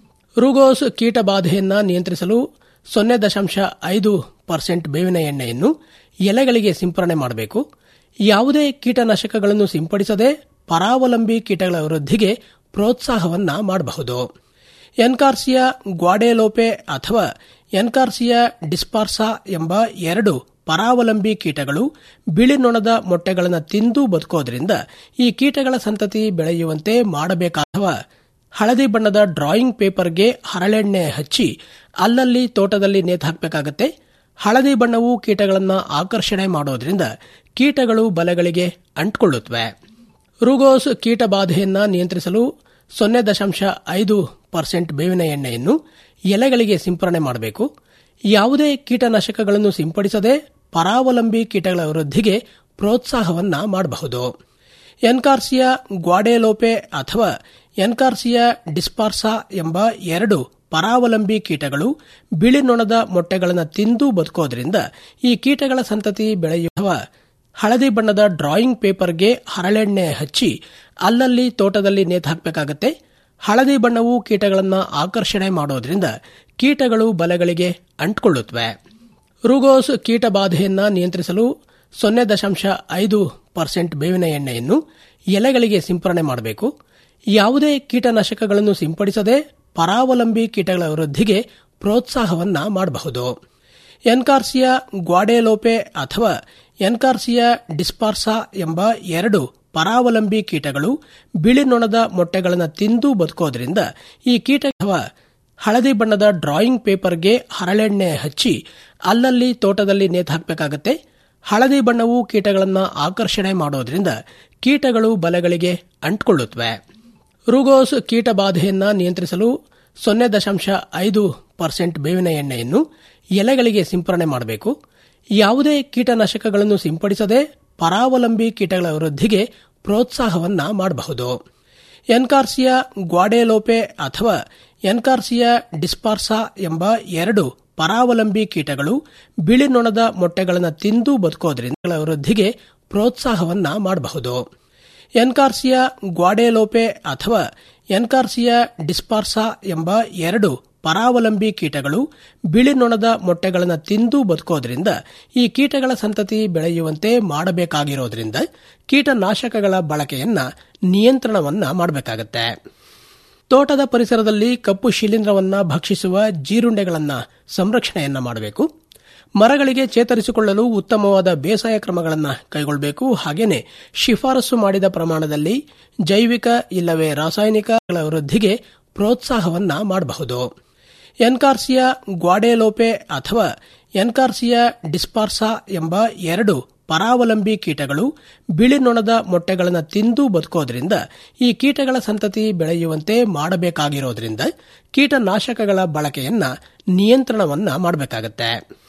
ರುಗೋಸ್ ಕೀಟ ಬಾಧೆಯನ್ನ ನಿಯಂತ್ರಿಸಲು ಸೊನ್ನೆ ದಶಾಂಶ ಐದು ಪರ್ಸೆಂಟ್ ಬೇವಿನ ಎಣ್ಣೆಯನ್ನು ಎಲೆಗಳಿಗೆ ಸಿಂಪರಣೆ ಮಾಡಬೇಕು ಯಾವುದೇ ಕೀಟನಾಶಕಗಳನ್ನು ಸಿಂಪಡಿಸದೆ ಪರಾವಲಂಬಿ ಕೀಟಗಳ ವೃದ್ಧಿಗೆ ಪ್ರೋತ್ಸಾಹವನ್ನ ಮಾಡಬಹುದು ಎನ್ಕಾರ್ಸಿಯಾ ಗ್ವಾಡೆಲೋಪೆ ಅಥವಾ ಎನ್ಕಾರ್ಸಿಯಾ ಡಿಸ್ಪಾರ್ಸಾ ಎಂಬ ಎರಡು ಪರಾವಲಂಬಿ ಕೀಟಗಳು ಬಿಳಿ ನೊಣದ ಮೊಟ್ಟೆಗಳನ್ನು ತಿಂದು ಬದುಕೋದ್ರಿಂದ ಈ ಕೀಟಗಳ ಸಂತತಿ ಬೆಳೆಯುವಂತೆ ಮಾಡಬೇಕಾದ ಹಳದಿ ಬಣ್ಣದ ಡ್ರಾಯಿಂಗ್ ಪೇಪರ್ಗೆ ಹರಳೆಣ್ಣೆ ಹಚ್ಚಿ ಅಲ್ಲಲ್ಲಿ ತೋಟದಲ್ಲಿ ನೇತು ಹಾಕಬೇಕಾಗತ್ತೆ ಹಳದಿ ಬಣ್ಣವು ಕೀಟಗಳನ್ನು ಆಕರ್ಷಣೆ ಮಾಡೋದ್ರಿಂದ ಕೀಟಗಳು ಬಲೆಗಳಿಗೆ ಅಂಟ್ಕೊಳ್ಳುತ್ತವೆ ರುಗೋಸ್ ಕೀಟ ಬಾಧೆಯನ್ನ ನಿಯಂತ್ರಿಸಲು ಸೊನ್ನೆ ದಶಾಂಶ ಐದು ಪರ್ಸೆಂಟ್ ಬೇವಿನ ಎಣ್ಣೆಯನ್ನು ಎಲೆಗಳಿಗೆ ಸಿಂಪರಣೆ ಮಾಡಬೇಕು ಯಾವುದೇ ಕೀಟನಾಶಕಗಳನ್ನು ಸಿಂಪಡಿಸದೆ ಪರಾವಲಂಬಿ ಕೀಟಗಳ ವೃದ್ಧಿಗೆ ಪ್ರೋತ್ಸಾಹವನ್ನ ಮಾಡಬಹುದು ಎನ್ಕಾರ್ಸಿಯಾ ಗ್ವಾಡೆಲೋಪೆ ಅಥವಾ ಎನ್ಕಾರ್ಸಿಯಾ ಡಿಸ್ಪಾರ್ಸಾ ಎಂಬ ಎರಡು ಪರಾವಲಂಬಿ ಕೀಟಗಳು ಬಿಳಿ ನೊಣದ ಮೊಟ್ಟೆಗಳನ್ನು ತಿಂದು ಬದುಕೋದ್ರಿಂದ ಈ ಕೀಟಗಳ ಸಂತತಿ ಬೆಳೆಯುವ ಹಳದಿ ಬಣ್ಣದ ಡ್ರಾಯಿಂಗ್ ಪೇಪರ್ಗೆ ಹರಳೆಣ್ಣೆ ಹಚ್ಚಿ ಅಲ್ಲಲ್ಲಿ ತೋಟದಲ್ಲಿ ನೇತು ಹಾಕಬೇಕಾಗತ್ತೆ ಹಳದಿ ಬಣ್ಣವು ಕೀಟಗಳನ್ನು ಆಕರ್ಷಣೆ ಮಾಡೋದ್ರಿಂದ ಕೀಟಗಳು ಬಲೆಗಳಿಗೆ ಅಂಟ್ಕೊಳ್ಳುತ್ತವೆ ರುಗೋಸ್ ಕೀಟ ಬಾಧೆಯನ್ನ ನಿಯಂತ್ರಿಸಲು ಸೊನ್ನೆ ದಶಾಂಶ ಐದು ಪರ್ಸೆಂಟ್ ಬೇವಿನ ಎಣ್ಣೆಯನ್ನು ಎಲೆಗಳಿಗೆ ಸಿಂಪರಣೆ ಮಾಡಬೇಕು ಯಾವುದೇ ಕೀಟನಾಶಕಗಳನ್ನು ಸಿಂಪಡಿಸದೆ ಪರಾವಲಂಬಿ ಕೀಟಗಳ ವೃದ್ಧಿಗೆ ಪ್ರೋತ್ಸಾಹವನ್ನ ಮಾಡಬಹುದು ಎನ್ಕಾರ್ಸಿಯಾ ಗ್ವಾಡೆಲೋಪೆ ಅಥವಾ ಎನ್ಕಾರ್ಸಿಯಾ ಡಿಸ್ಪಾರ್ಸಾ ಎಂಬ ಎರಡು ಪರಾವಲಂಬಿ ಕೀಟಗಳು ಬಿಳಿ ನೊಣದ ಮೊಟ್ಟೆಗಳನ್ನು ತಿಂದು ಬದುಕೋದ್ರಿಂದ ಈ ಕೀಟ ಹಳದಿ ಬಣ್ಣದ ಡ್ರಾಯಿಂಗ್ ಪೇಪರ್ಗೆ ಹರಳೆಣ್ಣೆ ಹಚ್ಚಿ ಅಲ್ಲಲ್ಲಿ ತೋಟದಲ್ಲಿ ನೇತು ಹಾಕಬೇಕಾಗತ್ತೆ ಹಳದಿ ಬಣ್ಣವು ಕೀಟಗಳನ್ನು ಆಕರ್ಷಣೆ ಮಾಡೋದ್ರಿಂದ ಕೀಟಗಳು ಬಲೆಗಳಿಗೆ ಅಂಟ್ಕೊಳ್ಳುತ್ತವೆ ರುಗೋಸ್ ಕೀಟ ಬಾಧೆಯನ್ನ ನಿಯಂತ್ರಿಸಲು ಸೊನ್ನೆ ದಶಾಂಶ ಐದು ಪರ್ಸೆಂಟ್ ಬೇವಿನ ಎಣ್ಣೆಯನ್ನು ಎಲೆಗಳಿಗೆ ಸಿಂಪರಣೆ ಮಾಡಬೇಕು ಯಾವುದೇ ಕೀಟನಾಶಕಗಳನ್ನು ಸಿಂಪಡಿಸದೆ ಪರಾವಲಂಬಿ ಕೀಟಗಳ ವೃದ್ಧಿಗೆ ಪ್ರೋತ್ಸಾಹವನ್ನ ಮಾಡಬಹುದು ಎನ್ಕಾರ್ಸಿಯಾ ಗ್ವಾಡೆಲೋಪೆ ಅಥವಾ ಎನ್ಕಾರ್ಸಿಯಾ ಡಿಸ್ಪಾರ್ಸಾ ಎಂಬ ಎರಡು ಪರಾವಲಂಬಿ ಕೀಟಗಳು ಬಿಳಿ ನೊಣದ ಮೊಟ್ಟೆಗಳನ್ನು ತಿಂದು ಬದುಕೋದ್ರಿಂದ ವೃದ್ಧಿಗೆ ಪ್ರೋತ್ಸಾಹವನ್ನ ಮಾಡಬಹುದು ಎನ್ಕಾರ್ಸಿಯಾ ಗ್ವಾಡೆಲೋಪೆ ಅಥವಾ ಎನ್ಕಾರ್ಸಿಯಾ ಡಿಸ್ಪಾರ್ಸಾ ಎಂಬ ಎರಡು ಪರಾವಲಂಬಿ ಕೀಟಗಳು ಬಿಳಿ ನೊಣದ ಮೊಟ್ಟೆಗಳನ್ನು ತಿಂದು ಬದುಕೋದ್ರಿಂದ ಈ ಕೀಟಗಳ ಸಂತತಿ ಬೆಳೆಯುವಂತೆ ಮಾಡಬೇಕಾಗಿರೋದ್ರಿಂದ ಕೀಟನಾಶಕಗಳ ಬಳಕೆಯನ್ನ ನಿಯಂತ್ರಣವನ್ನ ಮಾಡಬೇಕಾಗತ್ತೆ ತೋಟದ ಪರಿಸರದಲ್ಲಿ ಕಪ್ಪು ಶಿಲೀಂಧ್ರವನ್ನ ಭಕ್ಷಿಸುವ ಜೀರುಂಡೆಗಳನ್ನ ಸಂರಕ್ಷಣೆಯನ್ನ ಮಾಡಬೇಕು ಮರಗಳಿಗೆ ಚೇತರಿಸಿಕೊಳ್ಳಲು ಉತ್ತಮವಾದ ಬೇಸಾಯ ಕ್ರಮಗಳನ್ನು ಕೈಗೊಳ್ಳಬೇಕು ಹಾಗೇನೆ ಶಿಫಾರಸು ಮಾಡಿದ ಪ್ರಮಾಣದಲ್ಲಿ ಜೈವಿಕ ಇಲ್ಲವೇ ರಾಸಾಯನಿಕ ವೃದ್ಧಿಗೆ ಪ್ರೋತ್ಸಾಹವನ್ನ ಮಾಡಬಹುದು ಎನ್ಕಾರ್ಸಿಯಾ ಗ್ವಾಡೆಲೋಪೆ ಅಥವಾ ಎನ್ಕಾರ್ಸಿಯಾ ಡಿಸ್ಪಾರ್ಸಾ ಎಂಬ ಎರಡು ಪರಾವಲಂಬಿ ಕೀಟಗಳು ಬಿಳಿ ನೊಣದ ಮೊಟ್ಟೆಗಳನ್ನು ತಿಂದು ಬದುಕೋದ್ರಿಂದ ಈ ಕೀಟಗಳ ಸಂತತಿ ಬೆಳೆಯುವಂತೆ ಮಾಡಬೇಕಾಗಿರೋದ್ರಿಂದ ಕೀಟನಾಶಕಗಳ ಬಳಕೆಯನ್ನ ನಿಯಂತ್ರಣವನ್ನ ಮಾಡಬೇಕಾಗತ್ತೆ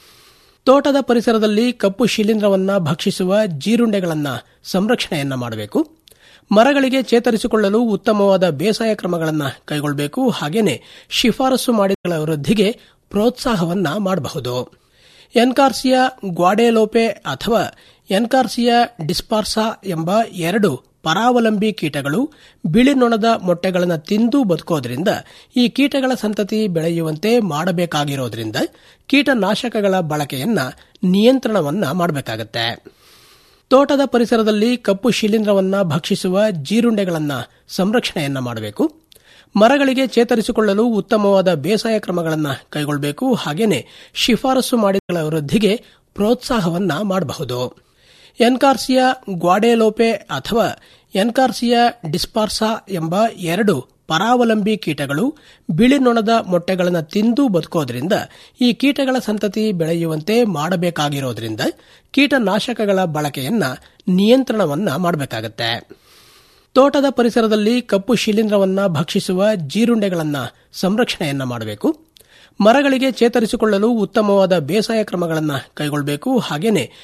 ತೋಟದ ಪರಿಸರದಲ್ಲಿ ಕಪ್ಪು ಶಿಲೀಂಧ್ರವನ್ನ ಭಕ್ಷಿಸುವ ಜೀರುಂಡೆಗಳನ್ನ ಸಂರಕ್ಷಣೆಯನ್ನ ಮಾಡಬೇಕು ಮರಗಳಿಗೆ ಚೇತರಿಸಿಕೊಳ್ಳಲು ಉತ್ತಮವಾದ ಬೇಸಾಯ ಕ್ರಮಗಳನ್ನು ಕೈಗೊಳ್ಳಬೇಕು ಹಾಗೇನೆ ಶಿಫಾರಸು ಮಾಡಿದ ವೃದ್ಧಿಗೆ ಪ್ರೋತ್ಸಾಹವನ್ನ ಮಾಡಬಹುದು ಎನ್ಕಾರ್ಸಿಯಾ ಗ್ವಾಡೆಲೋಪೆ ಅಥವಾ ಎನ್ಕಾರ್ಸಿಯಾ ಡಿಸ್ಪಾರ್ಸಾ ಎಂಬ ಎರಡು ಪರಾವಲಂಬಿ ಕೀಟಗಳು ಬಿಳಿ ನೊಣದ ಮೊಟ್ಟೆಗಳನ್ನು ತಿಂದು ಬದುಕೋದ್ರಿಂದ ಈ ಕೀಟಗಳ ಸಂತತಿ ಬೆಳೆಯುವಂತೆ ಮಾಡಬೇಕಾಗಿರೋದ್ರಿಂದ ಕೀಟನಾಶಕಗಳ ಬಳಕೆಯನ್ನ ನಿಯಂತ್ರಣವನ್ನ ಮಾಡಬೇಕಾಗತ್ತೆ ತೋಟದ ಪರಿಸರದಲ್ಲಿ ಕಪ್ಪು ಶಿಲೀಂಧ್ರವನ್ನ ಭಕ್ಷಿಸುವ ಜೀರುಂಡೆಗಳನ್ನ ಸಂರಕ್ಷಣೆಯನ್ನ ಮಾಡಬೇಕು ಮರಗಳಿಗೆ ಚೇತರಿಸಿಕೊಳ್ಳಲು ಉತ್ತಮವಾದ ಬೇಸಾಯ ಕ್ರಮಗಳನ್ನು ಕೈಗೊಳ್ಳಬೇಕು ಹಾಗೇನೆ ಶಿಫಾರಸು ಮಾಡಿದ ವೃದ್ಧಿಗೆ ಪ್ರೋತ್ಸಾಹವನ್ನ ಮಾಡಬಹುದು ಎನ್ಕಾರ್ಸಿಯಾ ಗ್ವಾಡೆಲೋಪೆ ಅಥವಾ ಎನ್ಕಾರ್ಸಿಯಾ ಡಿಸ್ಪಾರ್ಸಾ ಎಂಬ ಎರಡು ಪರಾವಲಂಬಿ ಕೀಟಗಳು ಬಿಳಿ ನೊಣದ ಮೊಟ್ಟೆಗಳನ್ನು ತಿಂದು ಬದುಕೋದ್ರಿಂದ ಈ ಕೀಟಗಳ ಸಂತತಿ ಬೆಳೆಯುವಂತೆ ಮಾಡಬೇಕಾಗಿರೋದ್ರಿಂದ ಕೀಟನಾಶಕಗಳ ಬಳಕೆಯನ್ನ ನಿಯಂತ್ರಣವನ್ನ ಮಾಡಬೇಕಾಗತ್ತೆ ತೋಟದ ಪರಿಸರದಲ್ಲಿ ಕಪ್ಪು ಶಿಲೀಂಧ್ರವನ್ನ ಭಕ್ಷಿಸುವ ಜೀರುಂಡೆಗಳನ್ನ ಸಂರಕ್ಷಣೆಯನ್ನ ಮಾಡಬೇಕು ಮರಗಳಿಗೆ ಚೇತರಿಸಿಕೊಳ್ಳಲು ಉತ್ತಮವಾದ ಬೇಸಾಯ ಕ್ರಮಗಳನ್ನು ಕೈಗೊಳ್ಳಬೇಕು ಹಾಗೇನೆ